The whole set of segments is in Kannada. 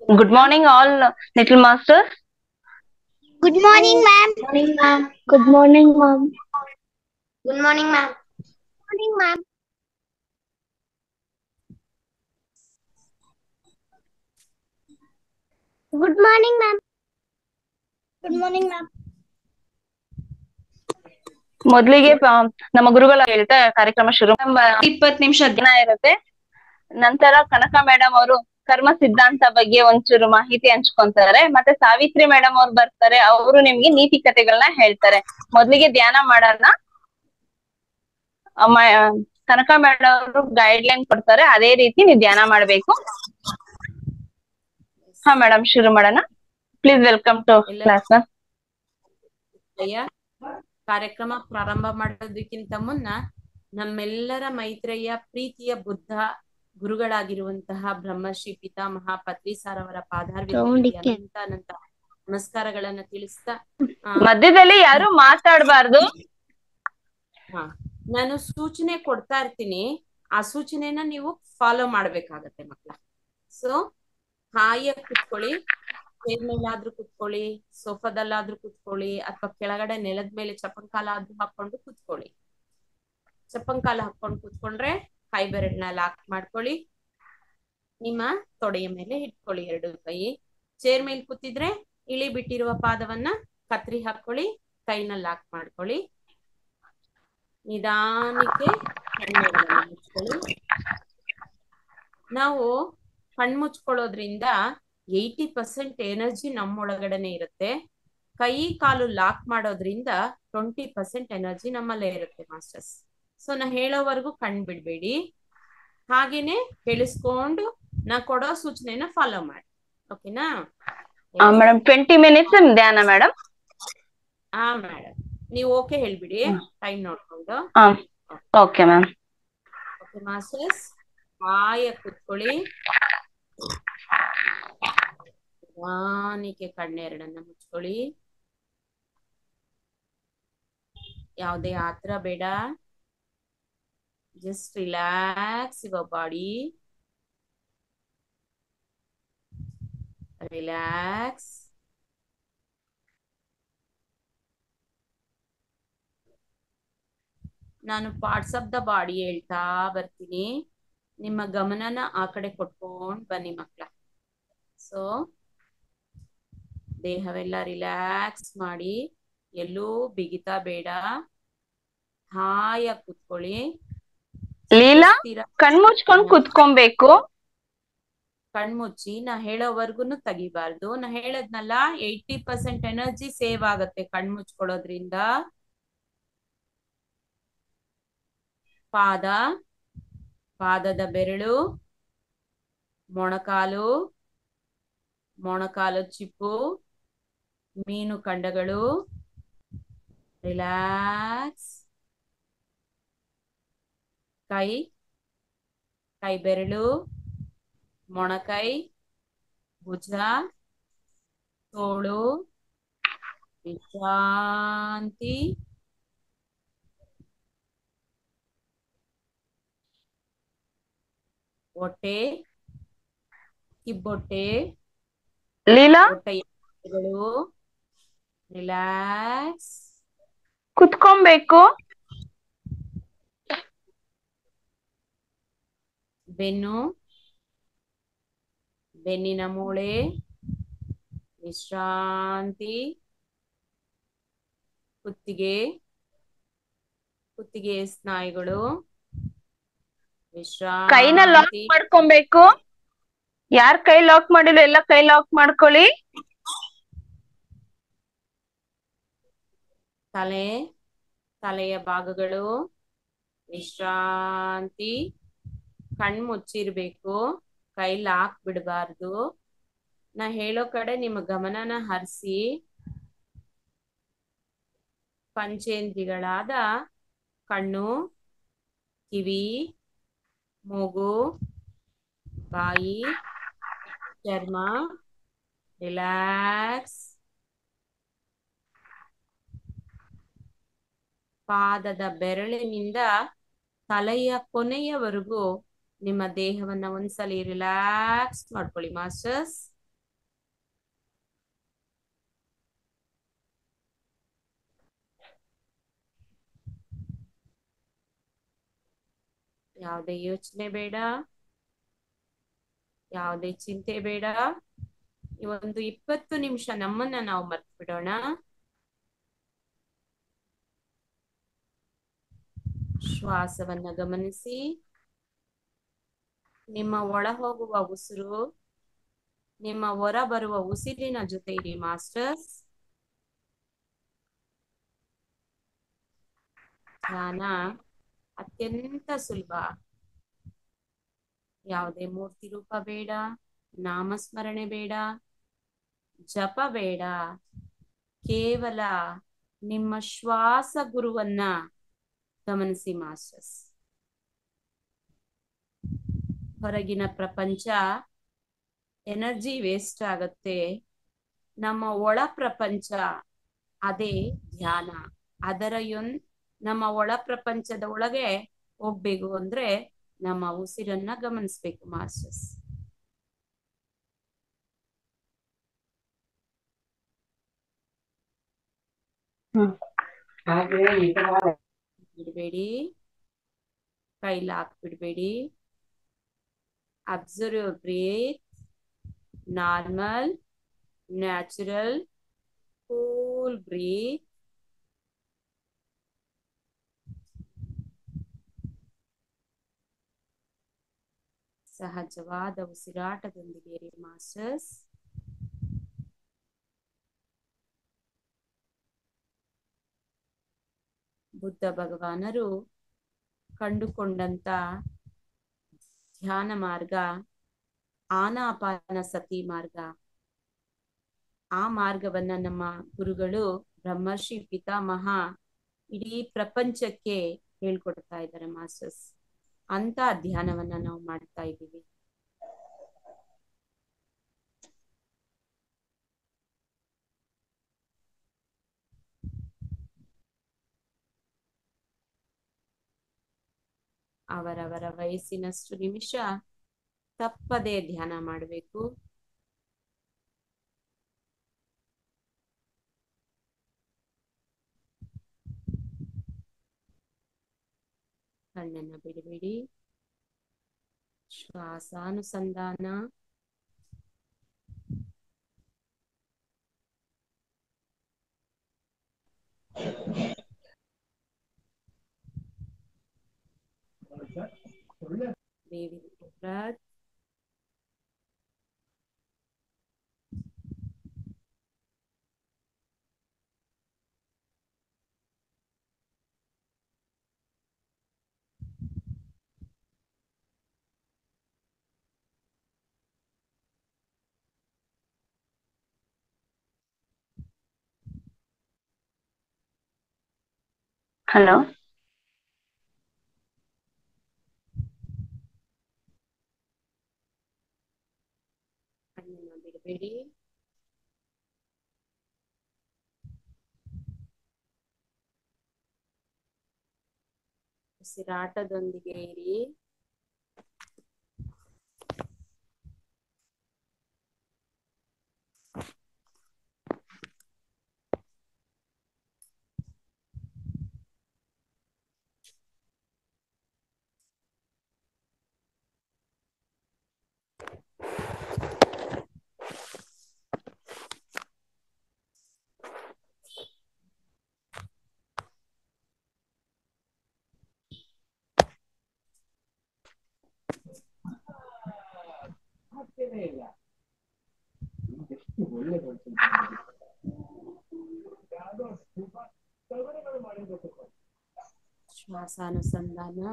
Good morning, all little masters. Good morning, ma'am. morning, ma'am. Good morning, ma'am. Good morning, ma'am. Good morning, ma'am. Good morning, ma'am. Good morning, ma'am. ಮೊದಲಿಗೆ ನಮ್ಮ ಗುರುಗಳ ಹೇಳ್ತಾ ಕಾರ್ಯಕ್ರಮ ಶುರು ಇಪ್ಪತ್ ನಿಮಿಷ ದಿನ ಇರುತ್ತೆ ನಂತರ ಕನಕ ಮೇಡಮ್ ಅವರು ಕರ್ಮ ಸಿದ್ಧಾಂತ ಬಗ್ಗೆ ಒಂಚೂರು ಮಾಹಿತಿ ಹಂಚ್ಕೊಂತಾರೆ ಮತ್ತೆ ಸಾವಿತ್ರಿ ಮೇಡಮ್ ಅವ್ರು ಬರ್ತಾರೆ ಅವರು ನಿಮ್ಗೆ ನೀತಿ ಕಥೆಗಳನ್ನ ಹೇಳ್ತಾರೆ ಮೊದ್ಲಿಗೆ ಧ್ಯಾನ ಮಾಡೋಣ ಅಮ್ಮ ಕನಕ ಮೇಡಮ್ ಅವರು ಗೈಡ್ ಲೈನ್ ಕೊಡ್ತಾರೆ ಅದೇ ರೀತಿ ನೀವು ಧ್ಯಾನ ಮಾಡ್ಬೇಕು ಹಾ ಮೇಡಮ್ ಶುರು ಮಾಡೋಣ ಪ್ಲೀಸ್ ವೆಲ್ಕಮ್ ಟು ಕ್ಲಾಸ್ ಅಯ್ಯ ಕಾರ್ಯಕ್ರಮ ಪ್ರಾರಂಭ ಮಾಡೋದಕ್ಕಿಂತ ಮುನ್ನ ನಮ್ಮೆಲ್ಲರ ಮೈತ್ರಿಯ ಪ್ರೀತಿಯ ಬುದ್ಧ ಗುರುಗಳಾಗಿರುವಂತಹ ಬ್ರಹ್ಮಶ್ರೀ ಪಿತಾಮಹ ಪತ್ರಿಸಾರ್ ಅವರ ಪಾದಾರ್ವಿಂದಕ್ಕೆ ಅನಂತ ಅನಂತ ನಮಸ್ಕಾರಗಳನ್ನ ತಿಳಿಸ್ತಾ ಆ, ಮಧ್ಯದಲ್ಲಿ ಯಾರು ಮಾತಾಡ್ಬಾರ್ದು ಹಾ ನಾನು ಸೂಚನೆ ಕೊಡ್ತಾ ಇರ್ತೀನಿ ಆ ಸೂಚನೆನ ನೀವು ಫಾಲೋ ಮಾಡ್ಬೇಕಾಗತ್ತೆ ಮಕ್ಕಳ ಸೊ ಹಾಯಾಗಿ ಕುತ್ಕೊಳ್ಳಿ ಚೇರ್ ಮೇಲಾದ್ರೂ ಕುತ್ಕೊಳ್ಳಿ ಸೋಫಾದಲ್ಲಾದ್ರೂ ಕುತ್ಕೊಳ್ಳಿ ಅಥವಾ ಕೆಳಗಡೆ ನೆಲದ ಮೇಲೆ ಚಪ್ಪಂಕಾಲ ಆದ್ರೂ ಹಾಕೊಂಡು ಕುತ್ಕೊಳ್ಳಿ ಚಪ್ಪಂಕಾಲ ಹಾಕೊಂಡು ಕುತ್ಕೊಂಡ್ರೆ ಕೈ ಬೆರಳನ್ನ ಲಾಕ್ ಮಾಡ್ಕೊಳ್ಳಿ ನಿಮ್ಮ ತೊಡೆಯ ಮೇಲೆ ಇಟ್ಕೊಳ್ಳಿ ಎರಡು ಕೈ ಚೇರ್ ಮೇಲೆ ಕೂತಿದ್ರೆ ಇಳಿ ಬಿಟ್ಟಿರುವ ಪಾದವನ್ನ ಕತ್ರಿ ಹಾಕೊಳ್ಳಿ ಕೈನ ಲಾಕ್ ಮಾಡ್ಕೊಳ್ಳಿ ನಿಧಾನಕ್ಕೆ ಕಣ್ಣುಗಳನ್ನ ಮುಚ್ಕೊಳ್ಳಿ ನಾವು ಕಣ್ಮುಚ್ಕೊಳ್ಳೋದ್ರಿಂದ ಏಯ್ಟಿ ಪರ್ಸೆಂಟ್ ಎನರ್ಜಿ ನಮ್ಮೊಳಗಡೆನೆ ಇರುತ್ತೆ ಕೈ ಕಾಲು ಲಾಕ್ ಮಾಡೋದ್ರಿಂದ ಟ್ವೆಂಟಿ ಪರ್ಸೆಂಟ್ ಎನರ್ಜಿ ನಮ್ಮಲ್ಲೇ ಇರುತ್ತೆ ಮಾಸ್ಟರ್ಸ್ ಸೊ ನಾ ಹೇಳೋವರೆಗೂ ಕಣ್ ಬಿಡ್ಬೇಡಿ ಹಾಗೇನೆ ಕೇಳಿಸ್ಕೊಂಡು ನಾ ಕೊಡೋ ಸೂಚನೆನ ಫಾಲೋ ಮಾಡಿ ಓಕೆನಾ ಮೇಡಮ್ ಟ್ವೆಂಟಿ ಮಿನಿಟ್ಸ್ ಧ್ಯಾನ ಮೇಡಮ್ ಹಾ ಮೇಡಮ್ ನೀವು ಓಕೆ ಹೇಳ್ಬಿಡಿ ಟೈಮ್ ನೋಡ್ಕೊಂಡು ಓಕೆ ಮ್ಯಾಮ್ ಓಕೆ ಮಾಸ್ಟರ್ಸ್ ಹಾಯ ಕುತ್ಕೊಳ್ಳಿ ನಿಧಾನಕ್ಕೆ ಕಣ್ಣೆರಡನ್ನ ಮುಚ್ಕೊಳ್ಳಿ ಯಾವುದೇ ಆತರ ಬೇಡ just relax your body relax ನಾನು ಪಾರ್ಟ್ಸ್ ಆಫ್ ದ ಬಾಡಿ ಹೇಳ್ತಾ ಬರ್ತೀನಿ ನಿಮ್ಮ ಗಮನನ ಆ ಕಡೆ ಕೊಟ್ಕೊಂಡ್ ಬನ್ನಿ ಮಕ್ಳ ಸೊ ದೇಹವೆಲ್ಲ ರಿಲ್ಯಾಕ್ಸ್ ಮಾಡಿ ಎಲ್ಲೂ ಬಿಗಿತಾ ಬೇಡ ಹಾಯಾಗಿ ಕುತ್ಕೊಳ್ಳಿ ಲೀಲಾ ಸ್ಥಿರ ಕಣ್ ಮುಚ್ಕೊಂಡ್ ಕುತ್ಕೊಬೇಕು ಕಣ್ಮುಚ್ಚಿ ನಾ ಹೇಳೋವರ್ಗುನು ತೆಗಿಬಾರ್ದು ನಾ ಹೇಳದ್ನಲ್ಲ ಏಯ್ಟಿ ಪರ್ಸೆಂಟ್ ಎನರ್ಜಿ ಸೇವ್ ಆಗತ್ತೆ ಕಣ್ಮುಚ್ಕೊಳ್ಳೋದ್ರಿಂದ ಪಾದ ಪಾದದ ಬೆರಳು ಮೊಣಕಾಲು ಮೊಣಕಾಲು ಚಿಪ್ಪು ಮೀನು ಖಂಡಗಳು ರಿಲ್ಯಾಕ್ಸ್ ಕೈ ಕೈ ಬೆರಳು ಮೊಣಕೈ ಭುಜ ತೋಳು ವಿಶ್ರಾಂತಿ ಹೊಟ್ಟೆ ಕಿಬ್ಬೊಟ್ಟೆ ಲೀಲಾ ಹೊಟ್ಟೆಗಳು ರಿಲ್ಯಾಕ್ಸ್ ಕುತ್ಕೊಬೇಕು ಬೆನ್ನು ಬೆನ್ನಿನ ಮೂಳೆ ವಿಶ್ರಾಂತಿ ಕುತ್ತಿಗೆ ಕುತ್ತಿಗೆ ಸ್ನಾಯುಗಳು ಕೈನ ಲಾಕ್ ವಿಶ್ರಾಂತಿ ಮಾಡ್ಕೊಬೇಕು ಯಾರ್ ಕೈ ಲಾಕ್ ಮಾಡಿಲ್ಲ ಎಲ್ಲ ಕೈ ಲಾಕ್ ಮಾಡ್ಕೊಳ್ಳಿ ತಲೆ ತಲೆಯ ಭಾಗಗಳು ವಿಶ್ರಾಂತಿ ಕಣ್ ಮುಚ್ಚಿರ್ಬೇಕು ಕೈ ಲಾಕ್ ಬಿಡಬಾರ್ದು ನಾ ಹೇಳೋ ಕಡೆ ನಿಮ್ಮ ಗಮನನ ಹರಿಸಿ ಪಂಚೇಂದ್ರಿಗಳಾದ ಕಣ್ಣು ಕಿವಿ ಮೂಗು ಬಾಯಿ ಚರ್ಮ ರಿಲ್ಯಾಕ್ಸ್ ಪಾದದ ಬೆರಳಿನಿಂದ ತಲೆಯ ಕೊನೆಯವರೆಗೂ ನಿಮ್ಮ ದೇಹವನ್ನ ಒಂದ್ಸಲಿ ರಿಲ್ಯಾಕ್ಸ್ ಮಾಡ್ಕೊಳ್ಳಿ ಮಾಸ್ಟರ್ಸ್ ಯಾವುದೇ ಯೋಚನೆ ಬೇಡ ಯಾವುದೇ ಚಿಂತೆ ಬೇಡ ಈ ಒಂದು ಇಪ್ಪತ್ತು ನಿಮಿಷ ನಮ್ಮನ್ನ ನಾವು ಮರ್ತು ಬಿಡೋಣ ಶ್ವಾಸವನ್ನ ಗಮನಿಸಿ ನಿಮ್ಮ ಒಳ ಹೋಗುವ ಉಸಿರು ನಿಮ್ಮ ಹೊರ ಬರುವ ಉಸಿರಿನ ಜೊತೆ ಇರಿ ಮಾಸ್ಟರ್ಸ್ ಧ್ಯಾನ ಅತ್ಯಂತ ಸುಲಭ ಯಾವುದೇ ಮೂರ್ತಿ ರೂಪ ಬೇಡ ನಾಮಸ್ಮರಣೆ ಬೇಡ ಜಪ ಬೇಡ ಕೇವಲ ನಿಮ್ಮ ಶ್ವಾಸ ಗುರುವನ್ನ ಗಮನಿಸಿ ಮಾಸ್ಟರ್ಸ್ ಹೊರಗಿನ ಪ್ರಪಂಚ ಎನರ್ಜಿ ವೇಸ್ಟ್ ಆಗತ್ತೆ ನಮ್ಮ ಒಳ ಪ್ರಪಂಚ ಅದೇ ಧ್ಯಾನ ಅದರ యొನ್ ನಮ್ಮ ಒಳ ಪ್ರಪಂಚದ ಒಳಗೆ ಹೋಗ್ಬೇಕು ಅಂದ್ರೆ ನಮ್ಮ ಉಸಿರನ್ನ ಗಮನಿಸ್ಬೇಕು ಮಾಸ್ಟರ್ಸ್ ಬಿಡ್ಬೇಡಿ ಕೈಲ ಹಾಕ್ಬಿಡ್ಬೇಡಿ observe your breath normal natural cool breath ಸಹಜವಾದ ಉಸಿರಾಟದೊಂದಿಗೆ ಇರಿ ಮಾಸ್ಟರ್ಸ್ ಬುದ್ಧ ಭಗವಾನರು ಕಂಡುಕೊಂಡಂತ ಧ್ಯಾನ ಮಾರ್ಗ ಆನಾಪಾನ ಸತಿ ಮಾರ್ಗ ಆ ಮಾರ್ಗವನ್ನ ನಮ್ಮ ಗುರುಗಳು ಬ್ರಹ್ಮರ್ಷಿ ಪಿತಾಮಹ ಇಡೀ ಪ್ರಪಂಚಕ್ಕೆ ಹೇಳ್ಕೊಡ್ತಾ ಇದ್ದಾರೆ ಮಾಸ್ಟರ್ಸ್ ಅಂತ ಧ್ಯಾನವನ್ನ ನಾವು ಮಾಡ್ತಾ ಇದ್ದೀವಿ ಅವರವರ ವಯಸ್ಸಿನಷ್ಟು ನಿಮಿಷ ತಪ್ಪದೇ ಧ್ಯಾನ ಮಾಡಬೇಕು ಕಣ್ಣನ್ನ ಬಿಡಬೇಡಿ ಶ್ವಾಸಾನುಸಂಧಾನ ದೇವಿ ಬ್ರತ್ ಹಲೋ ಕಣ್ಣನ್ನ ಬಿಡಬೇಡಿ ಉಸಿರಾಟದೊಂದಿಗೆ ಇರಿ ಶ್ವಾಸಾನುಸಂಧಾನ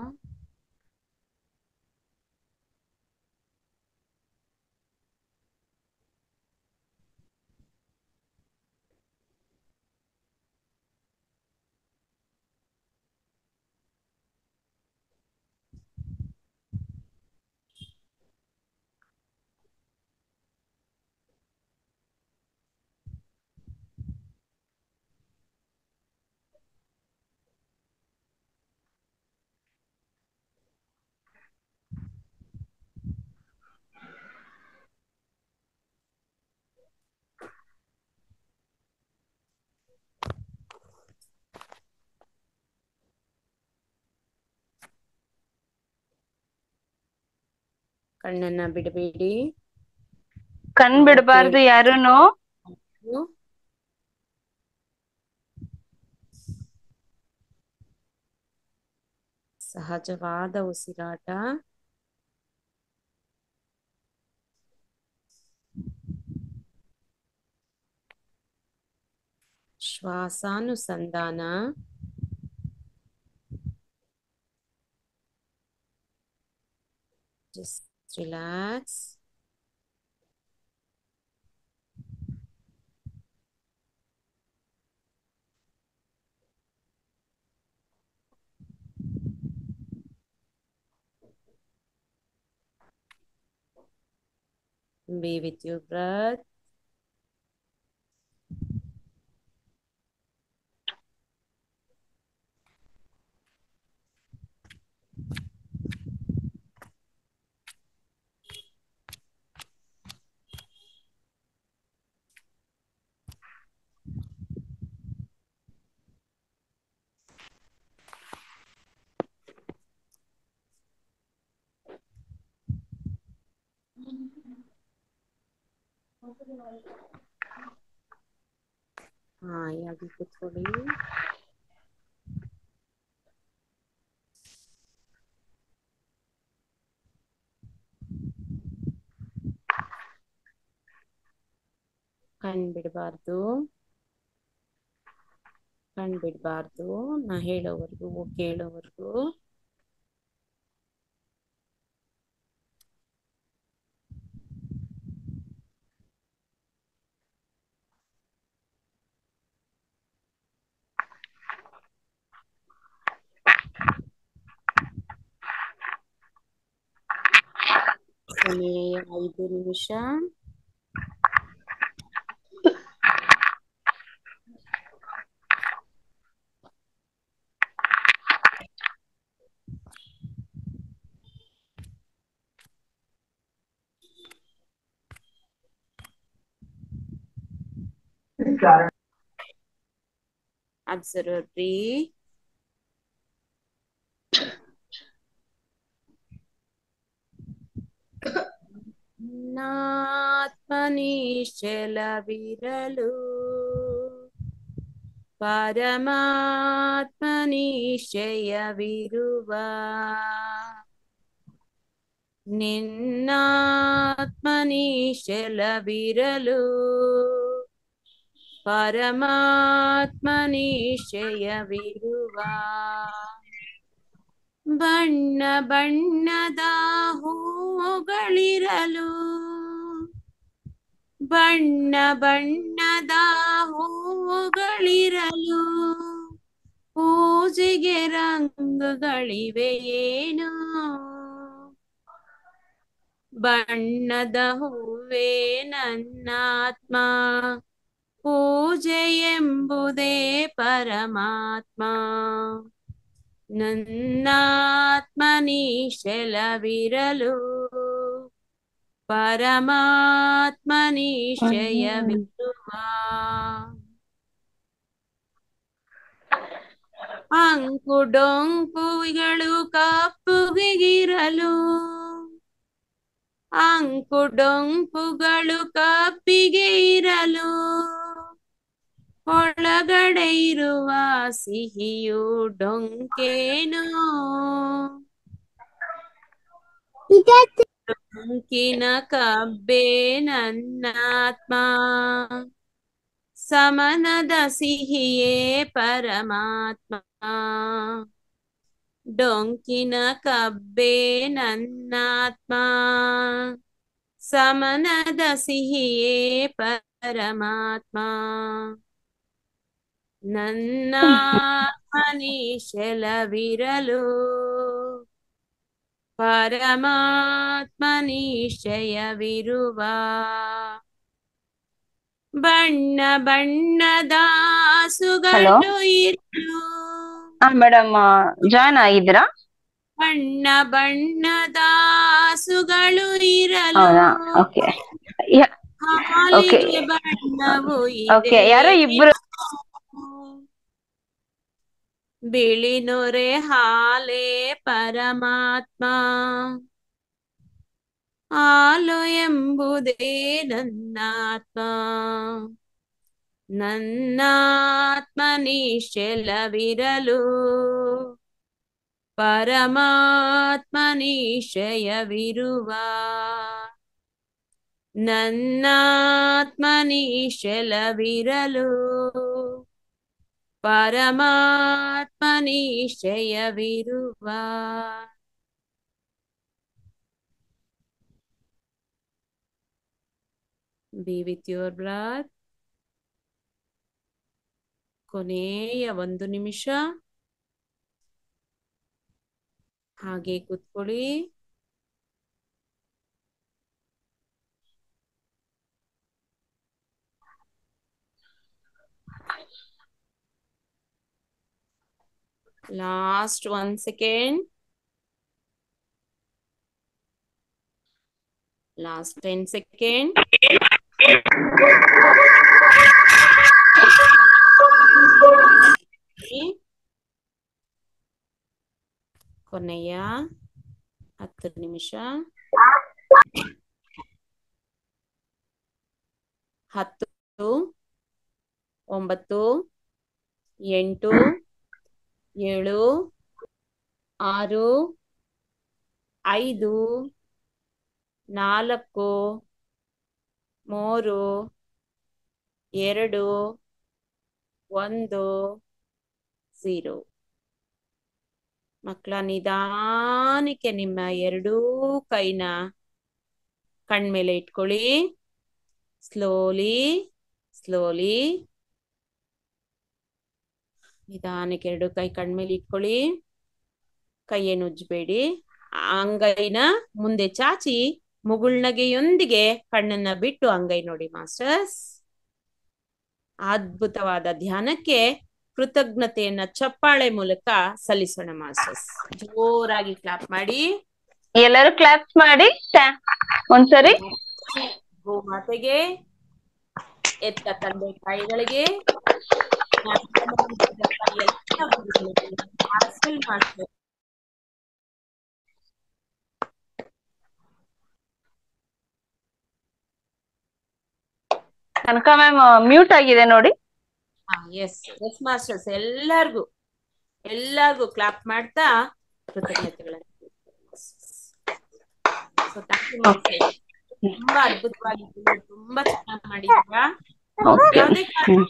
ಕಣ್ಣನ್ನ ಬಿಡಬೇಡಿ ಕಣ್ ಬಿಡಬಾರ್ದು ಯಾರುನು ಸಹಜವಾದ ಉಸಿರಾಟ ಶ್ವಾಸಾನುಸಂಧಾನ just relax be with your breath ಹಾಯಾಗಿ ಕೂತ್ಕೊಳ್ಳಿ ಕಣ್ ಬಿಡಬಾರ್ದು ಕಣ್ ಬಿಡಬಾರ್ದು ನಾ ಹೇಳೋವರೆಗೂ ಕೇಳೋವರೆಗೂ ಸಮಯ ಐದು ನಿಮಿಷ Observe, breathe. ನಾತ್ಮನಿಶ್ಚಲವಿರಲು ಪರಮಾತ್ಮನಿಶ್ಚಯವಿರುವ ನಿನ್ನಾತ್ಮನಿಶ್ಚಲವಿರಲು ಪರಮಾತ್ಮನಿಶ್ಚಯವಿರುವ ಬಣ್ಣ ಬಣ್ಣದ ಹೂಗಳಿರಲು ಬಣ್ಣ ಬಣ್ಣದ ಹೂಗಳಿರಲು ಪೂಜೆಗೆ ರಂಗುಗಳಿವೆ ಏನೋ ಬಣ್ಣದ ಹೂವೇ ನನ್ನಾತ್ಮ ಪೂಜೆ ಎಂಬುದೇ ಪರಮಾತ್ಮ ನನ್ನಾತ್ಮನಿಶ್ಚಲವಿರಲು ಪರಮಾತ್ಮನಿಶ್ಚಯವಿರುವ ಅಂಕು ಡೊಂಕುಗಳು ಕಪ್ಪುಗಿರಲು ಅಂಕು ಡೊಂಕುಗಳು ಕಪ್ಪಿಗೆ ಇರಲು ಒಳಗಡೆ ಇರುವ ಸಿಹಿಯು ಡೊಂಕೇನೋ ಡೊಂಕಿನ ಕಬ್ಬೆ ನನ್ನಾತ್ಮ ಸಮನದ ಸಿಹಿಯೇ ಪರಮಾತ್ಮ ಡೊಂಕಿನ ಕಬ್ಬೆ ನನ್ನಾತ್ಮ ಸಮನದ ಸಿಹಿಯೇ ಪರಮಾತ್ಮ ನನ್ನ ಮನೀಶಲವಿರಲು ಪರಮಾತ್ಮ ನಿಶ್ಚಯವಿರುವ ಬಣ್ಣ ಬಣ್ಣದ ಸುಗಂಡು ಇರಲು ಹಾ ಮೇಡಮ್ ಜಾಯ್ನ್ ಆಗಿದ್ದೀರಾ ಬಣ್ಣ ಬಣ್ಣದ ಸುಗಳು ಇರಲು ಹೌದಾ ಓಕೆ ಹಾಲಿಗೆ Okay. ಬಣ್ಣವು ಓಕೆ ಇದೆ ಯಾರೋ ಇಬ್ರು ಬಿಳಿ ನೊರೆ ಹಾಲೆ ಪರಮಾತ್ಮ ಆಲೋ ಎಂಬುದೇ ನನ್ನಾತ್ಮ ನನ್ನಾತ್ಮ ನಿಶ್ಚಲವಿರಲು ಪರಮಾತ್ಮ ನಿಶ್ಚಯವಿರುವ ನನ್ನಾತ್ಮ ನಿಶ್ಚಲವಿರಲು ಪರಮಾತ್ಮ ನಿಶ್ಚಯವಿರುವ ಬಿ ವಿತ್ ಯೋರ್ ಬ್ರತ್ ಕೊನೆಯ ಒಂದು ನಿಮಿಷ ಹಾಗೆ ಕೂತ್ಕೊಳ್ಳಿ last one second last ten second ಕೊನೆಯ ಹತ್ತು ನಿಮಿಷ ಹತ್ತು ಒಂಬತ್ತು ಎಂಟು ಏಳು ಆರು ಐದು ನಾಲ್ಕು ಮೂರು ಎರಡು ಒಂದು ಝೀರೋ ಮಕ್ಕಳ ನಿಧಾನಕ್ಕೆ ನಿಮ್ಮ ಎರಡೂ ಕೈನ ಕಣ್ಮೇಲೆ ಇಟ್ಕೊಳ್ಳಿ ಸ್ಲೋಲಿ ಸ್ಲೋಲಿ ನಿಧಾನಕ್ಕೆ ಎರಡು ಕೈ ಕಣ್ಮೇಲೆ ಇಟ್ಕೊಳ್ಳಿ ಕೈಯನ್ನು ಉಜ್ಜಬೇಡಿ ಅಂಗೈನ ಮುಂದೆ ಚಾಚಿ ಮುಗುಳ್ನಗೆಯೊಂದಿಗೆ ಕಣ್ಣನ್ನ ಬಿಟ್ಟು ಅಂಗೈ ನೋಡಿ ಮಾಸ್ಟರ್ಸ್ ಅದ್ಭುತವಾದ ಧ್ಯಾನಕ್ಕೆ ಕೃತಜ್ಞತೆಯನ್ನ ಚಪ್ಪಾಳೆ ಮೂಲಕ ಸಲ್ಲಿಸೋಣ ಮಾಸ್ಟರ್ಸ್ ಜೋರಾಗಿ ಕ್ಲಾಪ್ ಮಾಡಿ ಎಲ್ಲರೂ ಕ್ಲಾಪ್ಸ್ ಮಾಡಿ ಶ್ಯಾ- ಒಂದ್ಸರಿ ಗೋ ಮಾತೆಗೆ ಎತ್ತ ತಂದೆ ತಾಯಿಗಳಿಗೆ ಎಲ್ಲ ಗುರುಗಳಿಗೆ ಪಾರ್ಸಲ್ ಮಾಡ್ತೇವೆ ಕನಕ ಮ್ಯಾಮ್ ಮ್ಯೂಟ್ ಆಗಿದೆ ನೋಡಿ ಎಸ್ ಎಸ್ ಮಾಸ್ಟರ್ಸ್ ಎಲ್ಲಾರ್ಗು ಎಲ್ಲಾರ್ಗು ಕ್ಲಾಪ್ ಮಾಡ್ತಾ ಕೃತಜ್ಞತೆಗಳನ್ನು So, thank you, masters. ತುಂಬಾ ಅದ್ಭುತವಾಗಿತ್ತು ತುಂಬಾ ಚೆನ್ನಾಗಿ ಮಾಡಿದ್ದೀರಾ Okay. ಯಾವುದೇ ಕಾರಣ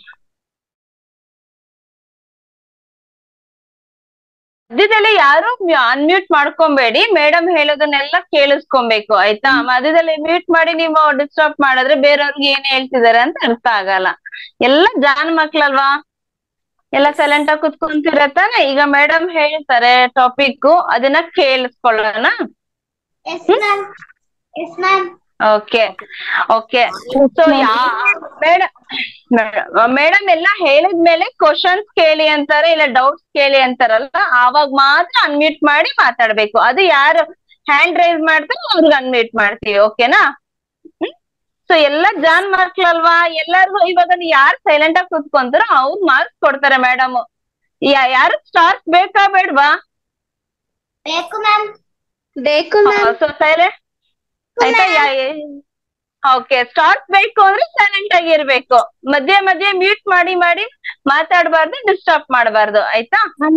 ಮಧ್ಯದಲ್ಲಿ ಯಾರು ಅನ್ಮ್ಯೂಟ್ ಮಾಡ್ಕೊಬೇಡಿ ಮೇಡಮ್ ಹೇಳೋದನ್ನೆಲ್ಲ ಕೇಳಿಸ್ಕೊಬೇಕು ಆಯ್ತಾ ಮಧ್ಯದಲ್ಲಿ ಮ್ಯೂಟ್ ಮಾಡಿ ನೀವು ಡಿಸ್ಟರ್ಬ್ ಮಾಡಿದ್ರೆ ಬೇರೆಯವ್ರಿಗೆ ಏನ್ ಹೇಳ್ತಿದಾರೆ ಅಂತ ಅರ್ಥ ಆಗಲ್ಲ ಎಲ್ಲ ಜಾನ್ ಮಕ್ಳಲ್ವಾ ಎಲ್ಲ ಸೈಲೆಂಟ್ ಆಗಿ ಕುತ್ಕೊಂತಿರ ತಾನೆ ಈಗ ಮೇಡಮ್ ಹೇಳ್ತಾರೆ ಟಾಪಿಕ್ ಅದನ್ನ ಕೇಳಿಸ್ಕೊಳ್ಳೋಣ Yes, ma'am. Yes, ma'am. Okay okay so yeah madam madam ಎಲ್ಲ ಹೇಳಿದ್ಮೇಲೆ ಕ್ವಶನ್ಸ್ ಕೇಳಿ ಅಂತಾರೆ ಇಲ್ಲ ಡೌಟ್ಸ್ ಕೇಳಿ ಅಂತಾರಲ್ಲ ಆವಾಗ ಮಾತ್ರ ಅನ್ಮ್ಯೂಟ್ ಮಾಡಿ ಮಾತಾಡ್ಬೇಕು ಅದು ಯಾರು ಹ್ಯಾಂಡ್ ರೈಸ್ ಮಾಡ್ತಾರೆ ಅವ್ರಿಗೆ ಅನ್ಮ್ಯೂಟ್ ಮಾಡ್ತೀವಿ ಓಕೆನಾ ಸೊ ಎಲ್ಲ ಜಾನ್ ಮಕ್ಳಲ್ವಾ ಎಲ್ಲರಿಗೂ ಇವಾಗ ಯಾರು ಸೈಲೆಂಟ್ ಆಗಿ ಕೂತ್ಕೊಂತಾರೋ ಅವ್ರು ಮಾರ್ಕ್ಸ್ ಕೊಡ್ತಾರೆ ಮೇಡಮ್ ಯಾರು ಸ್ಟಾರ್ಸ್ ಬೇಕಾ ಬೇಡ್ವಾ ಬೇಕು ಮ್ಯಾಮ್ ಬೇಕು ಸೊ ಸೈಲೆಂಟ್ ಆಯ್ತಾ ಓಕೆ ಸ್ಟಾರ್ಟ್ ಬೇಕು ಅಂದ್ರೆ ಸೈಲೆಂಟ್ ಆಗಿ ಇರ್ಬೇಕು ಮಧ್ಯೆ ಮಧ್ಯೆ ಮ್ಯೂಟ್ ಮಾಡಿ ಮಾಡಿ ಮಾತಾಡಬಾರ್ದು ಡಿಸ್ಟರ್ಬ್ ಮಾಡಬಾರ್ದು ಆಯ್ತಾ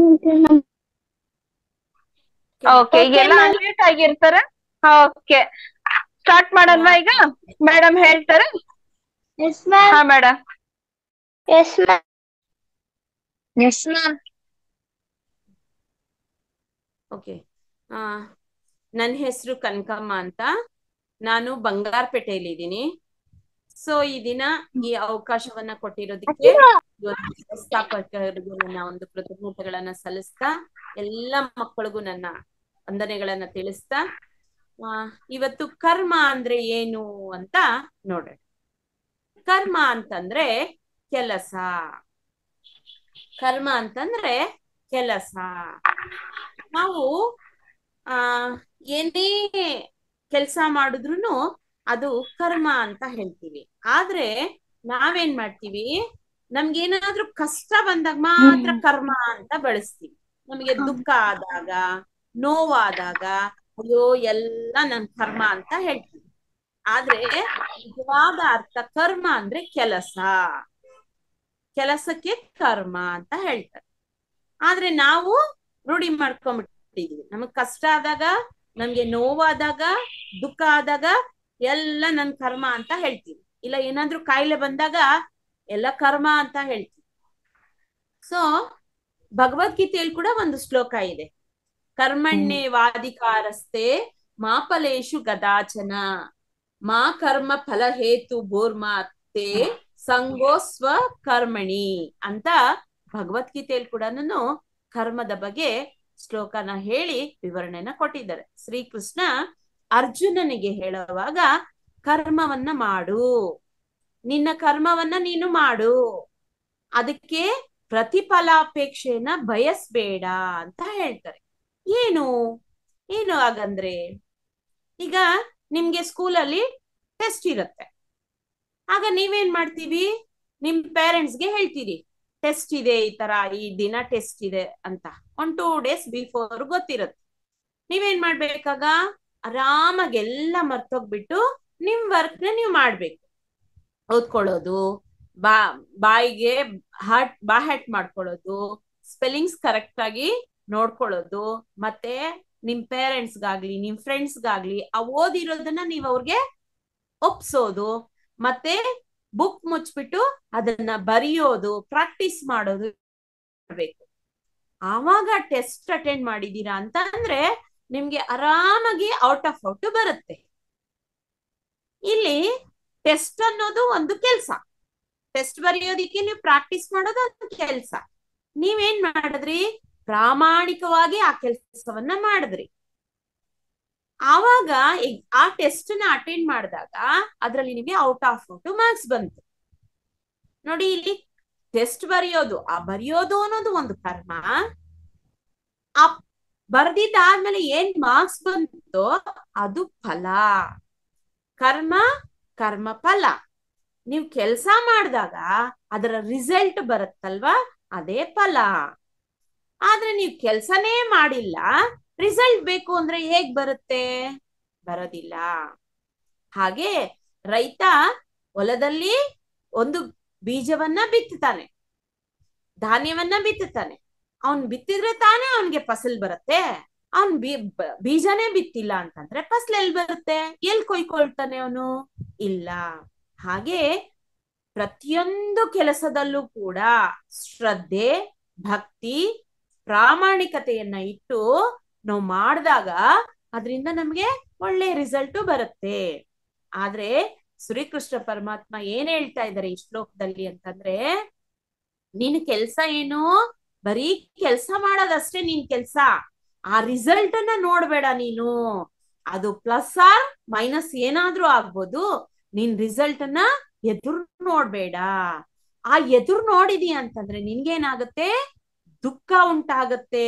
ಓಕೆ ಈಗೆಲ್ಲ ಅನ್ಮ್ಯೂಟ್ ಆಗಿರ್ತಾರೆ ಓಕೆ ಸ್ಟಾರ್ಟ್ ಮಾಡೋಣವಾ ಈಗ ಮೇಡಮ್ ಹೇಳ್ತಾರೆ ಎಸ್ ಮ್ಯಾಮ್ ಹಾ madam yes ma'am yes ma'am okay ಆ ನನ್ನ ಹೆಸರು ಕನಕಮ್ಮ ಅಂತ ನಾನು ಬಂಗಾರಪೇಟೆಯಲ್ಲಿ ಇದ್ದೀನಿ ಸೊ ಈ ದಿನ ಈ ಅವಕಾಶವನ್ನ ಕೊಟ್ಟಿರೋದಕ್ಕೆ ಈ ಒಂದು ವ್ಯವಸ್ಥಾಪಕರಿಗೆ ನನ್ನ ಒಂದು ಕೃತಜ್ಞತೆಗಳನ್ನ ಸಲ್ಲಿಸ್ತಾ ಎಲ್ಲ ಮಕ್ಕಳಿಗೂ ನನ್ನ ವಂದನೆಗಳನ್ನ ತಿಳಿಸ್ತಾ ಆ ಇವತ್ತು ಕರ್ಮ ಅಂದ್ರೆ ಏನು ಅಂತ ನೋಡೋಣ ಕರ್ಮ ಅಂತಂದ್ರೆ ಕೆಲಸ ಕರ್ಮ ಅಂತಂದ್ರೆ ಕೆಲಸ ನಾವು ಆ ಏನೇ ಕೆಲಸ ಮಾಡಿದ್ರು ಅದು ಕರ್ಮ ಅಂತ ಹೇಳ್ತೀವಿ ಆದ್ರೆ ನಾವೇನ್ ಮಾಡ್ತೀವಿ ನಮ್ಗೇನಾದ್ರೂ ಕಷ್ಟ ಬಂದಾಗ ಮಾತ್ರ ಕರ್ಮ ಅಂತ ಬಳಸ್ತೀವಿ ನಮಗೆ ದುಃಖ ಆದಾಗ ನೋವಾದಾಗ ಅಯ್ಯೋ ಎಲ್ಲ ನನ್ ಕರ್ಮ ಅಂತ ಹೇಳ್ತೀವಿ ಆದ್ರೆ ನಿಜವಾದ ಅರ್ಥ ಕರ್ಮ ಅಂದ್ರೆ ಕೆಲಸ ಕೆಲಸಕ್ಕೆ ಕರ್ಮ ಅಂತ ಹೇಳ್ತಾರೆ ಆದ್ರೆ ನಾವು ರೂಢಿ ಮಾಡ್ಕೊಂಡ್ಬಿಟ್ಟಿದೀವಿ ನಮಗ್ ಕಷ್ಟ ಆದಾಗ ನಮ್ಗೆ ನೋವಾದಾಗ ದುಃಖ ಆದಾಗ ಎಲ್ಲ ನನ್ ಕರ್ಮ ಅಂತ ಹೇಳ್ತೀವಿ ಇಲ್ಲ ಏನಾದ್ರೂ ಕಾಯಿಲೆ ಬಂದಾಗ ಎಲ್ಲ ಕರ್ಮ ಅಂತ ಹೇಳ್ತೀವಿ ಸೊ ಭಗವದ್ಗೀತೆಯಲ್ಲಿ ಕೂಡ ಒಂದು ಶ್ಲೋಕ ಇದೆ ಕರ್ಮಣ್ಣೆ ವಾದಿಕಾರಸ್ತೆ ಮಾ ಫಲೇಶು ಗದಾಚನ ಮಾ ಕರ್ಮ ಫಲ ಹೇತು ಬೋರ್ಮಾತೆ ಸಂಗೋಸ್ವ ಕರ್ಮಣಿ ಅಂತ ಭಗವದ್ಗೀತೆಯಲ್ಲಿ ಕೂಡ ಕರ್ಮದ ಬಗ್ಗೆ ಶ್ಲೋಕನ ಹೇಳಿ ವಿವರಣೆನ ಕೊಟ್ಟಿದ್ದಾರೆ ಶ್ರೀಕೃಷ್ಣ ಅರ್ಜುನನಿಗೆ ಹೇಳುವಾಗ ಕರ್ಮವನ್ನ ಮಾಡು ನಿನ್ನ ಕರ್ಮವನ್ನ ನೀನು ಮಾಡು ಅದಕ್ಕೆ ಪ್ರತಿಫಲಾಪೇಕ್ಷೆನ ಬಯಸ್ಬೇಡ ಅಂತ ಹೇಳ್ತಾರೆ ಏನು ಏನು ಹಾಗಂದ್ರೆ ಈಗ ನಿಮ್ಗೆ ಸ್ಕೂಲಲ್ಲಿ ಟೆಸ್ಟ್ ಇರುತ್ತೆ ಆಗ ನೀವೇನ್ ಮಾಡ್ತೀವಿ ನಿಮ್ ಪೇರೆಂಟ್ಸ್ಗೆ ಹೇಳ್ತೀರಿ ಟೆಸ್ಟ್ ಇದೆ ಈ ತರ ಈ ದಿನ ಟೆಸ್ಟ್ ಇದೆ ಅಂತ ಒನ್ ಟೂ ಡೇಸ್ ಬಿಫೋರ್ ಗೊತ್ತಿರುತ್ತೆ ನೀವೇನ್ ಮಾಡ್ಬೇಕಾಗ ಆರಾಮಾಗಿ ಎಲ್ಲ ಮರ್ತೋಗ್ಬಿಟ್ಟು ನಿಮ್ ವರ್ಕ್ ನ ನೀವು ಮಾಡ್ಬೇಕು ಓದ್ಕೊಳ್ಳೋದು ಬಾ ಬಾಯಿಗೆ ಹಾರ್ಟ್ ಬಾ ಹ್ಯಾಟ್ ಮಾಡ್ಕೊಳ್ಳೋದು ಸ್ಪೆಲ್ಲಿಂಗ್ಸ್ ಕರೆಕ್ಟ್ ಆಗಿ ನೋಡ್ಕೊಳ್ಳೋದು ಮತ್ತೆ ನಿಮ್ ಪೇರೆಂಟ್ಸ್ಗಾಗ್ಲಿ ನಿಮ್ ಫ್ರೆಂಡ್ಸ್ಗಾಗ್ಲಿ ಆ ಓದಿರೋದನ್ನ ನೀವ್ ಅವ್ರಿಗೆ ಒಪ್ಸೋದು ಮತ್ತೆ ಬುಕ್ ಮುಚ್ಬಿಟ್ಟು ಅದನ್ನ ಬರೆಯೋದು ಪ್ರಾಕ್ಟೀಸ್ ಮಾಡೋದು ಮಾಡ್ಬೇಕು ಆವಾಗ ಟೆಸ್ಟ್ ಅಟೆಂಡ್ ಮಾಡಿದೀರಾ ಅಂತ ಅಂದ್ರೆ ನಿಮ್ಗೆ ಆರಾಮಾಗಿ ಔಟ್ ಆಫ್ ಔಟ್ ಬರುತ್ತೆ ಇಲ್ಲಿ ಟೆಸ್ಟ್ ಅನ್ನೋದು ಒಂದು ಕೆಲ್ಸ ಟೆಸ್ಟ್ ಬರೆಯೋದಿಕ್ಕೆ ನೀವು ಪ್ರಾಕ್ಟೀಸ್ ಮಾಡೋದು ಒಂದು ಕೆಲ್ಸ ನೀವೇನ್ ಮಾಡಿದ್ರಿ ಪ್ರಾಮಾಣಿಕವಾಗಿ ಆ ಕೆಲ್ಸವನ್ನ ಮಾಡಿದ್ರಿ ಆವಾಗ ಆ ಟೆಸ್ಟ್ ನ ಅಟೆಂಡ್ ಮಾಡಿದಾಗ ಅದ್ರಲ್ಲಿ ನಿಮಗೆ ಔಟ್ ಆಫ್ ಔಟ್ ಮಾರ್ಕ್ಸ್ ಬಂತು ನೋಡಿ ಇಲ್ಲಿ ಟೆಸ್ಟ್ ಬರೆಯೋದು ಆ ಬರೆಯೋದು ಅನ್ನೋದು ಒಂದು ಕರ್ಮ ಆ ಬರ್ದಿದ್ದಾದ್ಮೇಲೆ ಏನ್ ಮಾರ್ಕ್ಸ್ ಬಂತೋ ಅದು ಫಲ ಕರ್ಮ ಕರ್ಮ ಫಲ ನೀವು ಕೆಲ್ಸ ಮಾಡಿದಾಗ ಅದರ ರಿಸಲ್ಟ್ ಬರುತ್ತಲ್ವಾ ಅದೇ ಫಲ ಆದ್ರೆ ನೀವು ಕೆಲ್ಸನೇ ಮಾಡಿಲ್ಲ ರಿಸಲ್ಟ್ ಬೇಕು ಅಂದ್ರೆ ಹೇಗ್ ಬರುತ್ತೆ ಬರೋದಿಲ್ಲ ಹಾಗೆ ರೈತ ಹೊಲದಲ್ಲಿ ಒಂದು ಬೀಜವನ್ನ ಬಿತ್ತುತ್ತಾನೆ ಧಾನ್ಯವನ್ನ ಬಿತ್ತುತ್ತಾನೆ ಅವನ್ ಬಿತ್ತಿದ್ರೆ ತಾನೇ ಅವನ್ಗೆ ಫಸಲ್ ಬರುತ್ತೆ ಅವನ್ ಬೀ ಬೀಜನೇ ಬಿತ್ತಿಲ್ಲ ಅಂತಂದ್ರೆ ಫಸಲ್ ಎಲ್ ಬರುತ್ತೆ ಎಲ್ ಕೊಯ್ಕೊಳ್ತಾನೆ ಅವನು ಇಲ್ಲ ಹಾಗೆ ಪ್ರತಿಯೊಂದು ಕೆಲಸದಲ್ಲೂ ಕೂಡ ಶ್ರದ್ಧೆ ಭಕ್ತಿ ಪ್ರಾಮಾಣಿಕತೆಯನ್ನ ಇಟ್ಟು ನಾವು ಮಾಡಿದಾಗ ಅದರಿಂದ ನಮ್ಗೆ ಒಳ್ಳೆ ರಿಸಲ್ಟ್ ಬರುತ್ತೆ ಆದ್ರೆ ಶ್ರೀಕೃಷ್ಣ ಪರಮಾತ್ಮ ಏನ್ ಹೇಳ್ತಾ ಇದ್ದಾರೆ ಈ ಶ್ಲೋಕದಲ್ಲಿ ಅಂತಂದ್ರೆ ನಿನ್ ಕೆಲ್ಸ ಏನು ಬರೀ ಕೆಲ್ಸ ಮಾಡೋದಷ್ಟೇ ನಿನ್ ಕೆಲ್ಸ ಆ ರಿಸಲ್ಟ್ ಅನ್ನ ನೋಡ್ಬೇಡ ನೀನು ಅದು ಪ್ಲಸ್ ಆರ್ ಮೈನಸ್ ಏನಾದ್ರೂ ಆಗ್ಬೋದು ನಿನ್ ರಿಸಲ್ಟ್ ಅನ್ನ ಎದುರು ನೋಡ್ಬೇಡ ಆ ಎದುರು ನೋಡಿದಿ ಅಂತಂದ್ರೆ ನಿನ್ಗೇನಾಗತ್ತೆ ದುಃಖ ಉಂಟಾಗತ್ತೆ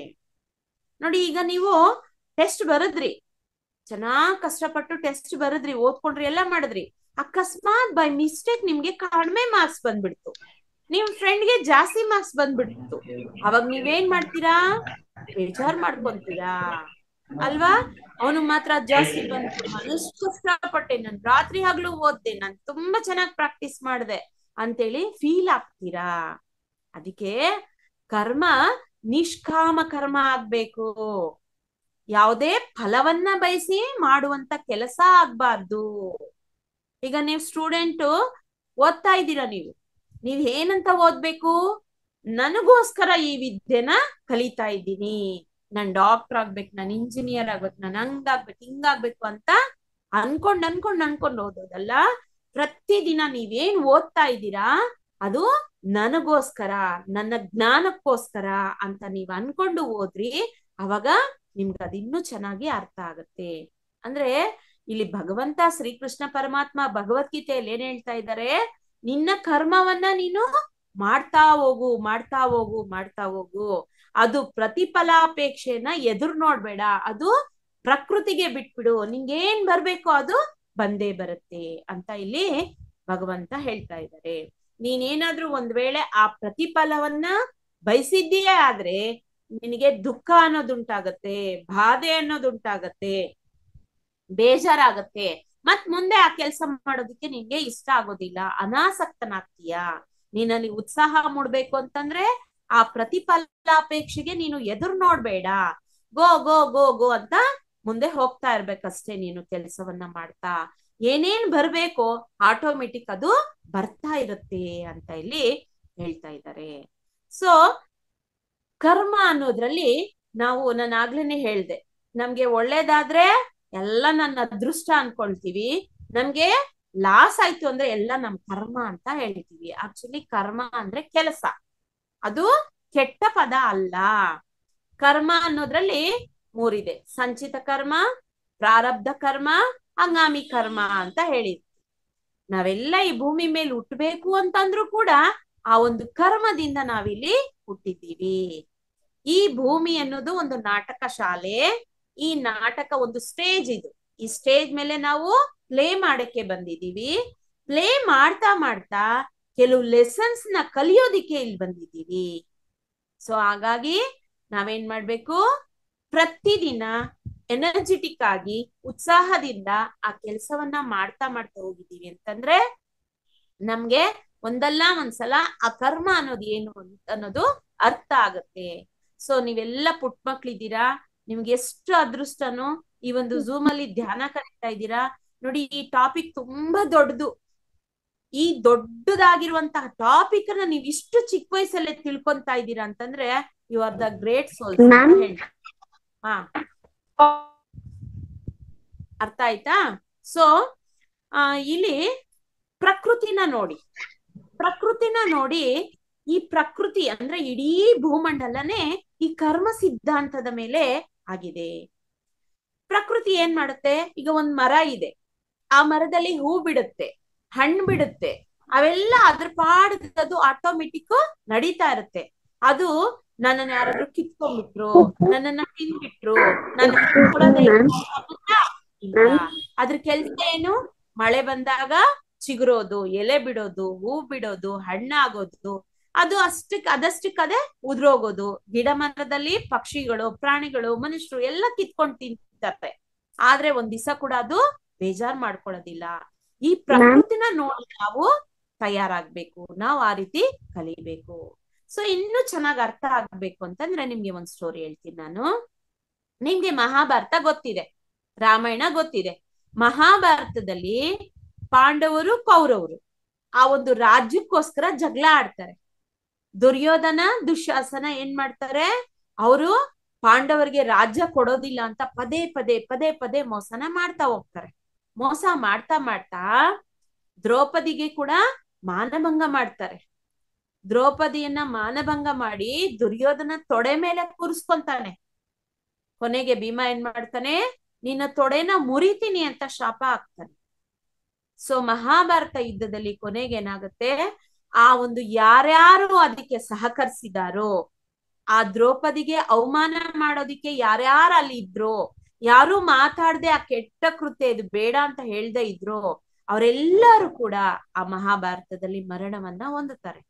ನೋಡಿ ಈಗ ನೀವು ಟೆಸ್ಟ್ ಬರದ್ರಿ ಚೆನ್ನಾಗ್ ಕಷ್ಟಪಟ್ಟು ಟೆಸ್ಟ್ ಬರದ್ರಿ ಓದ್ಕೊಂಡ್ರಿ ಎಲ್ಲ ಮಾಡಿದ್ರಿ ಅಕಸ್ಮಾತ್ ಬೈ ಮಿಸ್ಟೇಕ್ ನಿಮ್ಗೆ ಕಡಿಮೆ ಮಾರ್ಕ್ಸ್ ಬಂದ್ಬಿಡ್ತು ನಿಮ್ ಫ್ರೆಂಡ್ಗೆ ಜಾಸ್ತಿ ಮಾರ್ಕ್ಸ್ ಬಂದ್ಬಿಡ್ತು ಅವಾಗ ನೀವೇನ್ ಮಾಡ್ತೀರಾ ಬೇಜಾರ್ ಮಾಡ್ಕೊಂತೀರಾ ಅಲ್ವಾ ಅವನು ಮಾತ್ರ ಜಾಸ್ತಿ ಬಂತು ನಾನು ಎಷ್ಟು ಕಷ್ಟಪಟ್ಟೆ ನಾನು ರಾತ್ರಿ ಹಗ್ಲು ಓದ್ದೆ ನಾನು ತುಂಬಾ ಚೆನ್ನಾಗಿ ಪ್ರಾಕ್ಟೀಸ್ ಮಾಡಿದೆ ಅಂತೇಳಿ ಫೀಲ್ ಆಗ್ತೀರಾ ಅದಕ್ಕೆ ಕರ್ಮ ನಿಷ್ಕಾಮ ಕರ್ಮ ಆಗ್ಬೇಕು ಯಾವುದೇ ಫಲವನ್ನ ಬಯಸಿ ಮಾಡುವಂತ ಕೆಲಸ ಆಗ್ಬಾರ್ದು ಈಗ ನೀವು ಸ್ಟೂಡೆಂಟ್ ಓದ್ತಾ ಇದ್ದೀರಾ ನೀವು ನೀವ್ ಏನಂತ ಓದ್ಬೇಕು ನನಗೋಸ್ಕರ ಈ ವಿದ್ಯೆನ ಕಲಿತಾ ಇದ್ದೀನಿ ನಾನ್ ಡಾಕ್ಟರ್ ಆಗ್ಬೇಕು ನಾನು ಇಂಜಿನಿಯರ್ ಆಗ್ಬೇಕು ನಾನು ಹಂಗಾಗ್ಬೇಕು ಹಿಂಗಾಗ್ಬೇಕು ಅಂತ ಅನ್ಕೊಂಡ್ ಅನ್ಕೊಂಡ್ ಅನ್ಕೊಂಡ್ ಓದೋದಲ್ಲ ಪ್ರತಿದಿನ ನೀವೇನ್ ಓದ್ತಾ ಇದ್ದೀರಾ ಅದು ನನಗೋಸ್ಕರ ನನ್ನ ಜ್ಞಾನಕ್ಕೋಸ್ಕರ ಅಂತ ನೀವ್ ಅನ್ಕೊಂಡು ಓದ್ರಿ ಅವಾಗ ನಿಮ್ಗೆ ಅದಿನ್ನೂ ಚೆನ್ನಾಗಿ ಅರ್ಥ ಆಗತ್ತೆ ಅಂದ್ರೆ ಇಲ್ಲಿ ಭಗವಂತ ಶ್ರೀಕೃಷ್ಣ ಪರಮಾತ್ಮ ಭಗವದ್ಗೀತೆಯಲ್ಲಿ ಏನ್ ಹೇಳ್ತಾ ಇದ್ದಾರೆ ನಿನ್ನ ಕರ್ಮವನ್ನ ನೀನು ಮಾಡ್ತಾ ಹೋಗು ಮಾಡ್ತಾ ಹೋಗು ಮಾಡ್ತಾ ಹೋಗು ಅದು ಪ್ರತಿಫಲಾಪೇಕ್ಷೆನ ಎದುರು ನೋಡ್ಬೇಡ ಅದು ಪ್ರಕೃತಿಗೆ ಬಿಟ್ಬಿಡು ನಿಂಗೇನ್ ಬರ್ಬೇಕು ಅದು ಬಂದೇ ಬರುತ್ತೆ ಅಂತ ಇಲ್ಲಿ ಭಗವಂತ ಹೇಳ್ತಾ ಇದ್ದಾರೆ ನೀನೇನಾದ್ರೂ ಒಂದ್ ವೇಳೆ ಆ ಪ್ರತಿಫಲವನ್ನ ಬಯಸಿದ್ದೀಯೇ ಆದ್ರೆ ನಿನಗೆ ದುಃಖ ಅನ್ನೋದುಂಟಾಗತ್ತೆ ಬಾಧೆ ಅನ್ನೋದುಂಟಾಗತ್ತೆ ಬೇಜಾರಾಗತ್ತೆ ಮತ್ ಮುಂದೆ ಆ ಕೆಲಸ ಮಾಡೋದಕ್ಕೆ ನಿನ್ಗೆ ಇಷ್ಟ ಆಗೋದಿಲ್ಲ ಅನಾಸಕ್ತನಾಗ್ತೀಯಾ ನೀನಲ್ಲಿ ಉತ್ಸಾಹ ಮೂಡ್ಬೇಕು ಅಂತಂದ್ರೆ ಆ ಪ್ರತಿಫಲಾಪೇಕ್ಷೆಗೆ ನೀನು ಎದುರು ನೋಡ್ಬೇಡ ಗೋ ಗೋ ಗೋ ಗೋ ಅಂತ ಮುಂದೆ ಹೋಗ್ತಾ ಇರ್ಬೇಕಷ್ಟೇ ನೀನು ಕೆಲಸವನ್ನ ಮಾಡ್ತಾ ಏನೇನ್ ಬರ್ಬೇಕೋ ಆಟೋಮೆಟಿಕ್ ಅದು ಬರ್ತಾ ಇರುತ್ತೆ ಅಂತ ಇಲ್ಲಿ ಹೇಳ್ತಾ ಇದ್ದಾರೆ ಸೊ ಕರ್ಮ ಅನ್ನೋದ್ರಲ್ಲಿ ನಾವು ನಾನು ಆಗ್ಲೇನೆ ಹೇಳ್ದೆ ನಮ್ಗೆ ಒಳ್ಳೇದಾದ್ರೆ ಎಲ್ಲ ನನ್ನ ಅದೃಷ್ಟ ಅನ್ಕೊಳ್ತೀವಿ ನಮ್ಗೆ ಲಾಸ್ ಆಯ್ತು ಅಂದ್ರೆ ಎಲ್ಲ ನಮ್ ಕರ್ಮ ಅಂತ ಹೇಳ್ತೀವಿ ಆಕ್ಚುಲಿ ಕರ್ಮ ಅಂದ್ರೆ ಕೆಲಸ ಅದು ಕೆಟ್ಟ ಪದ ಅಲ್ಲ ಕರ್ಮ ಅನ್ನೋದ್ರಲ್ಲಿ ಮೂರಿದೆ ಸಂಚಿತ ಕರ್ಮ ಪ್ರಾರಬ್ಧ ಕರ್ಮ ಹಂಗಾಮಿ ಕರ್ಮ ಅಂತ ಹೇಳಿದ್ವಿ ನಾವೆಲ್ಲ ಈ ಭೂಮಿ ಮೇಲೆ ಹುಟ್ಟಬೇಕು ಅಂತಂದ್ರೂ ಕೂಡ ಆ ಒಂದು ಕರ್ಮದಿಂದ ನಾವಿಲ್ಲಿ ಹುಟ್ಟಿದ್ದೀವಿ ಈ ಭೂಮಿ ಅನ್ನೋದು ಒಂದು ನಾಟಕ ಶಾಲೆ ಈ ನಾಟಕ ಒಂದು ಸ್ಟೇಜ್ ಇದು ಈ ಸ್ಟೇಜ್ ಮೇಲೆ ನಾವು ಪ್ಲೇ ಮಾಡಕ್ಕೆ ಬಂದಿದೀವಿ ಪ್ಲೇ ಮಾಡ್ತಾ ಮಾಡ್ತಾ ಕೆಲವು ಲೆಸನ್ಸ್ ನ ಕಲಿಯೋದಿಕ್ಕೆ ಇಲ್ಲಿ ಬಂದಿದ್ದೀವಿ ಸೊ ಹಾಗಾಗಿ ನಾವೇನ್ ಮಾಡ್ಬೇಕು ಪ್ರತಿದಿನ ಎನರ್ಜೆಟಿಕ್ ಆಗಿ ಉತ್ಸಾಹದಿಂದ ಆ ಕೆಲಸವನ್ನ ಮಾಡ್ತಾ ಮಾಡ್ತಾ ಹೋಗಿದ್ದೀವಿ ಅಂತಂದ್ರೆ ನಮ್ಗೆ ಒಂದಲ್ಲ ಒಂದ್ಸಲ ಆ ಕರ್ಮ ಅನ್ನೋದು ಏನು ಅನ್ನೋದು ಅರ್ಥ ಆಗತ್ತೆ ಸೊ ನೀವೆಲ್ಲ ಪುಟ್ ಮಕ್ಳಿದ್ದೀರಾ ನಿಮ್ಗೆ ಎಷ್ಟು ಅದೃಷ್ಟನೋ ಈ ಒಂದು ಝೂಮ್ ಅಲ್ಲಿ ಧ್ಯಾನ ಕಲಿತಾ ಇದ್ದೀರಾ ನೋಡಿ ಈ ಟಾಪಿಕ್ ತುಂಬಾ ದೊಡ್ಡದು ಈ ದೊಡ್ಡದಾಗಿರುವಂತಹ ಟಾಪಿಕ್ ಅನ್ನ ನೀವ್ ಇಷ್ಟು ಚಿಕ್ಕ ವಯಸ್ಸಲ್ಲೇ ತಿಳ್ಕೊಂತಾ ಇದ್ದೀರಾ ಅಂತಂದ್ರೆ you are the great souls Ma'am? ಹಾ ಅರ್ಥ ಆಯ್ತಾ ಸೊ ಆ ಇಲ್ಲಿ ಪ್ರಕೃತಿನ ನೋಡಿ ಪ್ರಕೃತಿನ ನೋಡಿ ಈ ಪ್ರಕೃತಿ ಅಂದ್ರೆ ಇಡೀ ಭೂಮಂಡಲನೇ ಈ ಕರ್ಮ ಸಿದ್ಧಾಂತದ ಮೇಲೆ ಆಗಿದೆ ಪ್ರಕೃತಿ ಏನ್ ಮಾಡುತ್ತೆ ಈಗ ಒಂದ್ ಮರ ಇದೆ ಆ ಮರದಲ್ಲಿ ಹೂ ಬಿಡುತ್ತೆ ಹಣ್ಣು ಬಿಡುತ್ತೆ ಅವೆಲ್ಲ ಅದ್ರ ಪಾಡದು ಆಟೋಮೆಟಿಕ್ ನಡೀತಾ ಇರುತ್ತೆ ಅದು ನನ್ನನ್ನ ಯಾರಾದ್ರೂ ಕಿತ್ಕೊಂಡ್ಬಿಟ್ರು ನನ್ನನ್ನ ತಿನ್ಬಿಟ್ರು ನನ್ನ ಕಿತ್ಕೊಳ್ಳೋದೇ ಇಲ್ಲ ಅದ್ರ ಕೆಲ್ಸ ಏನು ಮಳೆ ಬಂದಾಗ ಚಿಗುರೋದು ಎಲೆ ಬಿಡೋದು ಹೂ ಬಿಡೋದು ಹಣ್ಣಾಗೋದು ಅದು ಅಷ್ಟಕ್ ಅದಷ್ಟಕ್ಕದೇ ಉದ್ರೋಗೋದು ಗಿಡ ಮರದಲ್ಲಿ ಪಕ್ಷಿಗಳು ಪ್ರಾಣಿಗಳು ಮನುಷ್ಯರು ಎಲ್ಲ ಕಿತ್ಕೊಂಡ್ ತಿಂತಾರೆ ಆದ್ರೆ ಒಂದ್ ದಿವಸ ಕೂಡ ಅದು ಬೇಜಾರ್ ಮಾಡ್ಕೊಳ್ಳೋದಿಲ್ಲ ಈ ಪ್ರಕೃತಿನ ನೋಡಿ ನಾವು ತಯಾರಾಗ್ಬೇಕು ನಾವು ಆ ರೀತಿ ಕಲಿಬೇಕು ಸೊ ಇನ್ನೂ ಚೆನ್ನಾಗ್ ಅರ್ಥ ಆಗ್ಬೇಕು ಅಂತಂದ್ರೆ ನಿಮ್ಗೆ ಒಂದ್ ಸ್ಟೋರಿ ಹೇಳ್ತೀನಿ ನಾನು ನಿಮ್ಗೆ ಮಹಾಭಾರತ ಗೊತ್ತಿದೆ ರಾಮಾಯಣ ಗೊತ್ತಿದೆ ಮಹಾಭಾರತದಲ್ಲಿ ಪಾಂಡವರು ಕೌರವರು ಆ ಒಂದು ರಾಜ್ಯಕ್ಕೋಸ್ಕರ ಜಗಳ ಆಡ್ತಾರೆ ದುರ್ಯೋಧನ ದುಶ್ಯಾಸನ ಏನ್ ಮಾಡ್ತಾರೆ ಅವರು ಪಾಂಡವರಿಗೆ ರಾಜ್ಯ ಕೊಡೋದಿಲ್ಲ ಅಂತ ಪದೇ ಪದೇ ಪದೇ ಪದೇ ಮೋಸನ ಮಾಡ್ತಾ ಹೋಗ್ತಾರೆ ಮೋಸ ಮಾಡ್ತಾ ಮಾಡ್ತಾ ದ್ರೌಪದಿಗೆ ಕೂಡ ಮಾನಭಂಗ ಮಾಡ್ತಾರೆ ದ್ರೌಪದಿಯನ್ನ ಮಾನಭಂಗ ಮಾಡಿ ದುರ್ಯೋಧನ ತೊಡೆ ಮೇಲೆ ಕೂರಿಸ್ಕೊಂತಾನೆ ಕೊನೆಗೆ ಭೀಮ ಏನ್ ಮಾಡ್ತಾನೆ ನಿನ್ನ ತೊಡೆನ ಮುರಿತೀನಿ ಅಂತ ಶಾಪ ಹಾಕ್ತಾನೆ ಸೊ ಮಹಾಭಾರತ ಯುದ್ಧದಲ್ಲಿ ಕೊನೆಗೆ ಏನಾಗುತ್ತೆ ಆ ಒಂದು ಯಾರ್ಯಾರು ಅದಕ್ಕೆ ಸಹಕರಿಸಿದಾರೋ ಆ ದ್ರೌಪದಿಗೆ ಅವಮಾನ ಮಾಡೋದಿಕ್ಕೆ ಯಾರ್ಯಾರು ಅಲ್ಲಿ ಇದ್ರು ಯಾರು ಮಾತಾಡದೆ ಆ ಕೆಟ್ಟ ಕೃತ್ಯ ಇದು ಬೇಡ ಅಂತ ಹೇಳ್ದೆ ಇದ್ರು ಅವರೆಲ್ಲರೂ ಕೂಡ ಆ ಮಹಾಭಾರತದಲ್ಲಿ ಮರಣವನ್ನ ಹೊಂದುತ್ತಾರೆ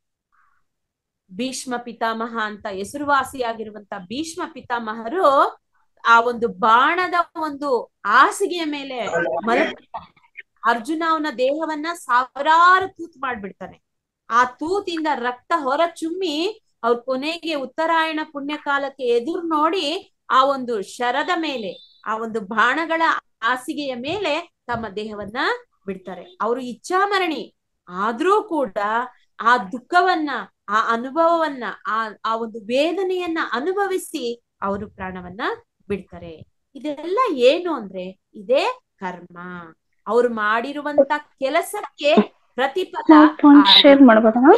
ಭೀಷ್ಮ ಪಿತಾಮಹ ಅಂತ ಹೆಸರುವಾಸಿಯಾಗಿರುವಂತ ಭೀಷ್ಮ ಪಿತಾಮಹರು ಆ ಒಂದು ಬಾಣದ ಒಂದು ಹಾಸಿಗೆಯ ಮೇಲೆ ಮಲಗ್ತಾರೆ ಅರ್ಜುನ ಅವನ ದೇಹವನ್ನ ಸಾವಿರಾರು ತೂತ್ ಮಾಡ್ಬಿಡ್ತಾನೆ ಆ ತೂತಿಂದ ರಕ್ತ ಹೊರ ಚುಮ್ಮಿ ಅವ್ರ ಕೊನೆಗೆ ಉತ್ತರಾಯಣ ಪುಣ್ಯ ಕಾಲಕ್ಕೆ ಎದುರು ನೋಡಿ ಆ ಒಂದು ಶರದ ಮೇಲೆ ಆ ಒಂದು ಬಾಣಗಳ ಹಾಸಿಗೆಯ ಮೇಲೆ ತಮ್ಮ ದೇಹವನ್ನ ಬಿಡ್ತಾರೆ ಅವರು ಇಚ್ಛಾಮರಣಿ ಆದ್ರೂ ಕೂಡ ಆ ದುಃಖವನ್ನ ಆ ಅನುಭವವನ್ನ ಆ ಆ ಒಂದು ವೇದನೆಯನ್ನ ಅನುಭವಿಸಿ ಅವರು ಪ್ರಾಣವನ್ನ ಬಿಡ್ತಾರೆ ಇದೆಲ್ಲ ಏನು ಅಂದ್ರೆ ಇದೇ ಕರ್ಮ ಅವ್ರು ಮಾಡಿರುವಂತ ಕೆಲಸಕ್ಕೆ ಪ್ರತಿಫಲ ಶೇರ್ ಮಾಡ್ಬೋದಾ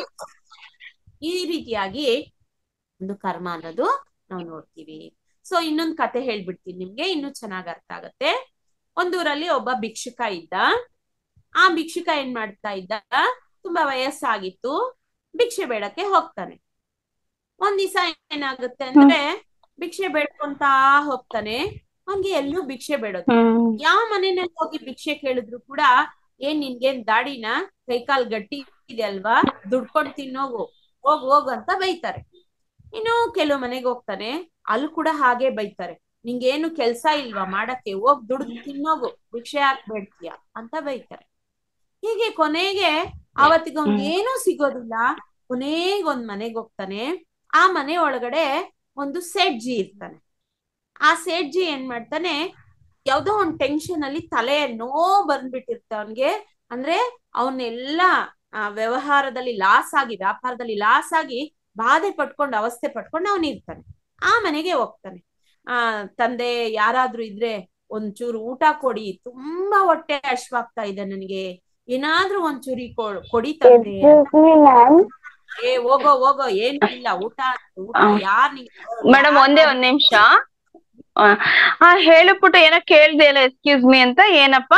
ಈ ರೀತಿಯಾಗಿ ಒಂದು ಕರ್ಮ ಅನ್ನೋದು ನಾವು ನೋಡ್ತೀವಿ ಸೊ ಇನ್ನೊಂದು ಕತೆ ಹೇಳ್ಬಿಡ್ತೀನಿ ನಿಮ್ಗೆ ಇನ್ನು ಚೆನ್ನಾಗ್ ಅರ್ಥ ಆಗತ್ತೆ ಒಂದೂರಲ್ಲಿ ಒಬ್ಬ ಭಿಕ್ಷುಕ ಇದ್ದ ಆ ಭಿಕ್ಷುಕ ಏನ್ ಮಾಡ್ತಾ ಇದ್ದ ತುಂಬಾ ವಯಸ್ಸಾಗಿತ್ತು ಭಿಕ್ಷೆ ಬೇಡಕ್ಕೆ ಹೋಗ್ತಾನೆ ಒಂದ್ ದಿವಸ ಏನಾಗುತ್ತೆ ಅಂದ್ರೆ ಭಿಕ್ಷೆ ಬೇಡ್ಕೊಂತಾ ಹೋಗ್ತಾನೆ ಅವ್ನ್ಗೆ ಎಲ್ಲೂ ಭಿಕ್ಷೆ ಬೇಡೋದು ಹ್ಮ್ ಯಾವ ಮನೆಯಲ್ಲಿ ಹೋಗಿ ಭಿಕ್ಷೆ ಕೇಳಿದ್ರು ಕೂಡ ಏನ್ ನಿನ್ಗೇನ್ ದಾಡಿನ ಕೈಕಾಲ್ ಗಟ್ಟಿ ಇದೆ ಅಲ್ವಾ ದುಡ್ಕೊಂಡ್ ತಿನ್ನೋಗು ಹೋಗ್ ಹೋಗು ಅಂತ ಬೈತಾರೆ ಇನ್ನು ಕೆಲವು ಮನೆಗೆ ಹೋಗ್ತಾನೆ ಅಲ್ಲಿ ಕೂಡ ಹಾಗೆ ಬೈತಾರೆ ನಿಂಗೇನು ಕೆಲ್ಸ ಇಲ್ವಾ ಮಾಡಕ್ಕೆ ಹೋಗ್ ದುಡ್ದು ತಿನ್ನೋಗು ಭಿಕ್ಷೆ ಹಾಕ್ಬೇಡ್ತೀಯ ಅಂತ ಬೈತಾರೆ ಹೀಗೆ ಕೊನೆಗೆ ಅವತ್ತಿಗೆ ಅವ್ನ್ ಏನೂ ಸಿಗೋದಿಲ್ಲ ಕೊನೆಗೆ ಒಂದ್ ಮನೆಗೆ ಹೋಗ್ತಾನೆ ಆ ಮನೆ ಒಳಗಡೆ ಒಂದು ಸೇಠ್ಜಿ ಇರ್ತಾನೆ ಆ ಸೇಠ್ಜಿ ಏನ್ ಮಾಡ್ತಾನೆ ಯಾವ್ದೋ ಒಂದ್ ಟೆನ್ಷನ್ ಅಲ್ಲಿ ತಲೆ ನೋವು ಬಂದ್ಬಿಟ್ಟಿರ್ತ ಅವನ್ಗೆ ಅಂದ್ರೆ ಅವನ್ನೆಲ್ಲ ವ್ಯವಹಾರದಲ್ಲಿ ಲಾಸ್ ಆಗಿ ವ್ಯಾಪಾರದಲ್ಲಿ ಲಾಸ್ ಆಗಿ ಬಾಧೆ ಪಟ್ಕೊಂಡು ಅವಸ್ಥೆ ಪಟ್ಕೊಂಡು ಅವನ್ ಇರ್ತಾನೆ ಆ ಮನೆಗೆ ಹೋಗ್ತಾನೆ ಆ ತಂದೆ ಯಾರಾದ್ರೂ ಇದ್ರೆ ಒಂಚೂರು ಊಟ ಕೊಡಿ ತುಂಬಾ ಹೊಟ್ಟೆ ಹಶ್ವಾಗ್ತಾ ಇದೆ ನನಗೆ ಏನಾದ್ರೂ ಒಂಚೂರಿ ಕೊ- ಕೊಡಿ ತಂದೆ Excuse me, ma'am. ಏ ಹೋಗೋ ಹೋಗೋ ಏನು ಇಲ್ಲ ಊಟ ಊಟ ಆ. ಯಾರ್ ನಿಂಗ್ ಮೇಡಮ್ ಒಂದೇ ಒಂದ್ ನಿಮಿಷ ಆ ಹೇಳಿಬಿಟ್ಟು ಏನೋ ಕೇಳ್ದೆ ಇಲ್ಲ ಎಕ್ಸ್ಕ್ಯೂಸ್ ಮೀ ಅಂತ ಏನಪ್ಪ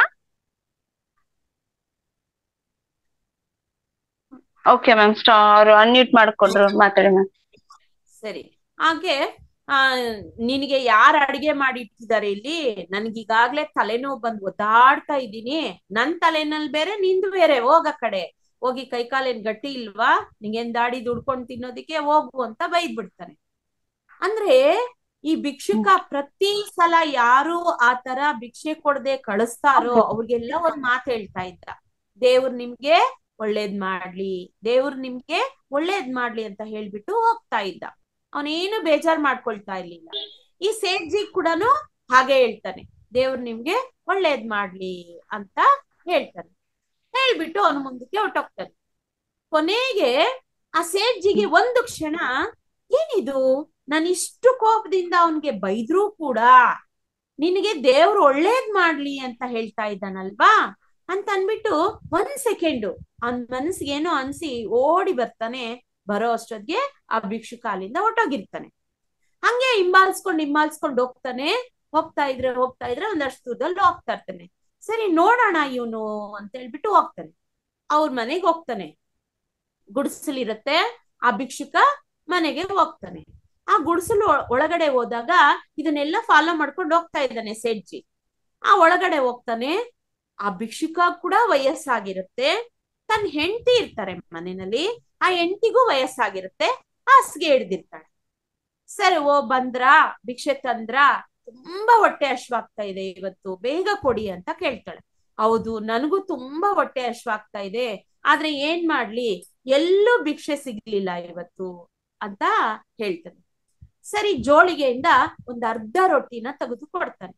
ಓಕೆ ಮ್ಯಾಮ್ ಸ್ಟಾ ಅವ್ರು ಅನ್ಮ್ಯೂಟ್ ಮಾಡ್ಕೊಂಡ್ರು ಮಾತಾಡಿ ಮ್ಯಾಮ್ ಸರಿ ಹಾಗೆ ಆ ನಿನಗೆ ಯಾರು ಅಡಿಗೆ ಮಾಡಿ ಇಟ್ಟಿದ್ದಾರೆ ಇಲ್ಲಿ ನನ್ಗೀಗಾಗ್ಲೇ ತಲೆನೋವು ಬಂದ್ ಒದ್ದಾಡ್ತಾ ಇದ್ದೀನಿ ನನ್ ತಲೆನಲ್ಲಿ ಬೇರೆ ನಿಂದು ಬೇರೆ ಹೋಗ ಕಡೆ ಹೋಗಿ ಕೈಕಾಲೇನ್ ಗಟ್ಟಿ ಇಲ್ವಾ ನಿಂಗೇನ್ ದಾಡಿ ದುಡ್ಕೊಂಡ್ ತಿನ್ನೋದಿಕ್ಕೆ ಹೋಗು ಅಂತ ಬೈದ್ ಬಿಡ್ತಾನೆ ಅಂದ್ರೆ ಈ ಭಿಕ್ಷುಕ ಪ್ರತಿ ಸಲ ಯಾರು ಆ ತರ ಭಿಕ್ಷೆ ಕೊಡದೆ ಕಳಿಸ್ತಾರೋ ಅವ್ರಿಗೆಲ್ಲ ಒಂದ್ ಮಾತು ಹೇಳ್ತಾ ಇದ್ದ ದೇವ್ರು ನಿಮ್ಗೆ ಒಳ್ಳೇದ್ ಮಾಡ್ಲಿ ದೇವ್ರು ನಿಮ್ಗೆ ಒಳ್ಳೇದ್ ಮಾಡ್ಲಿ ಅಂತ ಹೇಳ್ಬಿಟ್ಟು ಹೋಗ್ತಾ ಇದ್ದ ಅವನೇನು ಬೇಜಾರ್ ಮಾಡ್ಕೊಳ್ತಾ ಇರ್ಲಿಲ್ಲ ಈ ಸೇಠ್ಜಿ ಕೂಡನು ಹಾಗೆ ಹೇಳ್ತಾನೆ ದೇವ್ರು ನಿಮ್ಗೆ ಒಳ್ಳೇದ್ ಮಾಡ್ಲಿ ಅಂತ ಹೇಳ್ತಾನೆ ಹೇಳ್ಬಿಟ್ಟು ಅವನು ಮುಂದಕ್ಕೆ ಹೊರ್ಟೋಗ್ತಾನೆ ಕೊನೆಗೆ ಆ ಸೇಠ್ಜಿಗೆ ಒಂದು ಕ್ಷಣ ಏನಿದು ನಾನು ಇಷ್ಟು ಕೋಪದಿಂದ ಅವನ್ಗೆ ಬೈದ್ರೂ ಕೂಡ ನಿನಗೆ ದೇವ್ರು ಒಳ್ಳೇದ್ ಮಾಡ್ಲಿ ಅಂತ ಹೇಳ್ತಾ ಇದ್ದಾನಲ್ವಾ ಅಂತ ಅನ್ಬಿಟ್ಟು ಒಂದ್ ಸೆಕೆಂಡು ಅವನ್ ಮನಸ್ಸಿಗೆ ಏನೋ ಅನ್ಸಿ ಓಡಿ ಬರ್ತಾನೆ ಬರೋ ಅಷ್ಟೊತ್ತಿಗೆ ಆ ಭಿಕ್ಷುಕ ಅಲ್ಲಿಂದ ಹೊಟ್ಟೋಗಿರ್ತಾನೆ ಹಂಗೆ ಹಿಂಬಾಲಿಸ್ಕೊಂಡ್ ಹಿಂಬಾಲಿಸ್ಕೊಂಡ್ ಹೋಗ್ತಾನೆ ಹೋಗ್ತಾ ಇದ್ರೆ ಹೋಗ್ತಾ ಇದ್ರೆ ಒಂದಷ್ಟು ದೂರದಲ್ಲಿ ಹೋಗ್ತಾ ಇರ್ತಾನೆ ಸರಿ ನೋಡೋಣ ಇವನು ಅಂತ ಹೇಳ್ಬಿಟ್ಟು ಹೋಗ್ತಾನೆ ಅವ್ರ ಮನೆಗೆ ಹೋಗ್ತಾನೆ ಗುಡಿಸಲಿರತ್ತೆ ಆ ಭಿಕ್ಷುಕ ಮನೆಗೆ ಹೋಗ್ತಾನೆ ಆ ಗುಡಿಸಲು ಒಳಗಡೆ ಹೋದಾಗ ಇದನ್ನೆಲ್ಲ ಫಾಲೋ ಮಾಡ್ಕೊಂಡು ಹೋಗ್ತಾ ಇದ್ದಾನೆ ಸೇಠ್ಜಿ ಆ ಒಳಗಡೆ ಹೋಗ್ತಾನೆ ಆ ಭಿಕ್ಷುಕ ಕೂಡ ವಯಸ್ಸಾಗಿರುತ್ತೆ ತನ್ನ ಹೆಂಡತಿ ಇರ್ತಾರೆ ಮನೆಯಲ್ಲಿ ಆ ಹೆಂಡತಿಗೂ ವಯಸ್ಸಾಗಿರುತ್ತೆ ಹಾಸಿಗೆ ಹಿಡ್ದಿರ್ತಾಳೆ ಸರಿ ಓ ಬಂದ್ರಾ ಭಿಕ್ಷೆ ತಂದ್ರಾ ತುಂಬಾ ಹೊಟ್ಟೆ ಹಶ್ವಾಗ್ತಾ ಇದೆ ಇವತ್ತು ಬೇಗ ಕೊಡಿ ಅಂತ ಕೇಳ್ತಾಳೆ ಹೌದು ನನಗೂ ತುಂಬಾ ಹೊಟ್ಟೆ ಹಶ್ವಾಗ್ತಾ ಇದೆ ಆದ್ರೆ ಏನ್ ಮಾಡ್ಲಿ ಎಲ್ಲೂ ಭಿಕ್ಷೆ ಸಿಗ್ಲಿಲ್ಲ ಇವತ್ತು ಅಂತ ಹೇಳ್ತಾನೆ ಸರಿ ಜೋಳಿಗೆಯಿಂದ ಒಂದ್ ಅರ್ಧ ರೊಟ್ಟಿನ ತೆಗೆದು ಕೊಡ್ತಾನೆ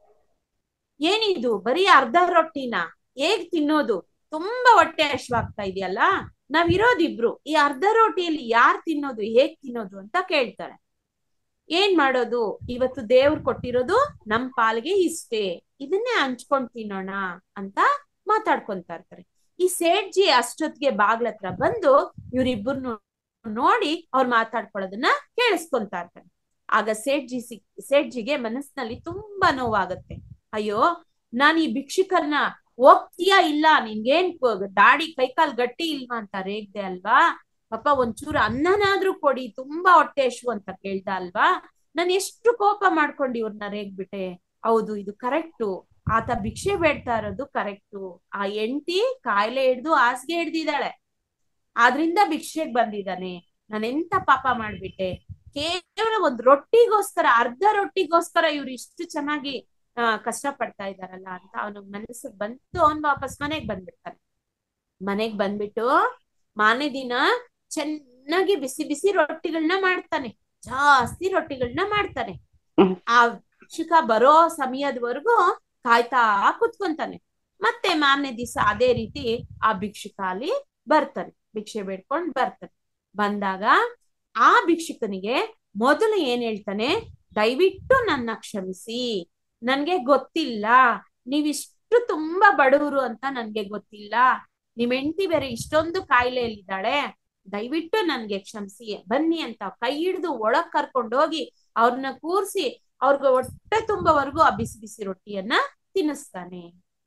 ಏನಿದು ಬರೀ ಅರ್ಧ ರೊಟ್ಟಿನ ಹೇಗ್ ತಿನ್ನೋದು ತುಂಬಾ ಹೊಟ್ಟೆ ಹಶ್ವಾಗ್ತಾ ಇದೆಯಲ್ಲ ನಾವ್ ಇರೋದಿಬ್ರು ಈ ಅರ್ಧ ರೊಟ್ಟಿಯಲ್ಲಿ ಯಾರ್ ತಿನ್ನೋದು ಹೇಗ್ ತಿನ್ನೋದು ಅಂತ ಕೇಳ್ತಾಳೆ ಏನ್ ಮಾಡೋದು ಇವತ್ತು ದೇವ್ರು ಕೊಟ್ಟಿರೋದು ನಮ್ ಪಾಲ್ಗೆ ಇಷ್ಟೇ ಇದನ್ನೇ ಹಂಚ್ಕೊಂಡ್ ತಿನ್ನೋಣ ಅಂತ ಮಾತಾಡ್ಕೊಂತ ಇರ್ತಾರೆ ಈ ಸೇಠ್ಜಿ ಅಷ್ಟೊತ್ತಿಗೆ ಬಾಗ್ಲ ಹತ್ರ ಬಂದು ಇವ್ರಿಬ್ಬರ್ನು ನೋಡಿ ಅವ್ರು ಮಾತಾಡ್ಕೊಳ್ಳೋದನ್ನ ಕೇಳಿಸ್ಕೊಂತ ಇರ್ತಾರೆ ಆಗ ಸೇಠ್ಜಿ ಸಿ ಸೇಠ್ಜಿಗೆ ಮನಸ್ಸಿನಲ್ಲಿ ತುಂಬಾ ನೋವಾಗತ್ತೆ ಅಯ್ಯೋ ನಾನ್ ಈ ಭಿಕ್ಷುಕರ್ನ ಹೋಗ್ತೀಯಾ ಇಲ್ಲ ನಿನ್ಗೇನ್ ಪ- ದಾಡಿ ಕೈಕಾಲ್ ಗಟ್ಟಿ ಇಲ್ವಾ ಅಂತ ರೇಗ್ದೆ ಅಲ್ವಾ ಪಾಪ ಒಂಚೂರು ಅನ್ನನಾದ್ರೂ ಕೊಡಿ ತುಂಬಾ ಹೊಟ್ಟೆ ಹಶ್ವು ಅಂತ ಕೇಳ್ದ ಅಲ್ವಾ ನಾನು ಎಷ್ಟು ಕೋಪ ಮಾಡ್ಕೊಂಡು ಇವ್ರನ್ನ ರೇಗ್ಬಿಟ್ಟೆ ಹೌದು ಇದು ಕರೆಕ್ಟು ಆತ ಭಿಕ್ಷೆ ಬೇಡ್ತಾ ಇರೋದು ಕರೆಕ್ಟು ಆ ಹೆಂಡತಿ ಕಾಯಿಲೆ ಹಿಡ್ದು ಹಾಸಿಗೆ ಹಿಡ್ದಿದ್ದಾಳೆ ಆದ್ರಿಂದ ಭಿಕ್ಷೆಗ್ ಬಂದಿದ್ದಾನೆ ನಾನು ಎಂತ ಪಾಪ ಮಾಡ್ಬಿಟ್ಟೆ ಕೇವಲ ಒಂದ್ ರೊಟ್ಟಿಗೋಸ್ಕರ ಅರ್ಧ ರೊಟ್ಟಿಗೋಸ್ಕರ ಇವ್ರು ಇಷ್ಟು ಚೆನ್ನಾಗಿ ಆ ಕಷ್ಟ ಪಡ್ತಾ ಇದಾರಲ್ಲ ಅಂತ ಅವನ ಮನಸ್ಸಿಗೆ ಬಂತು ಅವನ್ ವಾಪಸ್ ಮನೆಗ್ ಬಂದ್ಬಿಡ್ತಾನೆ ಮನೆಗ್ ಬಂದ್ಬಿಟ್ಟು ಮಾನೇ ದಿನ ಚೆನ್ನಾಗಿ ಬಿಸಿ ಬಿಸಿ ರೊಟ್ಟಿಗಳನ್ನ ಮಾಡ್ತಾನೆ ಜಾಸ್ತಿ ರೊಟ್ಟಿಗಳನ್ನ ಮಾಡ್ತಾನೆ ಹ್ಮ್. ಆ ಭಿಕ್ಷುಕ ಬರೋ ಸಮಯದವರೆಗೂ ಕಾಯ್ತಾ ಕುತ್ಕೊಂತಾನೆ ಮತ್ತೆ ಮಾರನೇ ದಿವಸ ಅದೇ ರೀತಿ ಆ ಭಿಕ್ಷುಕ ಅಲ್ಲಿ ಬರ್ತಾನೆ ಭಿಕ್ಷೆ ಬೇಡ್ಕೊಂಡ್ ಬರ್ತಾನೆ ಬಂದಾಗ ಆ ಭಿಕ್ಷುಕನಿಗೆ ಮೊದಲು ಏನ್ ಹೇಳ್ತಾನೆ ದಯವಿಟ್ಟು ನನ್ನ ಕ್ಷಮಿಸಿ ನನ್ಗೆ ಗೊತ್ತಿಲ್ಲ ನೀವಿಷ್ಟು ತುಂಬಾ ಬಡವರು ಅಂತ ನನ್ಗೆ ಗೊತ್ತಿಲ್ಲ ನಿಮ್ ಹೆಂಡತಿ ಬೇರೆ ಇಷ್ಟೊಂದು ಕಾಯಿಲೆಯಲ್ಲಿದ್ದಾಳೆ ದಯವಿಟ್ಟು ನನ್ಗೆ ಕ್ಷಮಿಸಿ ಬನ್ನಿ ಅಂತ ಕೈ ಹಿಡಿದು ಒಳಗ್ ಕರ್ಕೊಂಡು ಹೋಗಿ ಅವ್ರನ್ನ ಕೂರ್ಸಿ ಅವ್ರಿಗೆ ಹೊಟ್ಟೆ ತುಂಬವರೆಗೂ ಆ ಬಿಸಿ ಬಿಸಿ ರೊಟ್ಟಿಯನ್ನ ತಿನ್ನಿಸ್ತಾನೆ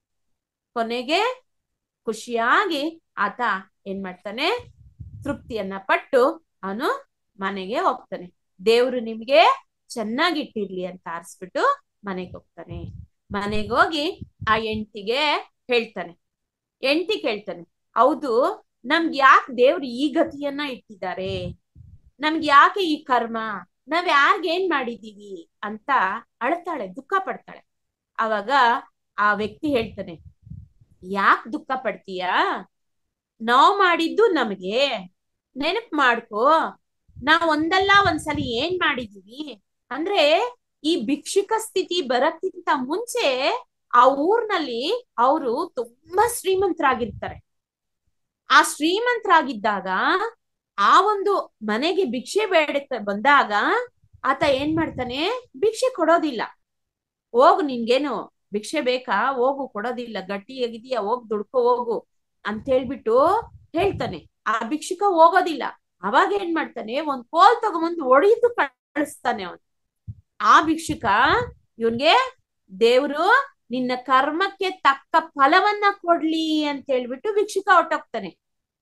ಕೊನೆಗೆ ಖುಷಿಯಾಗಿ ಆತ ಏನ್ ಮಾಡ್ತಾನೆ ತೃಪ್ತಿಯನ್ನ ಪಟ್ಟು ಅವನು ಮನೆಗೆ ಹೋಗ್ತಾನೆ ದೇವ್ರು ನಿಮ್ಗೆ ಚೆನ್ನಾಗಿಟ್ಟಿರ್ಲಿ ಅಂತ ಆರಿಸ್ಬಿಟ್ಟು ಮನೆಗೆ ಹೋಗ್ತಾನೆ ಮನೆಗೆ ಹೋಗಿ ಆ ಹೆಂಡತಿಗೆ ಹೇಳ್ತಾನೆ ಹೆಂಡತಿ ಕೇಳ್ತಾನೆ ಹೌದು ನಮ್ಗೆ ಯಾಕೆ ದೇವ್ರು ಈ ಗತಿಯನ್ನ ಇಟ್ಟಿದ್ದಾರೆ ನಮ್ಗೆ ಯಾಕೆ ಈ ಕರ್ಮ ನಾವ್ ಯಾರ್ಗ್ ಏನ್ ಮಾಡಿದೀವಿ ಅಂತ ಅಳ್ತಾಳೆ ದುಃಖ ಪಡ್ತಾಳೆ ಅವಾಗ ಆ ವ್ಯಕ್ತಿ ಹೇಳ್ತಾನೆ ಯಾಕ್ ದುಃಖ ಪಡ್ತೀಯಾ ನಾವ್ ಮಾಡಿದ್ದು ನಮಗೆ ನೆನಪ್ ಮಾಡ್ಕೋ ನಾವ್ ಒಂದಲ್ಲ ಒಂದ್ಸಲಿ ಏನ್ ಮಾಡಿದೀವಿ ಅಂದ್ರೆ ಈ ಭಿಕ್ಷುಕ ಸ್ಥಿತಿ ಬರಕ್ಕಿಂತ ಮುಂಚೆ ಆ ಊರ್ನಲ್ಲಿ ಅವರು ತುಂಬಾ ಶ್ರೀಮಂತರಾಗಿರ್ತಾರೆ ಆ ಶ್ರೀಮಂತರಾಗಿದ್ದಾಗ ಆ ಒಂದು ಮನೆಗೆ ಭಿಕ್ಷೆ ಬೇಡ ಬಂದಾಗ ಆತ ಏನ್ ಮಾಡ್ತಾನೆ ಭಿಕ್ಷೆ ಕೊಡೋದಿಲ್ಲ ಹೋಗು ನಿನ್ಗೇನು ಭಿಕ್ಷೆ ಬೇಕಾ ಹೋಗು ಕೊಡೋದಿಲ್ಲ ಗಟ್ಟಿಯಾಗಿದೀಯಾ ಹೋಗ್ ದುಡ್ಕೊ ಹೋಗು ಅಂತ ಹೇಳ್ಬಿಟ್ಟು ಹೇಳ್ತಾನೆ ಆ ಭಿಕ್ಷುಕ ಹೋಗೋದಿಲ್ಲ ಅವಾಗ ಏನ್ ಮಾಡ್ತಾನೆ ಒಂದ್ ಕೋಲ್ ತಗೊಂಬಂದು ಒಡೆದು ಕಳಿಸ್ತಾನೆ ಅವನು ಆ ಭಿಕ್ಷುಕ ಇವನ್ಗೆ ದೇವ್ರು ನಿನ್ನ ಕರ್ಮಕ್ಕೆ ತಕ್ಕ ಫಲವನ್ನ ಕೊಡ್ಲಿ ಅಂತ ಹೇಳ್ಬಿಟ್ಟು ಭಿಕ್ಷುಕ ಹೊಟ್ಟೋಗ್ತಾನೆ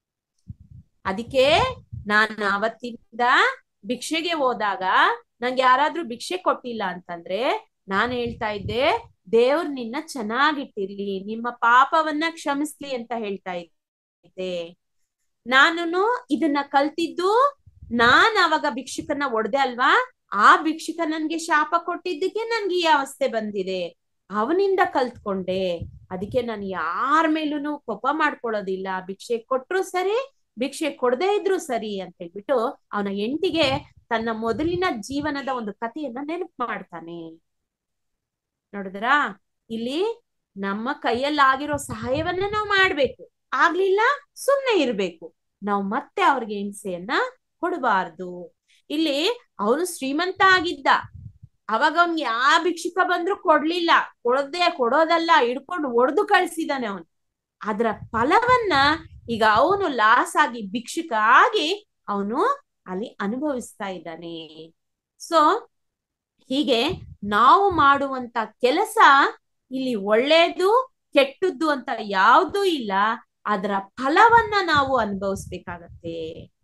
ಅದಕ್ಕೆ ನಾನು ಅವತ್ತಿಂದ ಭಿಕ್ಷೆಗೆ ಹೋದಾಗ ನಂಗೆ ಯಾರಾದ್ರೂ ಭಿಕ್ಷೆ ಕೊಟ್ಟಿಲ್ಲ ಅಂತಂದ್ರೆ ನಾನು ಹೇಳ್ತಾ ಇದ್ದೆ ದೇವ್ರು ನಿನ್ನ ಚೆನ್ನಾಗಿಟ್ಟಿರ್ಲಿ ನಿಮ್ಮ ಪಾಪವನ್ನ ಕ್ಷಮಿಸ್ಲಿ ಅಂತ ಹೇಳ್ತಾ ಇದ್ದೆ ನಾನು ಇದನ್ನ ಕಲ್ತಿದ್ದು ನಾನ್ ಅವಾಗ ಭಿಕ್ಷುಕನ ಒಡ್ದೆ ಅಲ್ವಾ ಆ ಭಿಕ್ಷುಕ ನನ್ಗೆ ಶಾಪ ಕೊಟ್ಟಿದ್ದಕ್ಕೆ ನನ್ಗೆ ಈ ಅವಸ್ಥೆ ಬಂದಿದೆ ಅವನಿಂದ ಕಲ್ತ್ಕೊಂಡೆ ಅದಕ್ಕೆ ನಾನು ಯಾರ ಮೇಲೂನು ಕೋಪ ಮಾಡ್ಕೊಳ್ಳೋದಿಲ್ಲ ಭಿಕ್ಷೆ ಕೊಟ್ರು ಸರಿ ಭಿಕ್ಷೆ ಕೊಡದೇ ಇದ್ರು ಸರಿ ಅಂತ ಹೇಳ್ಬಿಟ್ಟು ಅವನ ಹೆಂಡತಿಗೆ ತನ್ನ ಮೊದಲಿನ ಜೀವನದ ಒಂದು ಕಥೆಯನ್ನ ನೆನಪು ಮಾಡ್ತಾನೆ ನೋಡಿದ್ರಾ ಇಲ್ಲಿ ನಮ್ಮ ಕೈಯಲ್ಲಾಗಿರೋ ಸಹಾಯವನ್ನ ನಾವು ಮಾಡ್ಬೇಕು ಆಗ್ಲಿಲ್ಲ ಸುಮ್ನೆ ಇರ್ಬೇಕು ನಾವು ಮತ್ತೆ ಅವ್ರಿಗೆ ಹಿಂಸೆಯನ್ನ ಕೊಡಬಾರ್ದು ಇಲ್ಲಿ ಅವನು ಶ್ರೀಮಂತ ಆಗಿದ್ದ ಅವಾಗ ಅವ್ನ್ಗೆ ಯಾವ ಭಿಕ್ಷುಕ ಬಂದ್ರು ಕೊಡ್ಲಿಲ್ಲ ಕೊಡದೆ ಕೊಡೋದಲ್ಲ ಹಿಡ್ಕೊಂಡು ಒಡೆದು ಕಳ್ಸಿದಾನೆ ಅವನು ಅದ್ರ ಫಲವನ್ನ ಈಗ ಅವನು ಲಾಸ್ ಆಗಿ ಭಿಕ್ಷುಕ ಆಗಿ ಅವನು ಅಲ್ಲಿ ಅನುಭವಿಸ್ತಾ ಇದ್ದಾನೆ ಸೊ ಹೀಗೆ ನಾವು ಮಾಡುವಂತ ಕೆಲಸ ಇಲ್ಲಿ ಒಳ್ಳೇದು ಕೆಟ್ಟದ್ದು ಅಂತ ಯಾವ್ದೂ ಇಲ್ಲ ಅದರ ಫಲವನ್ನ ನಾವು ಅನುಭವಿಸ್ಬೇಕಾಗತ್ತೆ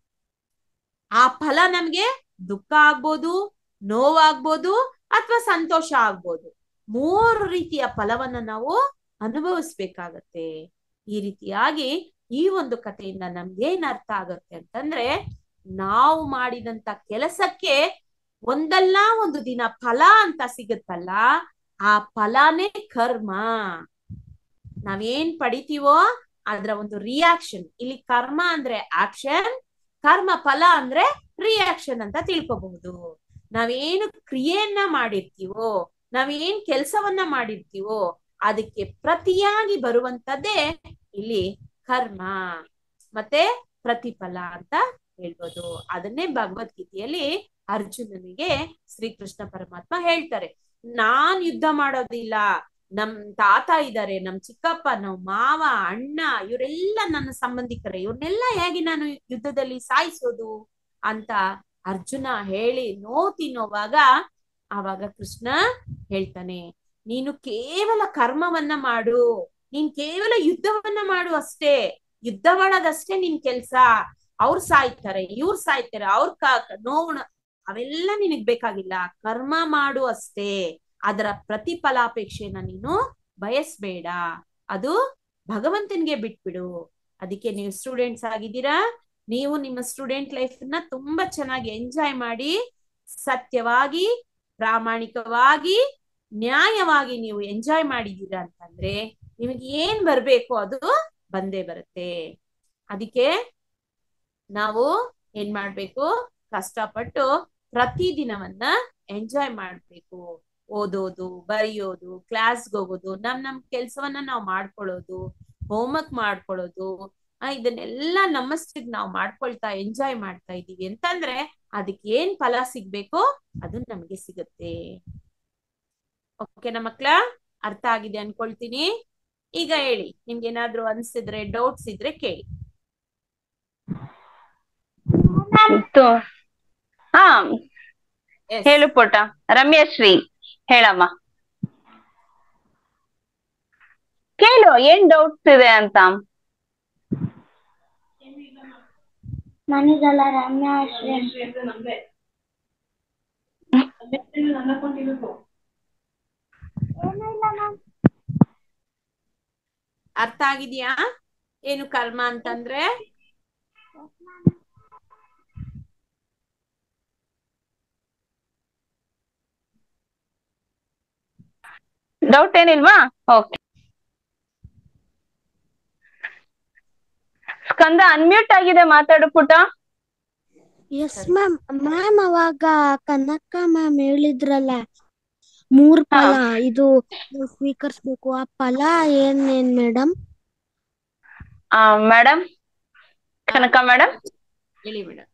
ಆ ಫಲ ನಮ್ಗೆ ದುಃಖ ಆಗ್ಬೋದು ನೋವಾಗ್ಬೋದು ಅಥವಾ ಸಂತೋಷ ಆಗ್ಬೋದು ಮೂರು ರೀತಿಯ ಫಲವನ್ನ ನಾವು ಅನುಭವಿಸ್ಬೇಕಾಗತ್ತೆ ಈ ರೀತಿಯಾಗಿ ಈ ಒಂದು ಕಥೆಯಿಂದ ನಮ್ಗೆ ಏನ್ ಅರ್ಥ ಆಗತ್ತೆ ಅಂತಂದ್ರೆ ನಾವು ಮಾಡಿದಂತ ಕೆಲಸಕ್ಕೆ ಒಂದಲ್ಲ ಒಂದು ದಿನ ಫಲ ಅಂತ ಸಿಗುತ್ತಲ್ಲ ಆ ಫಲನೇ ಕರ್ಮ ನಾವೇನ್ ಪಡಿತೀವೋ ಅದ್ರ ಒಂದು ರಿಯಾಕ್ಷನ್ ಇಲ್ಲಿ ಕರ್ಮ ಅಂದ್ರೆ ಆಕ್ಷನ್ ಕರ್ಮ ಫಲ ಅಂದ್ರೆ ರಿಯಾಕ್ಷನ್ ಅಂತ ತಿಳ್ಕೊಬಹುದು ನಾವೇನು ಕ್ರಿಯೆಯನ್ನ ಮಾಡಿರ್ತೀವೋ ನಾವೇನ್ ಕೆಲ್ಸವನ್ನ ಮಾಡಿರ್ತೀವೋ ಅದಕ್ಕೆ ಪ್ರತಿಯಾಗಿ ಬರುವಂತದ್ದೇ ಇಲ್ಲಿ ಕರ್ಮ ಮತ್ತೆ ಪ್ರತಿಫಲ ಅಂತ ಹೇಳ್ಬೋದು ಅದನ್ನೇ ಭಗವದ್ಗೀತೆಯಲ್ಲಿ ಅರ್ಜುನನಿಗೆ ಶ್ರೀಕೃಷ್ಣ ಪರಮಾತ್ಮ ಹೇಳ್ತಾರೆ ನಾನ್ ಯುದ್ಧ ಮಾಡೋದಿಲ್ಲ ನಮ್ ತಾತ ಇದ್ದಾರೆ ನಮ್ ಚಿಕ್ಕಪ್ಪ ನಮ್ ಮಾವ ಅಣ್ಣ ಇವರೆಲ್ಲ ನನ್ನ ಸಂಬಂಧಿಕರೇ ಇವ್ರನ್ನೆಲ್ಲ ಹೇಗೆ ನಾನು ಯುದ್ಧದಲ್ಲಿ ಸಾಯಿಸೋದು ಅಂತ ಅರ್ಜುನ ಹೇಳಿ ನೋವು ತಿನ್ನೋವಾಗ ಆವಾಗ ಕೃಷ್ಣ ಹೇಳ್ತಾನೆ ನೀನು ಕೇವಲ ಕರ್ಮವನ್ನ ಮಾಡು ನೀನ್ ಕೇವಲ ಯುದ್ಧವನ್ನ ಮಾಡು ಅಷ್ಟೇ ಯುದ್ಧ ಮಾಡೋದಷ್ಟೇ ನಿನ್ ಕೆಲ್ಸ ಅವ್ರು ಸಾಯ್ತಾರೆ ಇವ್ರು ಸಾಯ್ತಾರೆ ಅವ್ರ ಕ ನೋವು ಅವೆಲ್ಲ ನಿನಗ್ ಬೇಕಾಗಿಲ್ಲ ಕರ್ಮ ಮಾಡು ಅಷ್ಟೇ ಅದರ ಪ್ರತಿಫಲಾಪೇಕ್ಷೆನ ನೀನು ಬಯಸ್ಬೇಡ ಅದು ಭಗವಂತನ್ಗೆ ಬಿಟ್ಬಿಡು ಅದಕ್ಕೆ ನೀವು ಸ್ಟೂಡೆಂಟ್ಸ್ ಆಗಿದ್ದೀರಾ ನೀವು ನಿಮ್ಮ ಸ್ಟೂಡೆಂಟ್ ಲೈಫ್ ನ ತುಂಬಾ ಚೆನ್ನಾಗಿ ಎಂಜಾಯ್ ಮಾಡಿ ಸತ್ಯವಾಗಿ ಪ್ರಾಮಾಣಿಕವಾಗಿ ನ್ಯಾಯವಾಗಿ ನೀವು ಎಂಜಾಯ್ ಮಾಡಿದೀರಾ ಅಂತಂದ್ರೆ ನಿಮಗೆ ಏನ್ ಬರ್ಬೇಕು ಅದು ಬಂದೇ ಬರುತ್ತೆ ಅದಕ್ಕೆ ನಾವು ಏನ್ ಮಾಡ್ಬೇಕು ಕಷ್ಟಪಟ್ಟು ಪ್ರತಿ ದಿನವನ್ನ ಎಂಜಾಯ್ ಮಾಡ್ಬೇಕು ಓದೋದು ಬರೆಯೋದು ಕ್ಲಾಸ್ಗೆ ಹೋಗೋದು ನಮ್ ನಮ್ ಕೆಲ್ಸವನ್ನ ನಾವು ಮಾಡ್ಕೊಳ್ಳೋದು ಹೋಮ್ವರ್ಕ್ ಮಾಡ್ಕೊಳ್ಳೋದು ಆ ಇದನ್ನೆಲ್ಲ ನಮ್ಮಷ್ಟಿಗೆ ನಾವು ಮಾಡ್ಕೊಳ್ತಾ ಎಂಜಾಯ್ ಮಾಡ್ತಾ ಇದೀವಿ ಅಂತಂದ್ರೆ ಅದಕ್ಕೆ ಏನ್ ಫಲ ಸಿಗ್ಬೇಕೋ ಅದು ನಮಗೆ ಸಿಗುತ್ತೆ ಓಕೆನಾ ಮಕ್ಳ ಅರ್ಥ ಆಗಿದೆ ಅನ್ಕೊಳ್ತೀನಿ ಈಗ ಹೇಳಿ ನಿಮ್ಗೆ ಏನಾದ್ರು ಅನ್ಸಿದ್ರೆ ಡೌಟ್ಸ್ ಇದ್ರೆ ಕೇಳಿ ಇತ್ತು. ಹಾ Yes. ಹೇಳು ಪುಟ ರಮ್ಯಶ್ರೀ ಹೇಳಮ್ಮ ಕೇಳು ಏನ್ ಡೌಟ್ಸ್ ಇದೆ ಅಂತ ನನಗಲ್ಲ ರಮ್ಯಾ ಅಷ್ಟೇ ಏನೂ ಇಲ್ಲ ಮ್ಯಾಮ್ ಅರ್ಥ ಆಗಿದ್ಯಾ ಏನು ಕರ್ಮ ಅಂತಂದ್ರೆ ಡೌಟ್ ಏನಿಲ್ವಾ ಓಕೆ ಸ್ಕಂದ ಅನ್ಮ್ಯೂಟ್ ಆಗಿದೆ ಮಾತಾಡು ಪುಟ ಎಸ್ ಮ್ಯಾಮ್ ಮ್ಯಾಮ್ ಅವಾಗ ಕನಕ ಮ್ಯಾಮ್ ಹೇಳಿದ್ರಲ್ಲ ಮೂರ್ ಫಲ ಇದು ಸ್ವೀಕರಿಸ್ಬೇಕು ಆ ಫಲ ಏನೇನ್ ಮೇಡಮ್ ಮೇಡಮ್ ಕನಕ ಮೇಡಮ್ ಹೇಳಿ ಮೇಡಮ್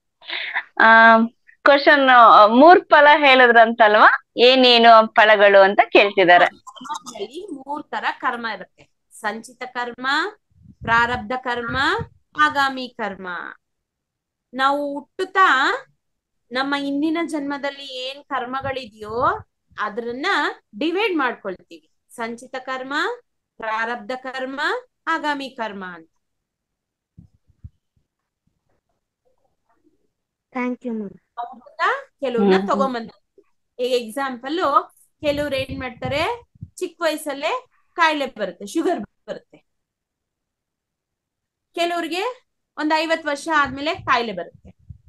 ಕ್ವಶನ್ ಮೂರ್ ಫಲ ಹೇಳಿದ್ರಂತಲ್ವಾ ಏನೇನು ಫಲಗಳು ಅಂತ ಕೇಳ್ತಿದ್ದಾರೆ ಕರ್ಮದಲ್ಲಿ ಮೂರ್ ತರ ಕರ್ಮ ಇರುತ್ತೆ ಸಂಚಿತ ಕರ್ಮ ಪ್ರಾರಬ್ಧ ಕರ್ಮ ಆಗಾಮಿ ಕರ್ಮ ನಾವು ಹುಟ್ಟುತ್ತಾ ನಮ್ಮ ಹಿಂದಿನ ಜನ್ಮದಲ್ಲಿ ಏನ್ ಕರ್ಮಗಳಿದೆಯೋ ಅದನ್ನ ಡಿವೈಡ್ ಮಾಡ್ಕೊಳ್ತೀವಿ ಸಂಚಿತ ಕರ್ಮ ಪ್ರಾರಬ್ಧ ಕರ್ಮ ಆಗಾಮಿ ಕರ್ಮ ಅಂತ ಥ್ಯಾಂಕ್ ಯು ಮ್ಯಾಮ್ ನಾವು ಹುಟ್ಟುತ್ತಾ ಕೆಲವ್ರನ್ನ ಹ್ಮ್. ತಗೊಂಬಂದಿರ್ತೀವಿ ಈಗ ಎಕ್ಸಾಂಪಲ್ ಕೆಲವ್ರು ಏನ್ ಮಾಡ್ತಾರೆ ಚಿಕ್ಕ ವಯಸ್ಸಲ್ಲೇ ಕಾಯಿಲೆ ಬರುತ್ತೆ ಶುಗರ್ ಬರುತ್ತೆ ಕೆಲವ್ರಿಗೆ ಒಂದ್ ಐವತ್ ವರ್ಷ ಆದ್ಮೇಲೆ ಕಾಯಿಲೆ ಬರುತ್ತೆ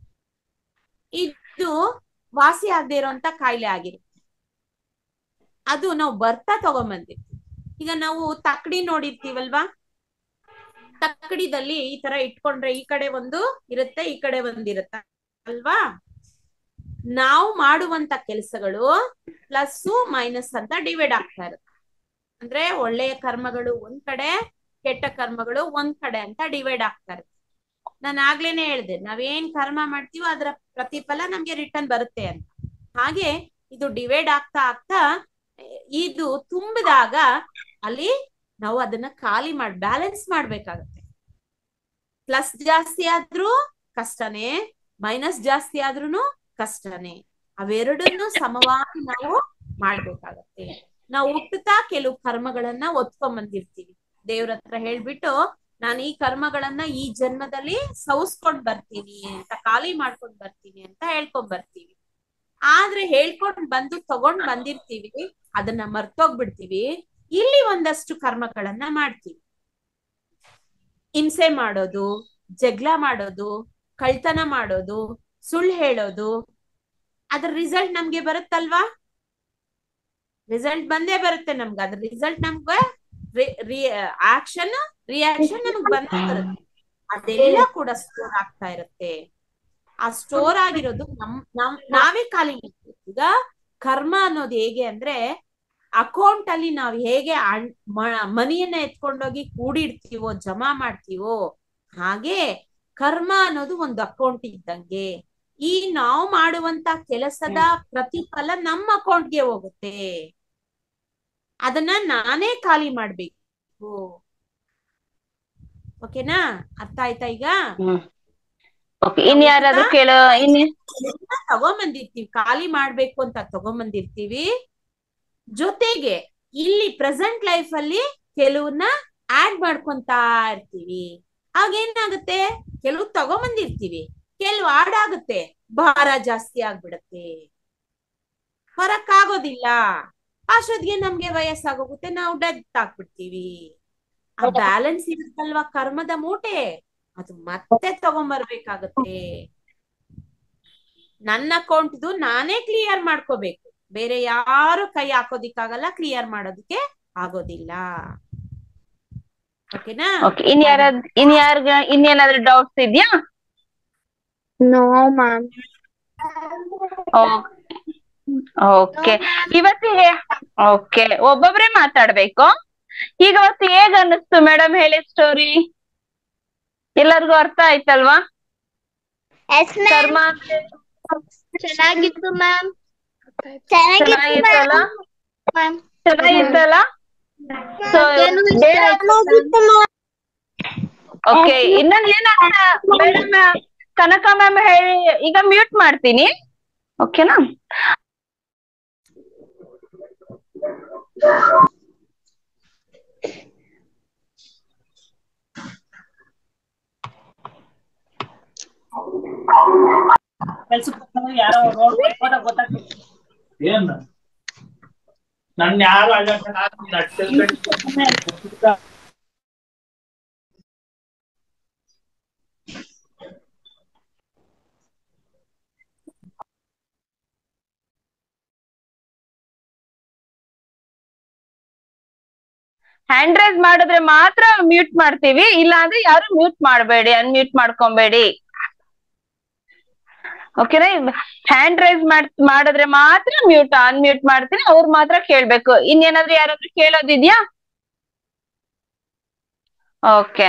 ಇದು ವಾಸಿ ಆಗದೆ ಇರೋಂತ ಕಾಯಿಲೆ ಆಗಿರುತ್ತೆ ಅದು ನಾವು ಬರ್ತಾ ತಗೊಂಬಂದಿರ್ತೀವಿ ಈಗ ನಾವು ತಕ್ಕಡಿ ನೋಡಿರ್ತೀವಲ್ವಾ ತಕ್ಕಡಿದಲ್ಲಿ ಈ ತರ ಇಟ್ಕೊಂಡ್ರೆ ಈ ಕಡೆ ಒಂದು ಇರುತ್ತೆ ಈ ಕಡೆ ಒಂದಿರುತ್ತೆ ಅಲ್ವಾ ನಾವು ಮಾಡುವಂತ ಕೆಲಸಗಳು ಪ್ಲಸ್ ಮೈನಸ್ ಅಂತ ಡಿವೈಡ್ ಆಗ್ತಾ ಇರುತ್ತೆ ಅಂದ್ರೆ ಒಳ್ಳೆಯ ಕರ್ಮಗಳು ಒಂದ್ ಕಡೆ ಕೆಟ್ಟ ಕರ್ಮಗಳು ಒಂದ್ ಕಡೆ ಅಂತ ಡಿವೈಡ್ ಆಗ್ತಾ ಇರುತ್ತೆ ನಾನು ಆಗ್ಲೇನೆ ಹೇಳ್ದೆ ನಾವೇನ್ ಕರ್ಮ ಮಾಡ್ತೀವೋ ಅದರ ಪ್ರತಿಫಲ ನಮ್ಗೆ ರಿಟರ್ನ್ ಬರುತ್ತೆ ಅಂತ ಹಾಗೆ ಇದು ಡಿವೈಡ್ ಆಗ್ತಾ ಆಗ್ತಾ ಇದು ತುಂಬಿದಾಗ ಅಲ್ಲಿ ನಾವು ಅದನ್ನ ಖಾಲಿ ಮಾಡಿ ಬ್ಯಾಲೆನ್ಸ್ ಮಾಡ್ಬೇಕಾಗತ್ತೆ ಪ್ಲಸ್ ಜಾಸ್ತಿ ಆದ್ರೂ ಕಷ್ಟನೇ ಮೈನಸ್ ಜಾಸ್ತಿ ಆದ್ರೂನು ಕಷ್ಟನೇ ಅವೆರಡನ್ನು ಸಮವಾಗಿ ನಾವು ಮಾಡ್ಬೇಕಾಗತ್ತೆ ನಾವು ಹುಟ್ಟುತ್ತಾ ಕೆಲವು ಕರ್ಮಗಳನ್ನ ಒತ್ಕೊಂಡ್ ಬಂದಿರ್ತೀವಿ ದೇವ್ರ ಹತ್ರ ಹೇಳ್ಬಿಟ್ಟು ನಾನು ಈ ಕರ್ಮಗಳನ್ನ ಈ ಜನ್ಮದಲ್ಲಿ ಸೌಸ್ಕೊಂಡ್ ಬರ್ತೀನಿ ಅಂತ ಖಾಲಿ ಮಾಡ್ಕೊಂಡ್ ಬರ್ತೀನಿ ಅಂತ ಹೇಳ್ಕೊಂಡ್ ಬರ್ತೀವಿ ಆದ್ರೆ ಹೇಳ್ಕೊಂಡ್ ಬಂದು ತಗೊಂಡ್ ಬಂದಿರ್ತೀವಿ ಅದನ್ನ ಮರ್ತೋಗ್ಬಿಡ್ತೀವಿ ಇಲ್ಲಿ ಒಂದಷ್ಟು ಕರ್ಮಗಳನ್ನ ಮಾಡ್ತೀವಿ ಹಿಂಸೆ ಮಾಡೋದು ಜಗಳ ಮಾಡೋದು ಕಳ್ತನ ಮಾಡೋದು ಸುಳ್ಳು ಹೇಳೋದು ಅದ್ರ ರಿಸಲ್ಟ್ ನಮ್ಗೆ ಬರುತ್ತಲ್ವಾ ರಿಸಲ್ಟ್ ಬಂದೇ ಬರುತ್ತೆ ನಮ್ಗೆ ಅದ್ರ ರಿಸಲ್ಟ್ ನಮ್ಗೆ ಆಕ್ಷನ್ ರಿಯಾಕ್ಷನ್ ನಮಗ್ ಬಂದೇ ಬರುತ್ತೆ ಅದೆಲ್ಲ ಕೂಡ ಸ್ಟೋರ್ ಆಗ್ತಾ ಇರುತ್ತೆ ಆ ಸ್ಟೋರ್ ಆಗಿರೋದು ನಮ್ ನಮ್ ನಾವೇ ಖಾಲಿ ಮಾಡ್ತೀವಿ ಈಗ ಕರ್ಮ ಅನ್ನೋದು ಹೇಗೆ ಅಂದ್ರೆ ಅಕೌಂಟ್ ಅಲ್ಲಿ ನಾವ್ ಹೇಗೆ ಮನಿಯನ್ನ ಎತ್ಕೊಂಡೋಗಿ ಕೂಡಿಡ್ತೀವೋ ಜಮಾ ಮಾಡ್ತೀವೋ ಹಾಗೆ ಕರ್ಮ ಅನ್ನೋದು ಒಂದು ಅಕೌಂಟ್ ಇದ್ದಂಗೆ ಈ ನಾವು ಮಾಡುವಂತ ಕೆಲಸದ ಪ್ರತಿಫಲ ನಮ್ಮ ಅಕೌಂಟ್ಗೆ ಹೋಗುತ್ತೆ ಅದನ್ನ ನಾನೇ ಖಾಲಿ ಮಾಡ್ಬೇಕು ಓಕೆನಾ ಅರ್ಥ ಆಯ್ತಾ ಈಗ ಓಕೆ ಇನ್ ಯಾರಾದ್ರೂ ಕೇಳ ಇನ್ ತಗೊಂಬಂದಿರ್ತೀವಿ ಖಾಲಿ ಮಾಡ್ಬೇಕು ಅಂತ ತಗೊಂಬಂದಿರ್ತೀವಿ ಜೊತೆಗೆ ಇಲ್ಲಿ ಪ್ರೆಸೆಂಟ್ ಲೈಫ್ ಅಲ್ಲಿ ಕೆಲವನ್ನ ಆಡ್ ಮಾಡ್ಕೊಂತಾ ಇರ್ತೀವಿ ಆಗೇನಾಗುತ್ತೆ ಕೆಲವು ತಗೊಂಬಂದಿರ್ತೀವಿ ಕೆಲವು ಆಡ್ ಆಗುತ್ತೆ ಭಾರ ಜಾಸ್ತಿ ಆಗ್ಬಿಡತ್ತೆ ಹೊರಕ್ಕಾಗೋದಿಲ್ಲ ಅಷ್ಟೊತ್ತಿಗೆ ನಮ್ಗೆ ವಯಸ್ಸಾಗೋಗುತ್ತೆ ನಾವು ಡೆತ್ ಆಗ್ಬಿಡ್ತೀವಿ ಆ ಬ್ಯಾಲೆನ್ಸ್ ಇರುತ್ತಲ್ವಾ ಕರ್ಮದ ಮೂಟೆ ಅದು ಮತ್ತೆ ತಗೊಂಬರ್ಬೇಕಾಗತ್ತೆ ನನ್ನ ಅಕೌಂಟ್ದು ನಾನೇ ಕ್ಲಿಯರ್ ಮಾಡ್ಕೋಬೇಕು ಬೇರೆ ಯಾರು ಕೈ ಹಾಕೋದಿಕ್ಕಾಗಲ್ಲ ಕ್ಲಿಯರ್ ಮಾಡೋದಕ್ಕೆ ಆಗೋದಿಲ್ಲ ಓಕೆನಾ ಓಕೆ ಇನ್ ಯಾರಾದ್ ಇನ್ ಯಾರ್ಗ ಇನ್ನೇನಾದ್ರೂ ಡೌಟ್ಸ್ ಇದ್ಯಾ ನೋ ಮ್ಯಾಮ್ ಓಕೆ ಇವತ್ತಿಗೆ ಓಕೆ ಒಬ್ಬೊಬ್ರೆ ಮಾತಾಡ್ಬೇಕು ಈಗ ಅವತ್ತು ಹೇಗ್ ಅನ್ನಿಸ್ತು ಮೇಡಮ್ ಹೇಳಿ ಸ್ಟೋರಿ ಎಲ್ಲರಿಗೂ ಅರ್ಥ ಆಯ್ತಲ್ವಾ ಎಸ್ ಮ್ಯಾಮ್ ಕರ್ಮ ಅಂದ್ರೆ ಚೆನ್ನಾಗಿತ್ತು ಮ್ಯಾಮ್ ಚೆನ್ನಾಗಿತ್ತು ಚೆನ್ನಾಗಿತ್ತಲ್ಲ ಮ್ಯಾಮ್ ಚೆನ್ನಾಗಿತ್ತಲ್ಲ ಸೊ ಓಕೆ ಇನ್ನೊಂದ್ ಏನಾದ್ರೆ ಮೇಡಮ್ ಕನಕ ಮ್ಯಾಮ್ ಹೇಳಿ ಈಗ ಮ್ಯೂಟ್ ಮಾಡ್ತೀನಿ ಓಕೆನಾ ಕೆಲ್ಸಕ್ಕೆ ಯಾರೋ ನೋಡ್ಕೊಂಡು ಗೊತ್ತಾಗ್ತದೆ ಏನ್ ನನ್ ಯಾರು ಅಡ್ಡ ಹ್ಯಾಂಡ್ ರೈಸ್ ಮಾಡಿದ್ರೆ ಮಾತ್ರ ಮ್ಯೂಟ್ ಮಾಡ್ತೀವಿ ಇಲ್ಲ ಅಂದ್ರೆ ಯಾರು ಮ್ಯೂಟ್ ಮಾಡಬೇಡಿ ಅನ್ಮ್ಯೂಟ್ ಮಾಡ್ಕೊಬೇಡಿ ಓಕೆನಾ ಹ್ಯಾಂಡ್ ರೈಸ್ ಮಾಡ್ ಮಾಡಿದ್ರೆ ಮಾತ್ರ ಮ್ಯೂಟ್ ಅನ್ಮ್ಯೂಟ್ ಮಾಡ್ತೀನಿ ಅವ್ರು ಮಾತ್ರ ಕೇಳ್ಬೇಕು ಇನ್ನೇನಾದ್ರೂ ಯಾರಾದ್ರೂ ಕೇಳೋದಿದ್ಯಾ ಓಕೆ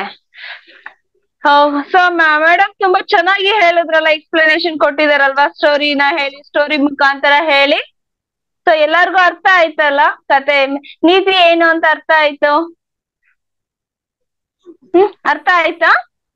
ಸೊ ಮೇಡಮ್ ತುಂಬಾ ಚೆನ್ನಾಗಿ ಹೇಳಿದ್ರಲ್ಲ ಎಕ್ಸ್ಪ್ಲನೇಷನ್ ಕೊಟ್ಟಿದಾರಲ್ವಾ ಸ್ಟೋರಿನ ಹೇಳಿ ಸ್ಟೋರಿ ಮುಖಾಂತರ ಹೇಳಿ ಸೊ ಎಲ್ಲಾರ್ಗು ಅರ್ಥ ಆಯ್ತಲ್ಲ ಕತೆ ನೀತಿ ಏನು ಅಂತ ಅರ್ಥ ಆಯ್ತು ಹ್ಮ್ ಅರ್ಥ ಆಯ್ತಾ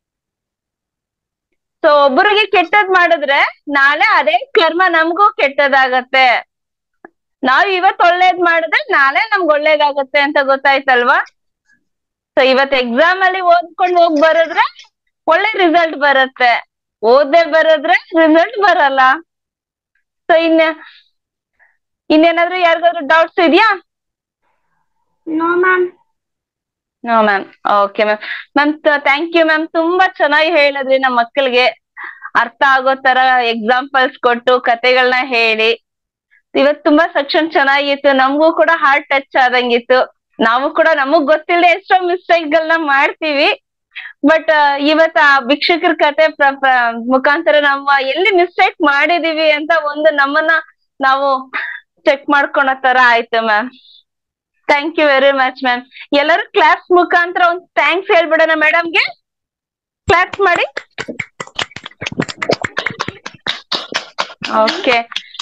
ಸೊ ಒಬ್ಬರಿಗೆ ಕೆಟ್ಟದ್ ಮಾಡಿದ್ರೆ ನಾಳೆ ಅದೇ ಕರ್ಮ ನಮಗೂ ಕೆಟ್ಟದಾಗತ್ತೆ ನಾವ್ ಇವತ್ ಒಳ್ಳೇದ್ ಮಾಡಿದ್ರೆ ನಾಳೆ ನಮ್ಗ್ ಒಳ್ಳೇದಾಗತ್ತೆ ಅಂತ ಗೊತ್ತಾಯ್ತಲ್ವಾ ಸೊ ಇವತ್ ಎಕ್ಸಾಮ್ ಅಲ್ಲಿ ಓದ್ಕೊಂಡ್ ಹೋಗ್ ಬರದ್ರೆ ಒಳ್ಳೆ ರಿಸಲ್ಟ್ ಬರುತ್ತೆ ಓದ್ದೆ ಬರದ್ರೆ ರಿಸಲ್ಟ್ ಬರಲ್ಲ ಸೊ ಇನ್ನ ಇನ್ನೇನಾದ್ರೂ ಯಾರಿಗಾದ್ರೂ ಡೌಟ್ಸ್ ಇದೆಯಾ no ma'am no ma'am okay ma'am ma'am thank you ma'am ತುಂಬಾ ಚೆನ್ನಾಗಿ ಹೇಳಿದ್ರಿ ನಮ್ಮ ಮಕ್ಕಳಿಗೆ ಅರ್ಥ ಆಗೋ ತರ ಎಕ್ಸಾಂಪಲ್ಸ್ ಕೊಟ್ಟು ಕತೆಗಳನ್ನ ಹೇಳಿ ಇವತ್ ತುಂಬಾ ಸೆಕ್ಷನ್ ಚೆನ್ನಾಗಿತ್ತು ನಮಗೂ ಕೂಡ ಹಾರ್ಟ್ ಟಚ್ ಆದಂಗಿತ್ತು ನಾವು ಕೂಡ ನಮಗ್ ಗೊತ್ತಿಲ್ಲದೆ ಎಷ್ಟೋ ಮಿಸ್ಟೇಕ್ ಗಳನ್ನ ಮಾಡ್ತೀವಿ ಬಟ್ ಇವತ್ ಆ ಭಿಕ್ಷುಕರ ಕತೆ ಪ್ರ- ಪ್ರ- ಮುಖಾಂತರ ನಮ್ಮ ಎಲ್ಲಿ ಮಿಸ್ಟೇಕ್ ಮಾಡಿದೀವಿ ಅಂತ ಒಂದು ನಮ್ಮನ್ನ ನಾವು ಚೆಕ್ ಮಾಡ್ಕೊಳೋ ತರ ಆಯ್ತು ma'am thank you very much ma'am ಎಲ್ಲರೂ ಕ್ಲಾಸ್ ಮುಖಾಂತರ ಒಂದು ಥ್ಯಾಂಕ್ಸ್ ಹೇಳ್ಬಿಡೋಣ ಮೇಡಮ್ಗೆ ಕ್ಲಾಸ್ ಮಾಡಿ ಓಕೆ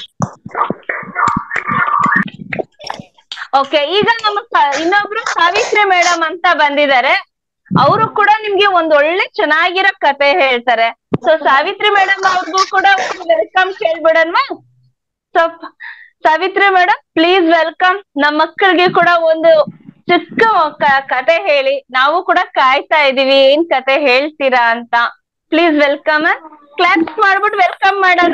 ಓಕೆ ಈಗ ನಮ್ಮ ಸ- ಇನ್ನೊಬ್ರು ಸಾವಿತ್ರಿ ಮೇಡಮ್ ಅಂತ ಬಂದಿದ್ದಾರೆ ಅವರು ಕೂಡ ನಿಮ್ಗೆ ಒಂದ್ ಒಳ್ಳೆ ಚೆನ್ನಾಗಿರೋ ಕತೆ ಹೇಳ್ತಾರೆ ಸೊ ಸಾವಿತ್ರಿ ಮೇಡಮ್ ಅವ್ರಿಗೂ ಕೂಡ ವೆಲ್ಕಮ್ ಕೇಳ್ಬಿಡನ್ವಾ so Savitri madam please welcome ನಮ್ಮ ಮಕ್ಕಳಿಗೆ ಕೂಡ ಒಂದು ಚಿಕ್ಕ ಕ- ಕತೆ ಹೇಳಿ ನಾವು ಕೂಡ ಕಾಯ್ತಾ ಇದೀವಿ ಏನ್ ಕತೆ ಹೇಳ್ತೀರಾ ಅಂತ ಪ್ಲೀಸ್ ವೆಲ್ಕಮ್ ಕ್ಲಾಪ್ಸ್ ಮಾಡ್ಬಿಟ್ಟು ವೆಲ್ಕಮ್ ಮಾಡೋಣ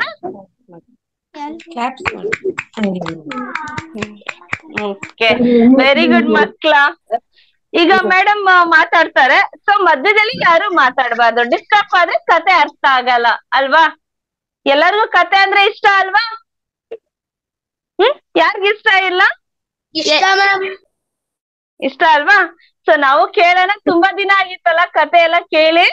ಓಕೆ ವೆರಿ ಗುಡ್ ಮಕ್ಳ ಈಗ ಮೇಡಮ್ ಮಾತಾಡ್ತಾರೆ ಸೊ ಮಧ್ಯದಲ್ಲಿ ಯಾರು ಮಾತಾಡ್ಬಾರ್ದು ಡಿಸ್ಟರ್ಬ್ ಆದ್ರೆ ಕತೆ ಅರ್ಥ ಆಗಲ್ಲ ಅಲ್ವಾ ಎಲ್ಲರಿಗೂ ಕತೆ ಅಂದ್ರೆ ಇಷ್ಟ ಅಲ್ವಾ ಹ್ಮ್ ಯಾರಿಗ ಇಷ್ಟ ಇಲ್ಲ ಇಷ್ಟ ಮ್ಯಾಮ್ ಇಷ್ಟ ಅಲ್ವಾ ಸೊ ನಾವು ಕೇಳೋಣ ತುಂಬಾ ದಿನ ಆಗಿತ್ತಲ್ಲ ಕತೆ ಎಲ್ಲ ಕೇಳಿ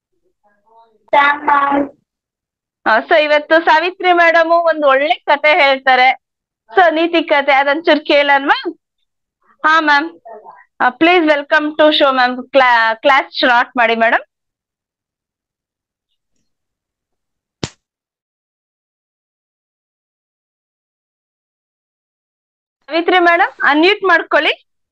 ಸೊ ಇವತ್ತು ಸಾವಿತ್ರಿ ಮೇಡಮ್ ಒಂದ್ ಒಳ್ಳೆ ಕತೆ ಹೇಳ್ತಾರೆ ಸೊ ನೀತಿ ಕತೆ ಅದೊಂಚೂರು ಕೇಳನ್ವಾ ಹಾ ma'am please welcome to show ma'am class start ಮಾಡಿ ಮೇಡಮ್ ಸಾವಿತ್ರಿ ಮೇಡಮ್ ಅನ್ಮ್ಯೂಟ್ ಮಾಡ್ಕೊಳ್ಳಿ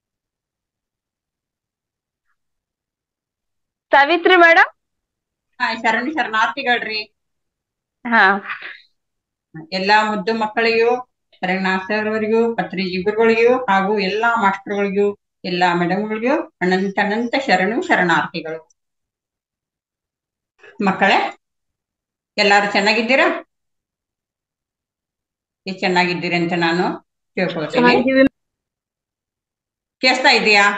ಸಾವಿತ್ರಿ ಮೇಡಮ್ ಹಾ ಶರಣಿ ಶರಣಾರ್ಥಿಗಳ್ರಿ ಹಾ ಎಲ್ಲಾ ಮುದ್ದು ಮಕ್ಕಳಿಗೂ ಶರಣಾರ್ಥಿಗಳಿಗೂ ಪತ್ರಿ ಗುರುಗಳಿಗೂ ಹಾಗೂ ಎಲ್ಲಾ ಮಾಸ್ಟರ್ಗಳಿಗೂ ಎಲ್ಲಾ ಮೇಡಮ್ಗಳಿಗೂ ಅನಂತ ಅನಂತ ಶರಣು ಶರಣಾರ್ಥಿಗಳು ಮಕ್ಕಳೇ ಎಲ್ಲಾರು ಚೆನ್ನಾಗಿದ್ದೀರಾ ಎಷ್ಟು ಚೆನ್ನಾಗಿದ್ದೀರಿ ಅಂತ ನಾನು ತಿಳ್ಕೊಳ್ತೀನಿ ಕೇಳಿಸ್ತಾ ಇದೆಯಾ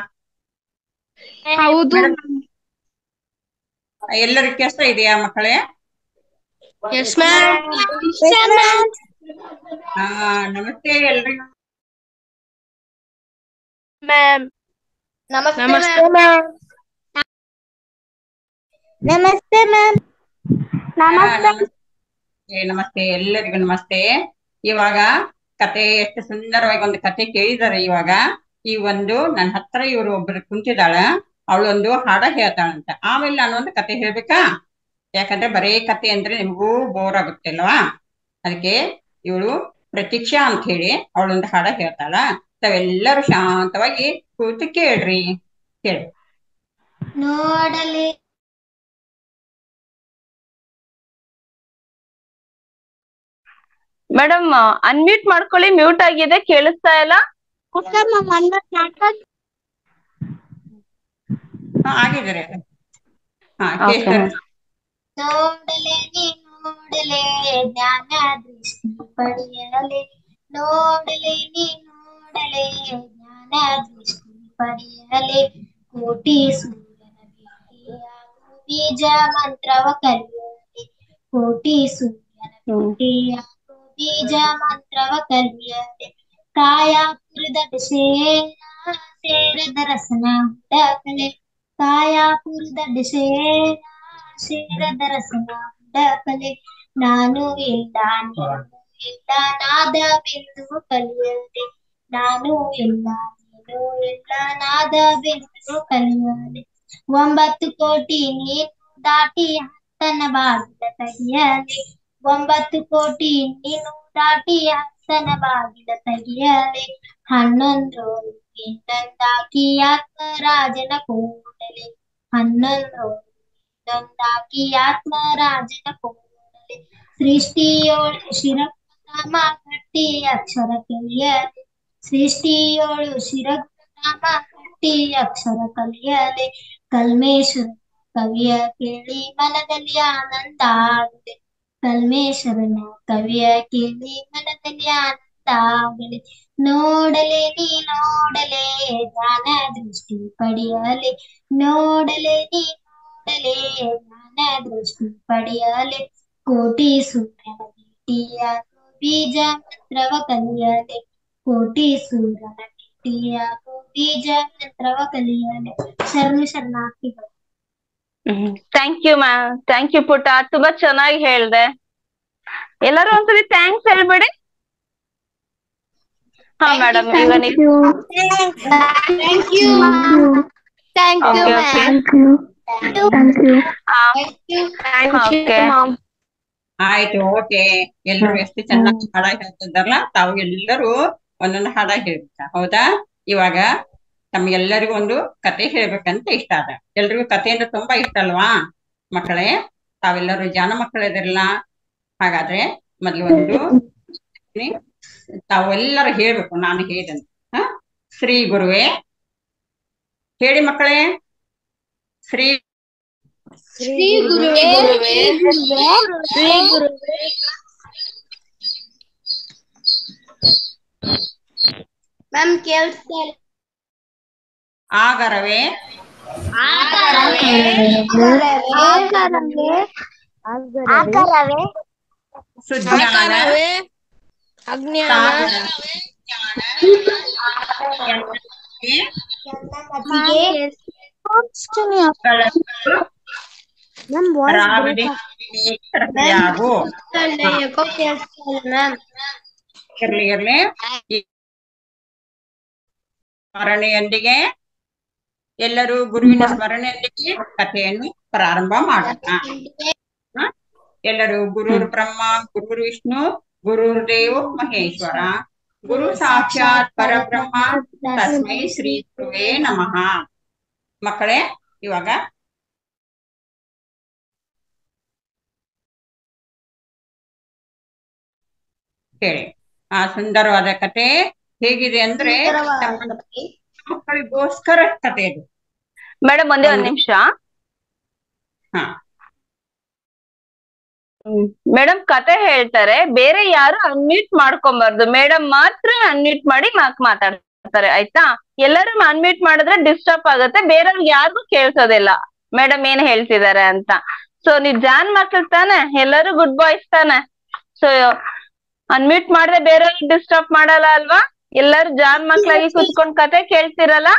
ಹೌದು ಎಲ್ಲರಿಗೂ ಕೇಳಿಸ್ತಾ ಇದೆಯಾ ಮಕ್ಕಳೇ ಎಸ್ ಮ್ಯಾಮ್ ಹಾ ನಮಸ್ತೆ ಎಲ್ರಿಗೂ ಮ್ಯಾಮ್ ನಮಸ್ತೆ ನಮಸ್ತೆ ಮ್ಯಾಮ್ ನಮಸ್ತೆ ಮ್ಯಾಮ್ ಹಾ, ನಮಸ್ತೆ ಏ, ನಮಸ್ತೆ ಎಲ್ಲರಿಗೂ ನಮಸ್ತೆ ಇವಾಗ ಕತೆ ಎಷ್ಟು ಸುಂದರವಾಗಿ ಒಂದು ಕತೆ ಕೇಳಿದಾರೆ ಇವಾಗ ಈ ಒಂದು ನನ್ನ ಹತ್ರ ಇವರು ಒಬ್ರು ಕುಂತಿದಾಳ ಅವಳೊಂದು ಹಾಡ ಹೇಳ್ತಾಳಂತ ಆಮೇಲೆ ನಾನು ಒಂದು ಕತೆ ಹೇಳ್ಬೇಕಾ ಯಾಕಂದ್ರೆ ಬರೇ ಕತೆ ಅಂದ್ರೆ ನಿಮಗೂ ಬೋರ್ ಆಗುತ್ತೆ ಅಲ್ವಾ ಅದಕ್ಕೆ ಇವಳು ಪ್ರತೀಕ್ಷಾ ಅಂತ ಹೇಳಿ ಅವಳೊಂದು ಹಾಡ ಹೇಳ್ತಾಳ ತಾವೆಲ್ಲರೂ ಶಾಂತವಾಗಿ ಕೂತು ಕೇಳ್ರಿ ಕೇಳಿ ನೋಡಲಿ ಮೇಡಮ್ ಅನ್ಮ್ಯೂಟ್ ಮಾಡ್ಕೊಳ್ಳಿ ಮ್ಯೂಟ್ ಆಗಿದೆ ಕೇಳಿಸ್ತಾ ಇಲ್ಲ ಹಾ ಆಗಿದ್ದಾರೆ ಹಾ Okay. ಕೇಳ್ತಾರೆ ನೋಡಲೆ ನೀ ನೋಡಲೆ ಜ್ಞಾನ ದೃಷ್ಟಿ ಪಡೆಯಲೆ ನೋಡಲೆ ನೀ ನೋಡಲೆ ಜ್ಞಾನ ದೃಷ್ಟಿ ಪಡೆಯಲೆ ಕೋಟಿ ಸೂರ್ಯನ ಭೇಟಿಯಾಗು ಬೀಜ ಮಂತ್ರವ ಕಲಿಯಲೆ ಕೋಟಿ ಸೂರ್ಯನ ಭೇಟಿಯಾಗು ಬೀಜ ಮಂತ್ರವ ಕಲಿಯಲೆ ಕಾಯಾಪುರದ ಸೇನ ಸೇರದ ರಸನ ಹುಡಕಲೆ ಕಾಯಾಪುರದ ಡಿಸೇನ ಸೇರದ ರಸನ ಹುಡಕಲೆ ನಾನು ಇಲ್ಲ ನೀನು ಇಲ್ಲ ನಾದವೆಂದು ಕಲಿಯದೆ ನಾನು ಇಲ್ಲ ನೀನು ಇಲ್ಲ ನಾದವೆಂದು ಕಲಿಯದೆ ಒಂಬತ್ತು ಕೋಟಿ ನೀನು ದಾಟಿ ಹತ್ತನ ಬಾಗಿಲ ತೆಗೆಯಲೆ ಒಂಬತ್ತು ಕೋಟಿ ನೀನು ದಾಟಿ ಹತ್ತನ ಬಾಗಿಲ ತೆಗೆಯಲೆ ಹನ್ನೊಂದು ಇನ್ನೊಂದಾಕಿ ಆತ್ಮರಾಜನ ಕೂಡಲೆ ಹನ್ನೊಂದು ಇನ್ನೊಂದಾಕಿ ಆತ್ಮರಾಜನ ಕೂಡಲೆ ಸೃಷ್ಟಿಯೋಳು ಶಿರನಾಮ ಕಟ್ಟಿ ಅಕ್ಷರ ಕಲಿಯಲೆ ಸೃಷ್ಟಿಯೋಳು ಶಿರನಾಮ ಕಟ್ಟಿ ಅಕ್ಷರ ಕಲಿಯಲೆ ಕಲ್ಮೇಶ್ವರ ಕವಿಯ ಕೇಳಿ ಮನದಲ್ಲಿ ಆನಂದ ಆಗಲಿ ಕಲ್ಮೇಶ್ವರನ ಕವಿಯ ಕೇಳಿ ಮನದಲ್ಲಿ ಆನಂದ ಆಗಲಿ ನೋಡಲೆ ನೀ ನೋಡಲೆ ಜ್ಞಾನ ದೃಷ್ಟಿ ಪಡೆಯಲೆ ನೋಡಲೆ ನೀ ನೋಡಲೆ ಜ್ಞಾನ ದೃಷ್ಟಿ ಪಡೆಯಲೆ ಕೋಟಿ ಸೂರ್ಯನ ಭೇಟಿಯಾಗೋ ಬೀಜ ಮಂತ್ರವ ಕಲಿಯಲೆ ಕೋಟಿ ಸೂರ್ಯನ ಭೇಟಿಯಾಗೋ ಬೀಜ ಮಂತ್ರವ ಕಲಿಯಲೆ ಶರಣು ಶರಣಾರ್ಥಿಗಳು thank you ma'am thank you ಪುಟ ತುಂಬಾ ಚೆನ್ನಾಗಿ ಹೇಳ್ದೆ ಎಲ್ಲರೂ ಒಂದ್ಸರಿ ಥ್ಯಾಂಕ್ಸ್ ಹೇಳ್ಬಿಡಿ ಹಾ ಮೇಡಮ್ ಈಗ ನೀವು Thank you. Thank you, Okay, ma'am. okay. ಆ, Thank you, Okay. ma'am. ಆಯ್ತು ಓಕೆ ಎಲ್ರು ಎಷ್ಟು ಚೆನ್ನಾಗಿ ಹಾಡ ಹೇಳ್ತಿದ್ದಾರಲ್ಲ ತಾವು ಎಲ್ಲರೂ ಒಂದೊಂದು ಹಾಡ ಹೇಳ್ಬೇಕ ಹೌದಾ ಇವಾಗ ತಮ್ಗೆಲ್ಲರಿಗೂ ಒಂದು ಕತೆ ಹೇಳ್ಬೇಕಂತ ಇಷ್ಟ ಅದ ಎಲ್ರಿಗೂ ಕತೆ ಅಂದ್ರೆ ತುಂಬಾ ಇಷ್ಟ ಅಲ್ವಾ ಮಕ್ಕಳೇ ತಾವೆಲ್ಲರೂ ಜಾಣ ಮಕ್ಕಳಿದಿರಲ್ಲ ಹಾಗಾದ್ರೆ ಮೊದ್ಲು ಒಂದು ತಾವೆಲ್ಲರೂ ಹೇಳ್ಬೇಕು ನಾನು ಹೇಳಿದಂತ ಹ ಶ್ರೀ ಗುರುವೇ ಹೇಳಿ ಮಕ್ಕಳೇ ಶ್ರೀ ಶ್ರೀ ಗುರುವೇ ಶ್ರೀ ಗುರುವೇ ಮ್ಯಾಮ್ ಕೇಳಿಸ್ತಾ ಇಲ್ಲ ಆಗರವೇ ಆಕಾರವೇ ಸುಜ್ಞಾನ ಅಜ್ಞಾನ ಯಾಗು ಯಾಕೋ ಕೇಳಿಸ್ತಾ ಇಲ್ಲ ಮ್ಯಾಮ್ ಇರ್ಲಿ ಇರ್ಲಿ ಈ ಸ್ಮರಣೆಯೊಂದಿಗೆ ಎಲ್ಲರೂ ಗುರುವಿನ ಸ್ಮರಣೆಯೊಂದಿಗೆ ಕಥೆಯನ್ನು ಪ್ರಾರಂಭ ಮಾಡೋಣ ಹ? ಎಲ್ಲರೂ ಗುರುರ್ ಬ್ರಹ್ಮ ಗುರುರ್ ವಿಷ್ಣು ಗುರುರ್ ದೇವೋ ಮಹೇಶ್ವರ ಗುರು ಸಾಕ್ಷಾತ್ ಪರಬ್ರಹ್ಮ ತಸ್ಮೈ ಶ್ರೀ ಗುರುವೇ ನಮಃ ಮಕ್ಕಳೇ ಇವಾಗ ಹೇಳಿ ಆ ಸುಂದರವಾದ ಕತೆ ಹೇಗಿದೆ ಅಂದ್ರೆ ಮಕ್ಕಳಿಗೋಸ್ಕರ ಕತೆ ಇದು ಮೇಡಮ್ ಒಂದೇ ಒಂದ್ ಒಂದು- ನಿಮಿಷ ಹಾ ಮೇಡಮ್ ಕತೆ ಹೇಳ್ತಾರೆ ಬೇರೆ ಯಾರು ಅನ್ಮ್ಯೂಟ್ ಮಾಡ್ಕೊಂಬಾರ್ದು ಮೇಡಮ್ ಮಾತ್ರ ಅನ್ಮ್ಯೂಟ್ ಮಾಡಿ ಮಾಕ್ ಮಾತಾಡ್ತಾರೆ ಆಯ್ತಾ ಎಲ್ಲರೂ ಅನ್ಮ್ಯೂಟ್ ಮಾಡಿದ್ರೆ ಡಿಸ್ಟರ್ಬ್ ಆಗುತ್ತೆ ಬೇರೆಯವ್ರಿಗೆ ಯಾರಿಗೂ ಕೇಳ್ಸೋದಿಲ್ಲ ಮೇಡಮ್ ಏನ್ ಹೇಳ್ತಿದಾರೆ ಅಂತ ಸೊ ನೀವ್ ಜಾನ್ ಮಕ್ಳು ತಾನೆ ಎಲ್ಲರೂ ಗುಡ್ ಬಾಯ್ಸ್ ತಾನೆ ಸೊ ಅನ್ಮ್ಯೂಟ್ ಮಾಡಿದ್ರೆ ಬೇರೆಯವ್ರಿಗೆ ಡಿಸ್ಟರ್ಬ್ ಮಾಡಲ್ಲ ಅಲ್ವಾ ಎಲ್ಲರೂ ಜಾನ್ ಮಕ್ಳಾಗಿ ಕುತ್ಕೊಂಡ್ ಕತೆ ಕೇಳ್ತಿರಲ್ಲ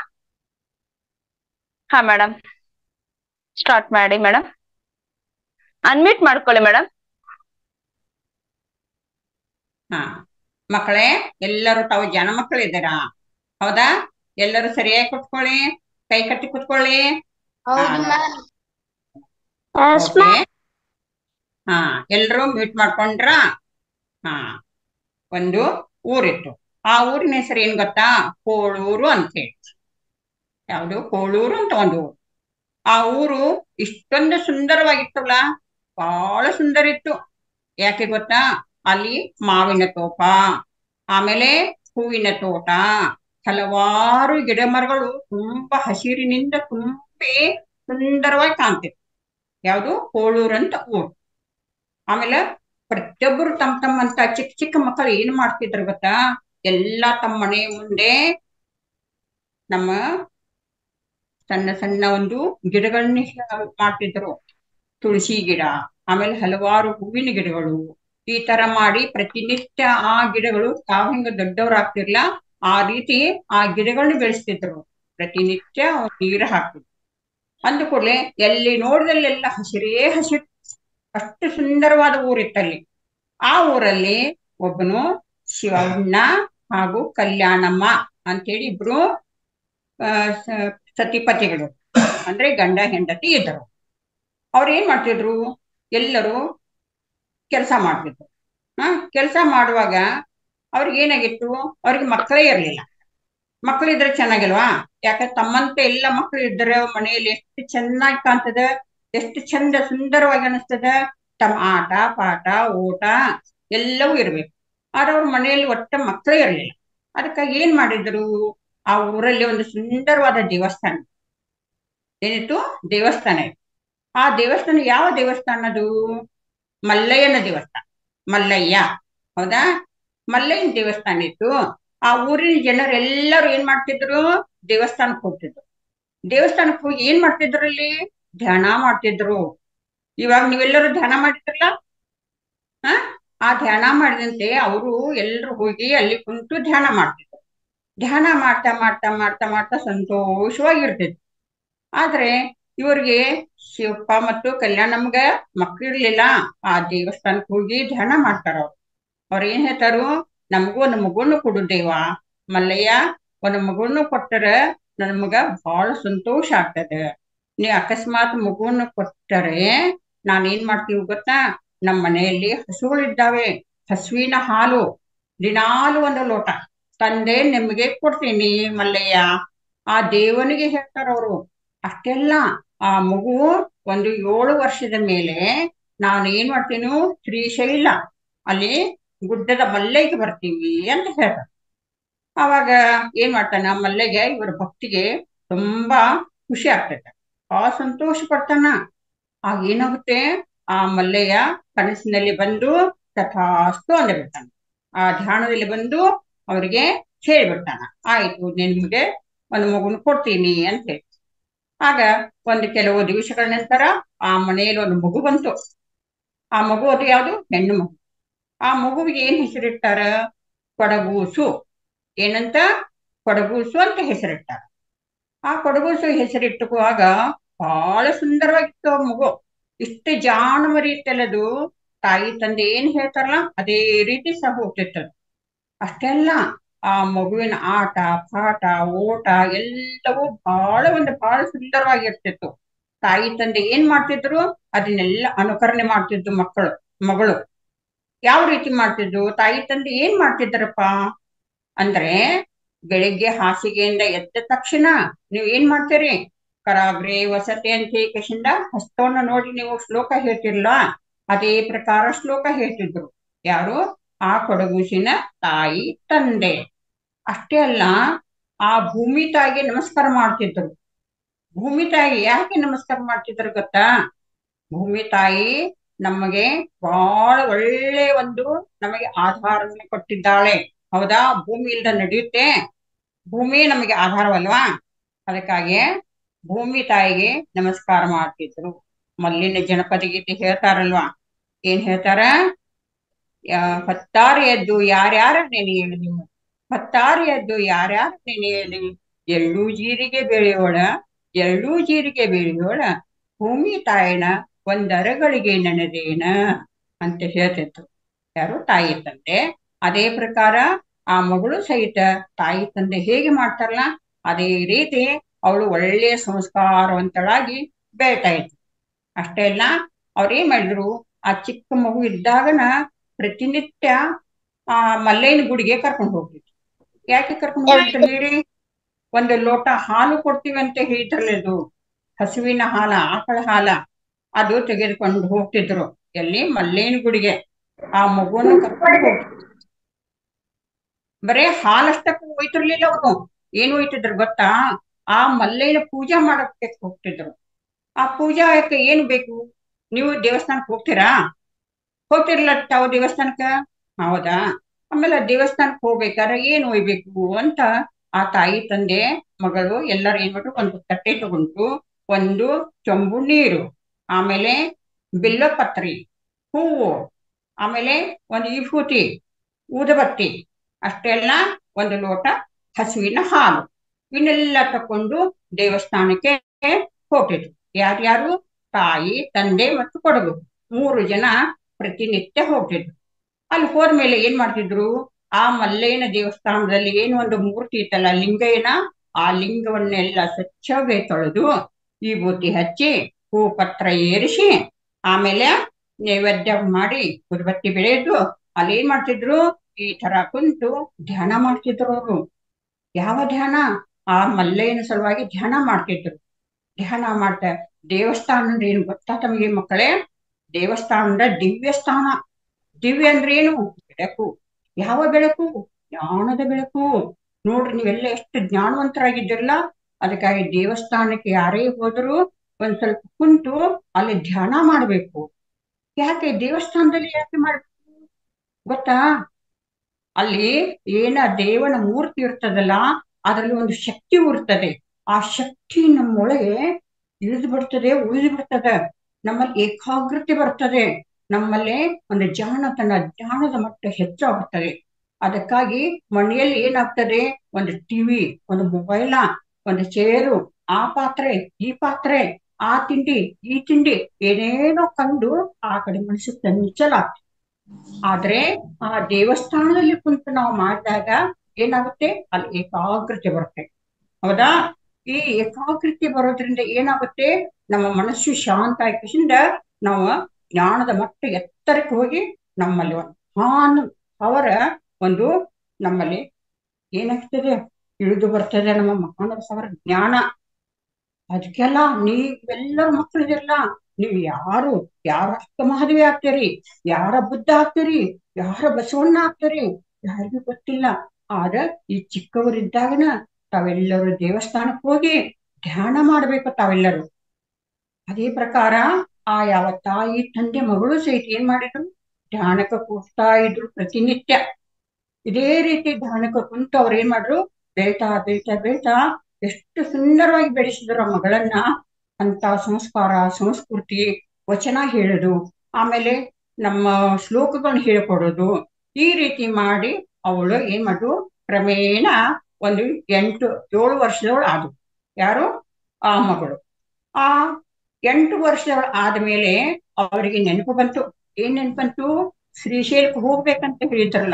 ಹಾ ಮೇಡಮ್ ಸ್ಟಾರ್ಟ್ ಮಾಡಿ ಮೇಡಮ್ ಅನ್ಮ್ಯೂಟ್ ಮಾಡ್ಕೊಳ್ಳಿ ಮೇಡಮ್ ಹಾ ಮಕ್ಕಳೇ ಎಲ್ಲರೂ ತಾವು ಜನ ಮಕ್ಕಳಿದ್ದೀರಾ ಹೌದಾ ಎಲ್ಲರೂ ಸರಿಯಾಗಿ ಕುತ್ಕೊಳ್ಳಿ ಕೈ ಕಟ್ಟಿ ಕುತ್ಕೊಳ್ಳಿ ಹೌದು ಮ್ಯಾಮ್ Okay. ಹಾ ಎಲ್ರೂ ಮ್ಯೂಟ್ ಮಾಡ್ಕೊಂಡ್ರಾ ಹಾ ಒಂದು ಊರಿತ್ತು ಆ ಊರಿನ ಹೆಸರು ಏನ್ ಗೊತ್ತಾ ಕೋಳೂರು ಅಂತ ಹೇಳಿ ಯಾವುದು ಕೋಳೂರು ಅಂತ ಒಂದು ಊರು ಆ ಊರು ಇಷ್ಟೊಂದು ಸುಂದರವಾಗಿತ್ತಲ್ಲ ಬಹಳ ಸುಂದರ ಇತ್ತು ಯಾಕೆ ಗೊತ್ತಾ ಅಲ್ಲಿ ಮಾವಿನ ತೋಟ ಆಮೇಲೆ ಹೂವಿನ ತೋಟ ಹಲವಾರು ಗಿಡ ಮರಗಳು ತುಂಬಾ ಹಸಿರಿನಿಂದ ತುಂಬಿ ಸುಂದರವಾಗಿ ಕಾಣ್ತಿತ್ತು ಯಾವುದು ಕೋಳೂರು ಅಂತ ಊರು ಆಮೇಲೆ ಪ್ರತಿಯೊಬ್ಬರು ತಮ್ಮ ತಮ್ಮಂತ ಚಿಕ್ಕ ಚಿಕ್ಕ ಮಕ್ಕಳು ಏನ್ ಮಾಡ್ತಿದ್ರು ಗೊತ್ತಾ ಎಲ್ಲಾ ತಮ್ಮ ಮನೆ ಮುಂದೆ ನಮ್ಮ ಸಣ್ಣ ಸಣ್ಣ ಒಂದು ಗಿಡಗಳನ್ನ ಮಾಡ್ತಿದ್ರು ತುಳಸಿ ಗಿಡ ಆಮೇಲೆ ಹಲವಾರು ಹೂವಿನ ಗಿಡಗಳು ಈ ತರ ಮಾಡಿ ಪ್ರತಿನಿತ್ಯ ಆ ಗಿಡಗಳು ತಾವ್ ಹೆಂಗ ದೊಡ್ಡವ್ರಾಗ್ತಿರ್ಲ ಆ ರೀತಿ ಆ ಗಿಡಗಳನ್ನ ಬೆಳೆಸ್ತಿದ್ರು ಪ್ರತಿನಿತ್ಯ ಅವ್ರು ನೀರು ಹಾಕ್ತಿದ್ರು ಅಂದ ಕೂಡಲೇ ಎಲ್ಲಿ ನೋಡಿದಲ್ಲೆಲ್ಲ ಹಸಿರೇ ಹಸಿರು ಅಷ್ಟು ಸುಂದರವಾದ ಊರಿತ್ತಲ್ಲಿ ಆ ಊರಲ್ಲಿ ಒಬ್ಬನು ಶಿವಣ್ಣ ಹಾಗೂ ಕಲ್ಯಾಣಮ್ಮ ಅಂತೇಳಿ ಇಬ್ರು ಆ, ಸ- ಸತಿಪತಿಗಳು ಅಂದ್ರೆ ಗಂಡ ಹೆಂಡತಿ ಇದ್ದರು ಅವ್ರು ಏನ್ ಮಾಡ್ತಿದ್ರು ಎಲ್ಲರೂ ಕೆಲಸ ಮಾಡ್ತಿದ್ರು ಹಾ ಕೆಲಸ ಮಾಡುವಾಗ ಅವ್ರಿಗೆ ಏನಾಗಿತ್ತು ಅವ್ರಿಗೆ ಮಕ್ಕಳೇ ಇರ್ಲಿಲ್ಲ ಮಕ್ಕಳಿದ್ರೆ ಚೆನ್ನಾಗಿಲ್ವಾ ಯಾಕಂದ್ರೆ ತಮ್ಮಂತೆ ಎಲ್ಲ ಮಕ್ಕಳು ಇದ್ರೆ ಮನೆಯಲ್ಲಿ ಎಷ್ಟು ಚೆನ್ನಾಗಿ ಕಾಣ್ತದ ಎಷ್ಟು ಚಂದ ಸುಂದರವಾಗಿ ಅನಿಸ್ತದ ತಮ್ಮ ಆಟ ಪಾಠ ಊಟ ಎಲ್ಲವೂ ಇರ್ಬೇಕು ಆದ್ರೆ ಅವ್ರ ಮನೆಯಲ್ಲಿ ಒಟ್ಟ ಮಕ್ಕಳೇ ಇರಲಿಲ್ಲ ಅದಕ್ಕಾಗಿ ಏನ್ ಮಾಡಿದ್ರು ಆ ಊರಲ್ಲಿ ಒಂದು ಸುಂದರವಾದ ದೇವಸ್ಥಾನ ಏನಿತ್ತು ದೇವಸ್ಥಾನ ಇತ್ತು ಆ ದೇವಸ್ಥಾನ ಯಾವ ದೇವಸ್ಥಾನ ಅದು ಮಲ್ಲಯ್ಯನ ದೇವಸ್ಥಾನ ಮಲ್ಲಯ್ಯ ಹೌದಾ ಮಲ್ಲಯ್ಯನ ದೇವಸ್ಥಾನ ಇತ್ತು ಆ ಊರಿನ ಜನರೆಲ್ಲರೂ ಏನ್ ಮಾಡ್ತಿದ್ರು ದೇವಸ್ಥಾನಕ್ಕೆ ಹೋಗ್ತಿದ್ರು ದೇವಸ್ಥಾನಕ್ಕೆ ಹೋಗಿ ಏನ್ ಮಾಡ್ತಿದ್ರು ಅಲ್ಲಿ ಧ್ಯಾನ ಮಾಡ್ತಿದ್ರು ಇವಾಗ ನೀವೆಲ್ಲರೂ ಧ್ಯಾನ ಮಾಡಿದ್ರಲ್ಲ ಹ ಆ ಧ್ಯಾನ ಮಾಡಿದಂತೆ ಅವರು ಎಲ್ಲರೂ ಹೋಗಿ ಅಲ್ಲಿ ಕುಂತು ಧ್ಯಾನ ಮಾಡ್ತಿದ್ರು ಧ್ಯಾನ ಮಾಡ್ತಾ ಮಾಡ್ತಾ ಮಾಡ್ತಾ ಮಾಡ್ತಾ ಸಂತೋಷವಾಗಿರ್ತಿದ್ರು ಆದ್ರೆ ಇವ್ರಿಗೆ ಶಿವಪ್ಪ ಮತ್ತು ಕಲ್ಯಾಣಮ್ಗ ಮಕ್ಳಿರ್ಲಿಲ್ಲ ಆ ದೇವಸ್ಥಾನಕ್ಕೆ ಹೋಗಿ ಧ್ಯಾನ ಮಾಡ್ತಾರ ಅವ್ರು ಅವ್ರ ಏನ್ ಹೇಳ್ತಾರು ನಮಗೂ ಒಂದು ಮಗುವನ್ನು ಕೊಡು ದೇವ ಮಲ್ಲಯ್ಯ ಒಂದು ಮಗುವನ್ನು ಕೊಟ್ಟರ ನಮಗ ಬಹಳ ಸಂತೋಷ ಆಗ್ತದೆ ನೀ ಅಕಸ್ಮಾತ್ ಮಗುವನ್ನು ಕೊಟ್ಟರೆ ನಾನೇನ್ ಮಾಡ್ತೀವಿ ಗೊತ್ತಾ ನಮ್ಮ ಮನೆಯಲ್ಲಿ ಹಸುಗಳಿದ್ದಾವೆ ಹಸುವಿನ ಹಾಲು ದಿನಾಲು ಒಂದು ಲೋಟ ತಂದೆ ನಿಮಗೆ ಕೊಡ್ತೀನಿ ಮಲ್ಲಯ್ಯ ಆ ದೇವನಿಗೆ ಹೇಳ್ತಾರ ಅವರು ಅಷ್ಟೆಲ್ಲ ಆ ಮಗು ಒಂದು ಏಳು ವರ್ಷದ ಮೇಲೆ ನಾನು ಏನ್ ಮಾಡ್ತೀನಿ ಶ್ರೀಶೈಲ ಅಲ್ಲಿ ಗುಡ್ಡದ ಮಲ್ಲೆಗೆ ಬರ್ತೀವಿ ಅಂತ ಹೇಳ್ತಾರೆ ಅವಾಗ ಏನ್ ಮಾಡ್ತಾನ ಮಲ್ಲೆಗೆ ಇವರ ಭಕ್ತಿಗೆ ತುಂಬಾ ಖುಷಿ ಆಗ್ತೈತೆ ಆ ಸಂತೋಷ ಪಡ್ತಾನ ಆಗ ಏನಾಗುತ್ತೆ ಆ ಮಲ್ಲಯ್ಯ ಕನಸಿನಲ್ಲಿ ಬಂದು ತಥಾಸ್ತು ಅಂದಿರ್ತಾನೆ ಆ ಧ್ಯಾನದಲ್ಲಿ ಬಂದು ಅವರಿಗೆ ಹೇಳಿಬಿಡ್ತಾನ ಆಯ್ತು ನಿಮ್ಗೆ ಒಂದು ಮಗುನ ಕೊಡ್ತೀನಿ ಅಂತ ಹೇಳಿ ಆಗ ಒಂದು ಕೆಲವು ದಿವಸಗಳ ನಂತರ ಆ ಮನೆಯಲ್ಲಿ ಒಂದು ಮಗು ಬಂತು ಆ ಮಗು ಅದು ಯಾವುದು ಹೆಣ್ಣು ಮಗು ಆ ಮಗುವಿಗೆ ಏನ್ ಹೆಸರಿಟ್ಟಾರ ಕೊಡಗೂಸು ಏನಂತ ಕೊಡಗೂಸು ಅಂತ ಹೆಸರಿಟ್ಟಾರ ಆ ಕೊಡಗೂಸು ಹೆಸರಿಟ್ಟುವಾಗ ಬಹಳ ಸುಂದರವಾಗಿತ್ತು ಆ ಮಗು ಇಷ್ಟು ಜಾಣ ಮರಿ ಇತ್ತಲ್ಲದು ತಾಯಿ ತಂದೆ ಏನ್ ಹೇಳ್ತಾರಲ್ಲ ಅದೇ ರೀತಿ ಸಹ ಹೋಗ್ತಿತ್ತು ಅಷ್ಟೆಲ್ಲ ಆ ಮಗುವಿನ ಆಟ ಪಾಠ ಓಟ ಎಲ್ಲವೂ ಬಹಳ ಒಂದು ಬಹಳ ಸುಂದರವಾಗಿರ್ತಿತ್ತು ತಾಯಿ ತಂದೆ ಏನ್ ಮಾಡ್ತಿದ್ರು ಅದನ್ನೆಲ್ಲ ಅನುಕರಣೆ ಮಾಡ್ತಿದ್ರು ಮಕ್ಕಳು ಮಗಳು ಯಾವ ರೀತಿ ಮಾಡ್ತಿದ್ರು ತಾಯಿ ತಂದೆ ಏನ್ ಮಾಡ್ತಿದ್ರಪ್ಪ ಅಂದ್ರೆ ಬೆಳಿಗ್ಗೆ ಹಾಸಿಗೆಯಿಂದ ಎದ್ದ ತಕ್ಷಣ ನೀವು ಏನ್ ಮಾಡ್ತೀರಿ ಕರಾಗ್ರೆ ವಸತಿ ಅಂತ ಕೇಶಿಂದ ಹಸ್ತವನ್ನ ನೋಡಿ ನೀವು ಶ್ಲೋಕ ಹೇಳ್ತಿರ್ಲ ಅದೇ ಪ್ರಕಾರ ಶ್ಲೋಕ ಹೇಳ್ತಿದ್ರು ಯಾರು ಆ ಕೊಡಗೂಸಿನ ತಾಯಿ ತಂದೆ ಅಷ್ಟೇ ಅಲ್ಲ ಆ ಭೂಮಿ ತಾಯಿಗೆ ನಮಸ್ಕಾರ ಮಾಡ್ತಿದ್ರು ಭೂಮಿ ತಾಯಿ ಯಾಕೆ ನಮಸ್ಕಾರ ಮಾಡ್ತಿದ್ರು ಗೊತ್ತಾ ಭೂಮಿ ತಾಯಿ ನಮಗೆ ಬಹಳ ಒಳ್ಳೆ ಒಂದು ನಮಗೆ ಆಧಾರವನ್ನು ಕೊಟ್ಟಿದ್ದಾಳೆ ಹೌದಾ ಭೂಮಿ ಇಲ್ದ ನಡೆಯುತ್ತೆ ಭೂಮಿ ನಮಗೆ ಆಧಾರವಲ್ವಾ ಅದಕ್ಕಾಗಿ ಭೂಮಿ ತಾಯಿಗೆ ನಮಸ್ಕಾರ ಮಾಡ್ತಿದ್ರು ಮಲ್ಲಿನ ಜನಪದ ಗೀತೆ ಹೇಳ್ತಾರಲ್ವಾ ಏನ್ ಹೇಳ್ತಾರ ಯಾ- ಹೊತ್ತಾರು ಎದ್ದು ಯಾರ್ಯಾರ ನೆನೆಯಲಿ ಹೊತ್ತಾರು ಎದ್ದು ಯಾರ್ಯಾರ ನೆನೆಯಲಿ ಎಳ್ಳು ಜೀರಿಗೆ ಬೆಳೆಯೋಳ ಎಳ್ಳು ಜೀರಿಗೆ ಬೆಳೆಯೋಳ ಭೂಮಿ ತಾಯಿನ ಒಂದರಗಳಿಗೆ ನೆನೆದೇನ ಅಂತ ಹೇಳ್ತಿದ್ರು ಯಾರು ತಾಯಿ ತಂದೆ ಅದೇ ಪ್ರಕಾರ ಆ ಮಗಳು ಸಹಿತ ತಾಯಿ ತಂದೆ ಹೇಗೆ ಮಾಡ್ತಾರಲ್ಲ ಅದೇ ರೀತಿ ಅವಳು ಒಳ್ಳೆಯ ಸಂಸ್ಕಾರವಂತಳಾಗಿ ಬೆಳ್ತಾ ಇದ್ಳು ಅಷ್ಟೇ ಅಲ್ಲ ಅವ್ರು ಏನ್ ಮಾಡಿದ್ರು ಆ ಚಿಕ್ಕ ಮಗು ಇದ್ದಾಗನ ಪ್ರತಿನಿತ್ಯ ಆ ಮಲ್ಲಯ್ಯನ ಗುಡಿಗೆ ಕರ್ಕೊಂಡು ಹೋಗ್ತಿದ್ರು ಯಾಕೆ ಕರ್ಕೊಂಡು ಹೋಗ್ತಿದ್ರು ಹೇಳಿ ಒಂದು ಲೋಟ ಹಾಲು ಕೊಡ್ತೀವಿ ಅಂತ ಹೇಳ್ತಾರಲ್ಲ ಇದು ಹಸುವಿನ ಹಾಲ ಆಕಳ ಹಾಲ ಅದು ತೆಗೆದುಕೊಂಡು ಹೋಗ್ತಿದ್ರು ಎಲ್ಲಿ ಮಲ್ಲೇನ ಗುಡಿಗೆ ಆ ಮಗುವನ್ನು ಕರ್ಕೊಂಡು ಹೋಗ್ತಿದ್ರು ಬರೇ ಹಾಲಷ್ಟಕ್ಕೆ ಒಯ್ತಿರ್ಲಿಲ್ಲ ಅವರು ಏನು ಒಯ್ತಿದ್ರು ಗೊತ್ತಾ ಆ ಮಲ್ಲಯ್ಯನ ಪೂಜಾ ಮಾಡಕ್ಕೆ ಹೋಗ್ತಿದ್ರು ಆ ಪೂಜಾಕ್ಕೆ ಏನು ಬೇಕು ನೀವು ದೇವಸ್ಥಾನಕ್ಕೆ ಹೋಗ್ತೀರಾ ಹೋಗ್ತಿರ್ಲ ತಾವು ದೇವಸ್ಥಾನಕ್ಕ ಹೌದಾ ಆಮೇಲೆ ಆ ದೇವಸ್ಥಾನಕ್ಕೆ ಹೋಗ್ಬೇಕಾದ್ರೆ ಏನ್ ಒಯ್ಬೇಕು ಅಂತ ಆ ತಾಯಿ ತಂದೆ ಮಗಳು ಎಲ್ಲರೂ ಏನ್ ಮಾಡ್ರು ಒಂದು ತಟ್ಟೆ ತಗೊಂಡು ಒಂದು ಚೊಂಬು ನೀರು ಆಮೇಲೆ ಬಿಲ್ಲಪತ್ರಿ ಹೂವು ಆಮೇಲೆ ಒಂದು ವಿಭೂತಿ ಊದಬತ್ತಿ ಅಷ್ಟೆಲ್ಲ ಒಂದು ಲೋಟ ಹಸುವಿನ ಹಾಲು ಇವನ್ನೆಲ್ಲ ತಕೊಂಡು ದೇವಸ್ಥಾನಕ್ಕೆ ಹೋಗ್ತಿದ್ರು ಯಾರ್ಯಾರು ತಾಯಿ ತಂದೆ ಮತ್ತು ಕೊಡಗು ಮೂರು ಜನ ಪ್ರತಿನಿತ್ಯ ಹೋಗ್ತಿದ್ರು ಅಲ್ಲಿ ಹೋದ್ಮೇಲೆ ಏನ್ ಮಾಡ್ತಿದ್ರು ಆ ಮಲ್ಲಯ್ಯನ ದೇವಸ್ಥಾನದಲ್ಲಿ ಏನು ಒಂದು ಮೂರ್ತಿ ಇತ್ತಲ್ಲ ಲಿಂಗಯ್ಯನ ಆ ಲಿಂಗವನ್ನೆಲ್ಲ ಸ್ವಚ್ಛವಾಗಿ ತೊಳೆದು ವಿಭೂತಿ ಹಚ್ಚಿ ಹೂ ಪತ್ರ ಏರಿಸಿ ಆಮೇಲೆ ನೈವೇದ್ಯ ಮಾಡಿ ಉದ್ಬತ್ತಿ ಬೆಳೆದು ಅಲ್ಲಿ ಏನ್ ಮಾಡ್ತಿದ್ರು ಈ ತರ ಕುಂತು ಧ್ಯಾನ ಮಾಡ್ತಿದ್ರು ಅವರು ಯಾವ ಧ್ಯಾನ ಆ ಮಲ್ಲಯ್ಯನ ಸಲುವಾಗಿ ಧ್ಯಾನ ಮಾಡ್ತಿದ್ರು ಧ್ಯಾನ ಮಾಡ್ತಾ ದೇವಸ್ಥಾನ ಅಂದ್ರೆ ಏನು ಗೊತ್ತಾ ತಮಗೆ ಮಕ್ಕಳೇ ದೇವಸ್ಥಾನ ಅಂದ್ರೆ ದಿವ್ಯ ಸ್ಥಾನ ದಿವ್ಯ ಅಂದ್ರೆ ಏನು ಬೆಳಕು ಯಾವ ಬೆಳಕು ಜ್ಞಾನದ ಬೆಳಕು ನೋಡ್ರಿ ನೀವೆಲ್ಲ ಎಷ್ಟು ಜ್ಞಾನವಂತರಾಗಿದ್ದೀರಲ್ಲ ಅದಕ್ಕಾಗಿ ದೇವಸ್ಥಾನಕ್ಕೆ ಯಾರೇ ಹೋದರೂ ಒಂದ್ ಸ್ವಲ್ಪ ಕುಂತು ಅಲ್ಲಿ ಧ್ಯಾನ ಮಾಡ್ಬೇಕು ಯಾಕೆ ದೇವಸ್ಥಾನದಲ್ಲಿ ಯಾಕೆ ಮಾಡ್ಬೇಕು ಗೊತ್ತಾ ಅಲ್ಲಿ ಏನ ದೇವನ ಮೂರ್ತಿ ಇರ್ತದಲ್ಲ ಅದರಲ್ಲಿ ಒಂದು ಶಕ್ತಿ ಇರ್ತದೆ ಆ ಶಕ್ತಿ ನಮ್ಮೊಳಗೆ ಇಳಿದು ಬಿಡ್ತದೆ ಉಳಿದು ಬಿಡ್ತದೆ ನಮ್ಮಲ್ಲಿ ಏಕಾಗ್ರತೆ ಬರ್ತದೆ ನಮ್ಮಲ್ಲಿ ಒಂದು ಜಾಣತನ ಜ್ಞಾನದ ಮಟ್ಟ ಹೆಚ್ಚಾಗುತ್ತದೆ ಅದಕ್ಕಾಗಿ ಮನೆಯಲ್ಲಿ ಏನಾಗ್ತದೆ ಒಂದು ಟಿವಿ ಒಂದು ಮೊಬೈಲ ಒಂದು ಚೇರು ಆ ಪಾತ್ರೆ ಈ ಪಾತ್ರೆ ಆ ತಿಂಡಿ ಈ ತಿಂಡಿ ಏನೇನೋ ಕಂಡು ಆ ಕಡೆ ಮನಸ್ಸು ಚಂಚಲ ಆಗ್ತದೆ ಆದ್ರೆ ಆ ದೇವಸ್ಥಾನದಲ್ಲಿ ಕುಂತು ನಾವು ಮಾಡಿದಾಗ ಏನಾಗುತ್ತೆ ಅಲ್ಲಿ ಏಕಾಗ್ರತೆ ಬರುತ್ತೆ ಹೌದಾ ಈ ಏಕಾಗ್ರತೆ ಬರೋದ್ರಿಂದ ಏನಾಗುತ್ತೆ ನಮ್ಮ ಮನಸ್ಸು ಶಾಂತ ಆಯ್ಕೆಸಿಂದ ನಾವು ಜ್ಞಾನದ ಮಟ್ಟ ಎತ್ತರಕ್ಕೆ ಹೋಗಿ ನಮ್ಮಲ್ಲಿ ಒಂದು ಮಹಾನ್ ಅವರ ಒಂದು ನಮ್ಮಲ್ಲಿ ಏನಾಗ್ತದೆ ಇಳಿದು ಬರ್ತದೆ ನಮ್ಮ ಮಹಾನವ ಅವರ ಜ್ಞಾನ ಅದಕ್ಕೆಲ್ಲ ನೀವೆಲ್ಲರೂ ಮಕ್ಕಳಿದೆಲ್ಲ ನೀವು ಯಾರು ಯಾರ ಅಕ್ಕ ಮಹಾದೇವಿ ಆಗ್ತೀರಿ ಯಾರ ಬುದ್ಧ ಆಗ್ತೀರಿ ಯಾರ ಬಸವಣ್ಣ ಆಗ್ತೀರಿ ಯಾರಿಗೂ ಗೊತ್ತಿಲ್ಲ ಆದ ಈ ಚಿಕ್ಕವರಿದ್ದಾಗನ ತಾವೆಲ್ಲರೂ ದೇವಸ್ಥಾನಕ್ಕೆ ಹೋಗಿ ಧ್ಯಾನ ಮಾಡ್ಬೇಕು ತಾವೆಲ್ಲರೂ ಅದೇ ಪ್ರಕಾರ ಆ ಯಾವ ತಾಯಿ ತಂದೆ ಮಗಳು ಸಹಿತ ಏನ್ ಮಾಡಿದ್ರು ಧ್ಯಾನಕ್ಕೆ ಕೂಗ್ತಾ ಇದ್ರು ಪ್ರತಿನಿತ್ಯ ಇದೇ ರೀತಿ ಧ್ಯಾನಕ್ಕೆ ಕುಂತು ಅವ್ರು ಏನ್ ಮಾಡ್ರು ಬೆಳ್ತಾ ಬೆಳ್ತಾ ಬೆಳ್ತಾ ಎಷ್ಟು ಸುಂದರವಾಗಿ ಬೆಳೆಸಿದ್ರು ಆ ಮಗಳನ್ನ ಅಂತ ಸಂಸ್ಕಾರ ಸಂಸ್ಕೃತಿ ವಚನ ಹೇಳೋದು ಆಮೇಲೆ ನಮ್ಮ ಶ್ಲೋಕಗಳನ್ನ ಹೇಳ್ಕೊಡೋದು ಈ ರೀತಿ ಮಾಡಿ ಅವಳು ಏನ್ ಮಾಡ್ರು ಕ್ರಮೇಣ ಒಂದು ಎಂಟು ಏಳು ವರ್ಷದವಳು ಆದಳು ಯಾರು ಆ ಮಗಳು ಆ ಎಂಟು ವರ್ಷದವಳು ಆದ್ಮೇಲೆ ಅವರಿಗೆ ನೆನಪು ಬಂತು ಏನ್ ನೆನಪು ಬಂತು ಶ್ರೀಶೈಲಕ್ಕೆ ಹೋಗ್ಬೇಕಂತ ಹೇಳಿದ್ರಲ್ಲ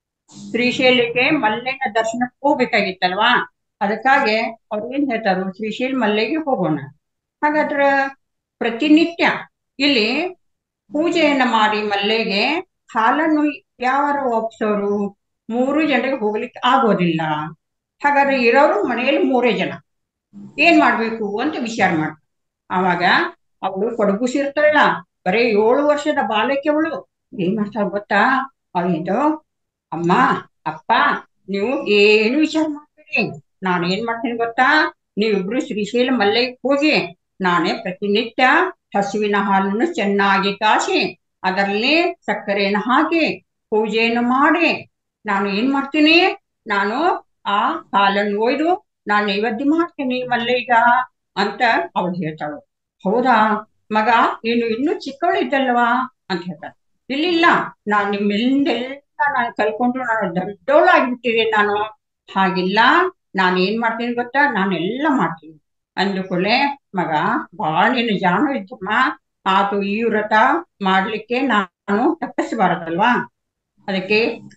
ಶ್ರೀಶೈಲಕ್ಕೆ ಮಲ್ಲೆನ ದರ್ಶನಕ್ಕೆ ಹೋಗ್ಬೇಕಾಗಿತ್ತಲ್ವಾ ಅದಕ್ಕಾಗಿ ಅವ್ರು ಏನ್ ಹೇಳ್ತಾರು ಶ್ರೀಶೈಲ ಮಲ್ಲೆಗೆ ಹೋಗೋಣ ಹಾಗಾದ್ರ ಪ್ರತಿನಿತ್ಯ ಇಲ್ಲಿ ಪೂಜೆಯನ್ನ ಮಾಡಿ ಮಲ್ಲೆಗೆ ಹಾಲನ್ನು ಯಾರು ಒಪ್ಸೋರು ಮೂರು ಜನರಿಗೆ ಹೋಗ್ಲಿಕ್ಕೆ ಆಗೋದಿಲ್ಲ ಹಾಗಾದ್ರೆ ಇರೋರು ಮನೆಯಲ್ಲಿ ಮೂರೇ ಜನ ಏನ್ ಮಾಡ್ಬೇಕು ಅಂತ ವಿಚಾರ ಮಾಡ ಆವಾಗ ಅವಳು ಕೊಡಗುಸಿರ್ತಾಳಲ್ಲ ಬರೀ ಏಳು ವರ್ಷದ ಬಾಲಕಿ ಅವಳು ಏನ್ ಮಾಡ್ತಾಳ ಗೊತ್ತಾ ಅವಳಿದು ಅಮ್ಮ ಅಪ್ಪ ನೀವು ಏನು ವಿಚಾರ ಮಾಡ್ತೀರಿ ನಾನು ಏನ್ ಮಾಡ್ತೀನಿ ಗೊತ್ತಾ ನೀವಿಬ್ರು ಶ್ರೀಶೈಲ ಮಲ್ಲೆಗೆ ಹೋಗಿ ನಾನೇ ಪ್ರತಿನಿತ್ಯ ಹಸುವಿನ ಹಾಲನ್ನು ಚೆನ್ನಾಗಿ ಕಾಸಿ ಅದರಲ್ಲಿ ಸಕ್ಕರೆಯನ್ನು ಹಾಕಿ ಪೂಜೆಯನ್ನು ಮಾಡಿ ನಾನು ಏನ್ ಮಾಡ್ತೀನಿ ನಾನು ಆ ಹಾಲನ್ನು ಒಯ್ದು ನಾನು ನೈವೇದ್ಯ ಮಾಡ್ತೀನಿ ಮಲ್ಲೀಗ ಅಂತ ಅವಳು ಹೇಳ್ತಾಳು ಹೌದಾ ಮಗ ನೀನು ಇನ್ನೂ ಚಿಕ್ಕವಳಿದ್ದಲ್ವಾ ಅಂತ ಹೇಳ್ತಾಳೆ ಇಲ್ಲಿಲ್ಲ ನಾನು ನಿಮ್ಮೆಲ್ಲಿಂದೆಲ್ಲ ನಾನು ಕಲ್ಕೊಂಡು ನಾನು ದೊಡ್ಡವಳಾಗ್ಬಿಟ್ಟಿದೆ ನಾನು ಹಾಗಿಲ್ಲ ನಾನು ಏನ್ ಮಾಡ್ತೀನಿ ಗೊತ್ತಾ ನಾನೆಲ್ಲ ಮಾಡ್ತೀನಿ ಅಂದುಕೊಳ್ಳೆ ಮಗ ಬಾಳ ನೀನು ಜಾಣ ಇದ್ದಮ್ಮ ಆತು ಈ ವ್ರತ ಮಾಡ್ಲಿಕ್ಕೆ ನಾನು ತಪ್ಪಿಸಬಾರದಲ್ವಾ ಅದಕ್ಕೆ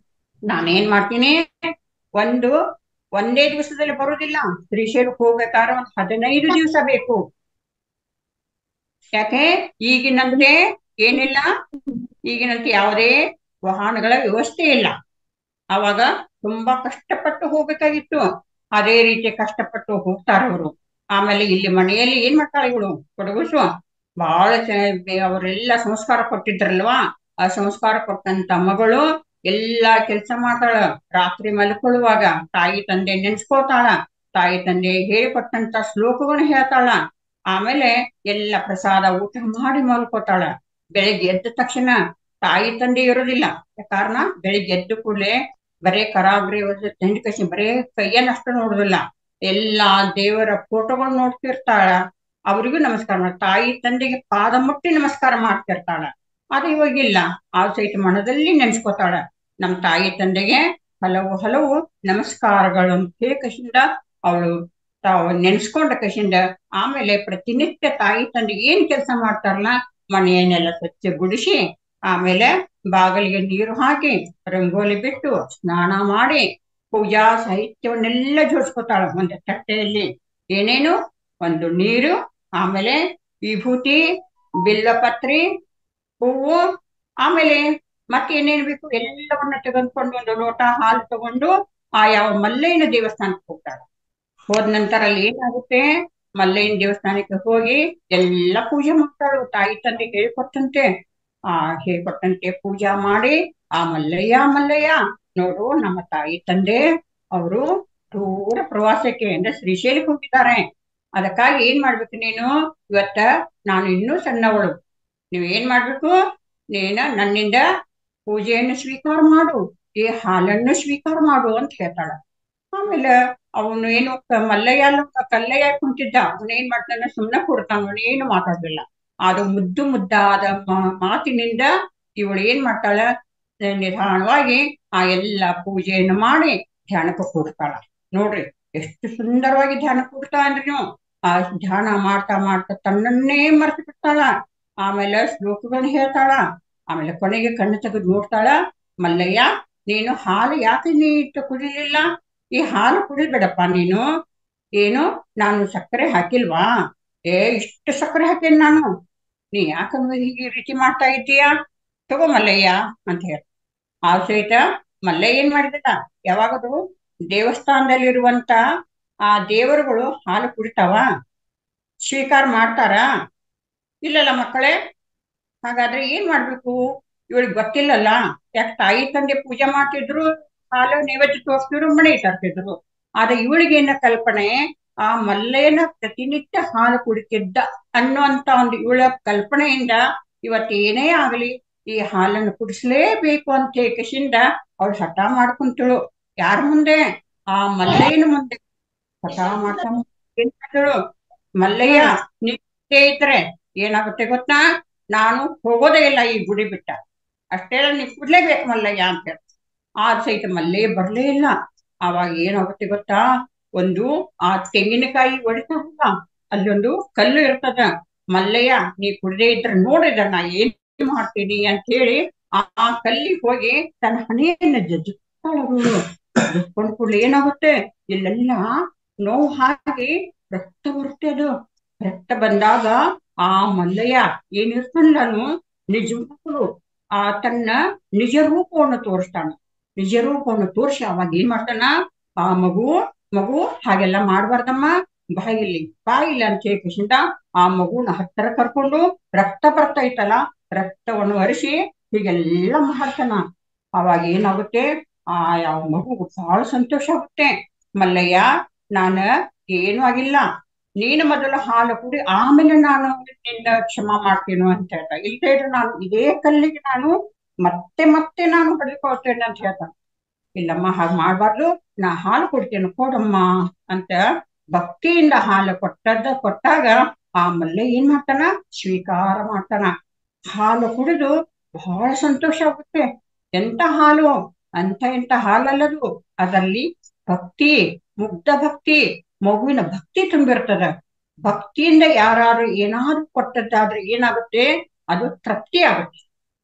ನಾನೇನ್ ಮಾಡ್ತೀನಿ ಒಂದು ಒಂದೇ ದಿವಸದಲ್ಲಿ ಬರುವುದಿಲ್ಲ ಶ್ರೀಶೈಲಕ್ಕೆ ಹೋಗ್ಬೇಕಾದ್ರೆ ಒಂದು ಹದಿನೈದು ದಿವಸ ಬೇಕು ಯಾಕೆ ಈಗಿನಂತೆ ಏನಿಲ್ಲ ಈಗಿನಂತೆ ಯಾವುದೇ ವಾಹನಗಳ ವ್ಯವಸ್ಥೆ ಇಲ್ಲ ಅವಾಗ ತುಂಬಾ ಕಷ್ಟಪಟ್ಟು ಹೋಗ್ಬೇಕಾಗಿತ್ತು ಅದೇ ರೀತಿ ಕಷ್ಟಪಟ್ಟು ಹೋಗ್ತಾರ ಅವರು ಆಮೇಲೆ ಇಲ್ಲಿ ಮನೆಯಲ್ಲಿ ಏನ್ ಮಾಡ್ತಾಳೆ ಇವಳು ಕೊಡಗುಸು ಬಹಳ ಅವರೆಲ್ಲ ಸಂಸ್ಕಾರ ಕೊಟ್ಟಿದ್ರಲ್ವಾ ಆ ಸಂಸ್ಕಾರ ಕೊಟ್ಟಂತ ಮಗಳು ಎಲ್ಲಾ ಕೆಲಸ ಮಾಡ್ತಾಳ ರಾತ್ರಿ ಮಲ್ಕೊಳ್ಳುವಾಗ ತಾಯಿ ತಂದೆ ನೆನ್ಸ್ಕೊತಾಳ ತಾಯಿ ತಂದೆ ಹೇಳಿಕೊಟ್ಟಂತ ಶ್ಲೋಕಗಳನ್ನ ಹೇಳ್ತಾಳ ಆಮೇಲೆ ಎಲ್ಲ ಪ್ರಸಾದ ಊಟ ಮಾಡಿ ಮಲ್ಕೋತಾಳ ಬೆಳಿಗ್ಗೆ ಎದ್ದ ತಕ್ಷಣ ತಾಯಿ ತಂದೆ ಇರೋದಿಲ್ಲ ಕಾರಣ ಬೆಳಿಗ್ಗೆ ಎದ್ದ ಕೂಡಲೇ ಬರೇ ಕರಾಗ್ರಿ ತಂಡಿ ಕಸಿ ಬರೇ ಕೈಯನ್ನಷ್ಟು ನೋಡುದಿಲ್ಲ ಎಲ್ಲಾ ದೇವರ ಫೋಟೋಗಳು ನೋಡ್ತಿರ್ತಾಳ ಅವರಿಗೂ ನಮಸ್ಕಾರ ಮಾಡ ತಾಯಿ ತಂದೆಗೆ ಪಾದ ಮುಟ್ಟಿ ನಮಸ್ಕಾರ ಮಾಡ್ತಿರ್ತಾಳ ಅದು ಇವಾಗಿಲ್ಲ ಆ ಸಹಿತ ಮನದಲ್ಲಿ ನೆನ್ಸ್ಕೊತಾಳ ನಮ್ ತಾಯಿ ತಂದೆಗೆ ಹಲವು ಹಲವು ನಮಸ್ಕಾರಗಳು ಕಶಿಂದ ಅವಳು ತಾವು ನೆನ್ಸ್ಕೊಂಡ ಕಶಿಂದ ಆಮೇಲೆ ಪ್ರತಿನಿತ್ಯ ತಾಯಿ ತಂದೆ ಏನ್ ಕೆಲಸ ಮಾಡ್ತಾರಲ್ಲ ಮನೆಯನ್ನೆಲ್ಲ ಸ್ವಚ್ಛಗೊಳಿಸಿ ಆಮೇಲೆ ಬಾಗಿಲಿಗೆ ನೀರು ಹಾಕಿ ರಂಗೋಲಿ ಬಿಟ್ಟು ಸ್ನಾನ ಮಾಡಿ ಪೂಜಾ ಸಾಹಿತ್ಯವನ್ನೆಲ್ಲ ಜೋಡಿಸ್ಕೊತಾಳ ಒಂದು ತಟ್ಟೆಯಲ್ಲಿ ಏನೇನು ಒಂದು ನೀರು ಆಮೇಲೆ ವಿಭೂತಿ ಬಿಲ್ಲಪತ್ರಿ ಹೂವು ಆಮೇಲೆ ಮತ್ತೆ ಏನೇನ್ ಬೇಕು ಎಲ್ಲವನ್ನ ತೆಗೆದುಕೊಂಡು ಒಂದು ಲೋಟ ಹಾಲು ತಗೊಂಡು ಆ ಯಾವ ಮಲ್ಲಯ್ಯನ ದೇವಸ್ಥಾನಕ್ಕೆ ಹೋಗ್ತಾಳೆ ಹೋದ ನಂತರ ಅಲ್ಲಿ ಏನಾಗುತ್ತೆ ಮಲ್ಲಯ್ಯನ ದೇವಸ್ಥಾನಕ್ಕೆ ಹೋಗಿ ಎಲ್ಲ ಪೂಜೆ ಮಾಡ್ತಾಳು ತಾಯಿ ತಂದೆ ಹೇಳ್ಕೊಟ್ಟಂತೆ ಆ ಹೇಳ್ಕೊಟ್ಟಂತೆ ಪೂಜಾ ಮಾಡಿ ಆ ಮಲ್ಲಯ್ಯ ಮಲ್ಲಯ್ಯ ನೋಡು ನಮ್ಮ ತಾಯಿ ತಂದೆ ಅವರು ದೂರ ಪ್ರವಾಸಕ್ಕೆ ಅಂದ್ರೆ ಶ್ರೀಶೈಲಕ್ಕೆ ಹೋಗಿದ್ದಾರೆ ಅದಕ್ಕಾಗಿ ಏನ್ ಮಾಡ್ಬೇಕು ನೀನು ಇವತ್ತ ನಾನು ಇನ್ನೂ ಸಣ್ಣವಳು ನೀವ್ ಏನ್ ಮಾಡ್ಬೇಕು ನೀನ ನನ್ನಿಂದ ಪೂಜೆಯನ್ನು ಸ್ವೀಕಾರ ಮಾಡು ಈ ಹಾಲನ್ನು ಸ್ವೀಕಾರ ಮಾಡು ಅಂತ ಹೇಳ್ತಾಳ ಆಮೇಲೆ ಅವನು ಏನು ಕ- ಮಲ್ಲಯ್ಯ ಅಲ್ಲ, ಕಲ್ಲಯ್ಯ ಕುಂತಿದ್ದ ಅವನು ಏನ್ ಮಾಡ್ತಾನೆ ಸುಮ್ಮನೆ ಕೊಡ್ತಾನ ಅವನು ಏನು ಮಾತಾಡಲಿಲ್ಲ ಅದು ಮುದ್ದು ಮುದ್ದಾದ ಮ- ಮಾತಿನಿಂದ ಇವಳು ಏನ್ ಮಾಡ್ತಾಳ ನಿಧಾನವಾಗಿ ಆ ಎಲ್ಲ ಪೂಜೆಯನ್ನು ಮಾಡಿ ಧ್ಯಾನಕ್ಕೆ ಕೂಡ್ತಾಳ ನೋಡ್ರಿ ಎಷ್ಟು ಸುಂದರವಾಗಿ ಧ್ಯಾನ ಕೂಡ್ತಾ ಅಂದ್ರೆ ನೀವು ಆ ಧ್ಯಾನ ಮಾಡ್ತಾ ಮಾಡ್ತಾ ತನ್ನನ್ನೇ ಮರೆತು ಬಿಡ್ತಾಳ ಆಮೇಲೆ ಶ್ಲೋಕಗಳನ್ನ ಹೇಳ್ತಾಳ ಆಮೇಲೆ ಕೊನೆಗೆ ಕಣ್ಣು ತೆಗೆದು ನೋಡ್ತಾಳ ಮಲ್ಲಯ್ಯ ನೀನು ಹಾಲು ಯಾಕೆ ನೀ ಇಟ್ಟು ಕುಡಿಲಿಲ್ಲ ಈ ಹಾಲು ಕುಡಿಬೇಡಪ್ಪ ನೀನು ಏನು ನಾನು ಸಕ್ಕರೆ ಹಾಕಿಲ್ವಾ ಏ ಇಷ್ಟು ಸಕ್ಕರೆ ಹಾಕೇನ್ ನಾನು ನೀ ಯಾಕಂದ್ರೆ ಹೀಗೆ ಈ ರೀತಿ ಮಾಡ್ತಾ ಇದ್ದೀಯಾ ತಗೋ ಮಲ್ಲಯ್ಯ ಅಂತ ಹೇಳಿ ಆ ಸಹಿತ ಮಲ್ಲಯ್ಯ ಏನ್ ಮಾಡಿದ ಯಾವಾಗದು ದೇವಸ್ಥಾನದಲ್ಲಿರುವಂತ ಆ ದೇವರುಗಳು ಹಾಲು ಕುಡಿತಾವ ಸ್ವೀಕಾರ ಮಾಡ್ತಾರ ಇಲ್ಲಲ್ಲ ಮಕ್ಕಳೇ ಹಾಗಾದ್ರೆ ಏನ್ ಮಾಡ್ಬೇಕು ಇವಳಿಗೆ ಗೊತ್ತಿಲ್ಲಲ್ಲ ಯಾಕೆ ತಾಯಿ ತಂದೆ ಪೂಜೆ ಮಾಡ್ತಿದ್ರು ಹಾಲು ನೈವೇದ್ಯ ತೋರಿಸ್ತಿದ್ರು ಮನೆ ತರ್ತಿದ್ರು ಆದ್ರೆ ಇವಳಿಗೇನ ಕಲ್ಪನೆ ಆ ಮಲ್ಲೇನ ಪ್ರತಿನಿತ್ಯ ಹಾಲು ಕುಡಿತಿದ್ದ ಅನ್ನುವಂತ ಒಂದು ಇವಳ ಕಲ್ಪನೆಯಿಂದ ಇವತ್ತು ಏನೇ ಆಗಲಿ ಈ ಹಾಲನ್ನು ಕುಡಿಸ್ಲೇಬೇಕು ಅಂತ ಏಕಶಿಂದ ಅವಳು ಹಠ ಮಾಡ್ಕೊಂತಳು ಯಾರ ಮುಂದೆ ಆ ಮಲ್ಲಯ್ಯನ ಮುಂದೆ ಹಠ ಮಾಡ್ತಾ ಏನ್ ಮಾಡ್ತಾಳು ಮಲ್ಲಯ್ಯ ನಿಂತೇ ಇದ್ರೆ ಏನಾಗುತ್ತೆ ಗೊತ್ತಾ ನಾನು ಹೋಗೋದೇ ಇಲ್ಲ ಈ ಗುಡಿ ಬಿಟ್ಟ ಅಷ್ಟೇ ನೀ ಕುಡ್ಲೇಬೇಕು ಮಲ್ಲಯ್ಯ ಅಂತ ಹೇಳಿ ಆ ಸಹಿತ ಮಲ್ಲಯ್ಯ ಬರ್ಲೇ ಇಲ್ಲ ಆವಾಗ ಏನಾಗುತ್ತೆ ಗೊತ್ತಾ ಒಂದು ಆ ತೆಂಗಿನಕಾಯಿ ಹೊಡಿತಾರಲ್ಲ ಅಲ್ಲೊಂದು ಕಲ್ಲು ಇರ್ತದ ಮಲ್ಲಯ್ಯ ನೀ ಕುಡ್ದೇ ಇದ್ರೆ ನೋಡಿದ ನಾ ಏನ್ ಮಾಡ್ತೀನಿ ಅಂತ ಹೇಳಿ ಆ ಆ ಕಲ್ಲಿಗೆ ಹೋಗಿ ತನ್ನ ಹಣೆಯನ್ನ ಜಜ್ಜಿಕೊಂಡ್ರು ಜಜ್ಕೊಂಡ್ ಕೂಡಲೇ ಏನಾಗುತ್ತೆ ಇಲ್ಲೆಲ್ಲ ನೋವು ಹಾಕಿ ರಕ್ತ ಬರುತ್ತೆ ಅದು ರಕ್ತ ಬಂದಾಗ ಆ ಮಲ್ಲಯ್ಯ ಏನಿರ್ತಾನಲ್ಲ ನಿಜವಾಗ್ಲು ಆ ತನ್ನ ನಿಜ ರೂಪವನ್ನು ತೋರಿಸ್ತಾನ ನಿಜ ರೂಪವನ್ನು ತೋರಿಸಿ ಅವಾಗ ಏನ್ ಮಾಡ್ತಾನ ಆ ಮಗು ಮಗು ಹಾಗೆಲ್ಲ ಮಾಡ್ಬಾರ್ದಮ್ಮ ಬಾಯಿಲಿ ಬಾಯಿಲ್ಲ ಅಂತ ಹೇಳಿ ಕೃಷ್ಣ ಆ ಮಗುನ ಹತ್ತಿರ ಕರ್ಕೊಂಡು ರಕ್ತ ಬರ್ತಾ ಇತ್ತಲ್ಲ ರಕ್ತವನ್ನು ಹರಿಸಿ ಹೀಗೆಲ್ಲ ಮಾಡ್ತಾನ ಅವಾಗ ಏನಾಗುತ್ತೆ ಆ ಯಾವ ಮಗು ಬಹಳ ಸಂತೋಷ ಆಗುತ್ತೆ ಮಲ್ಲಯ್ಯ ನಾನ ಏನೂ ಆಗಿಲ್ಲ ನೀನು ಮೊದಲು ಹಾಲು ಕುಡಿ ಆಮೇಲೆ ನಾನು ನಿನ್ನ ಕ್ಷಮ ಮಾಡ್ತೀನೋ ಅಂತ ಹೇಳ್ತಾ ಇಲ್ಲದೆ ಇದ್ರೆ ನಾನು ಇದೇ ಕಲ್ಲಿಗೆ ನಾನು ಮತ್ತೆ ಮತ್ತೆ ನಾನು ಹೊಡೆದುಕೊಳ್ತೇನೆ ಅಂತ ಹೇಳ್ತಾನೆ ಇಲ್ಲಮ್ಮ ಹಾಗೆ ಮಾಡ್ಬಾರ್ದು ನಾ ಹಾಲು ಕೊಡ್ತೇನೆ ಕೊಡಮ್ಮ ಅಂತ ಭಕ್ತಿಯಿಂದ ಹಾಲು ಕೊಟ್ಟದ್ದ ಕೊಟ್ಟಾಗ ಆ ಮಲ್ಲೆ ಏನ್ ಮಾಡ್ತಾನ ಸ್ವೀಕಾರ ಮಾಡ್ತಾನ ಹಾಲು ಕುಡಿದು ಬಹಳ ಸಂತೋಷ ಆಗುತ್ತೆ ಎಂತ ಹಾಲು ಅಂತ ಎಂತ ಹಾಲಲ್ಲದು ಅದರಲ್ಲಿ ಭಕ್ತಿ ಮುಗ್ಧ ಭಕ್ತಿ ಮಗುವಿನ ಭಕ್ತಿ ತುಂಬಿರ್ತದ ಭಕ್ತಿಯಿಂದ ಯಾರಾದ್ರೂ ಏನಾದ್ರೂ ಕೊಟ್ಟದ್ದಾದ್ರೆ ಏನಾಗುತ್ತೆ ಅದು ತೃಪ್ತಿ ಆಗುತ್ತೆ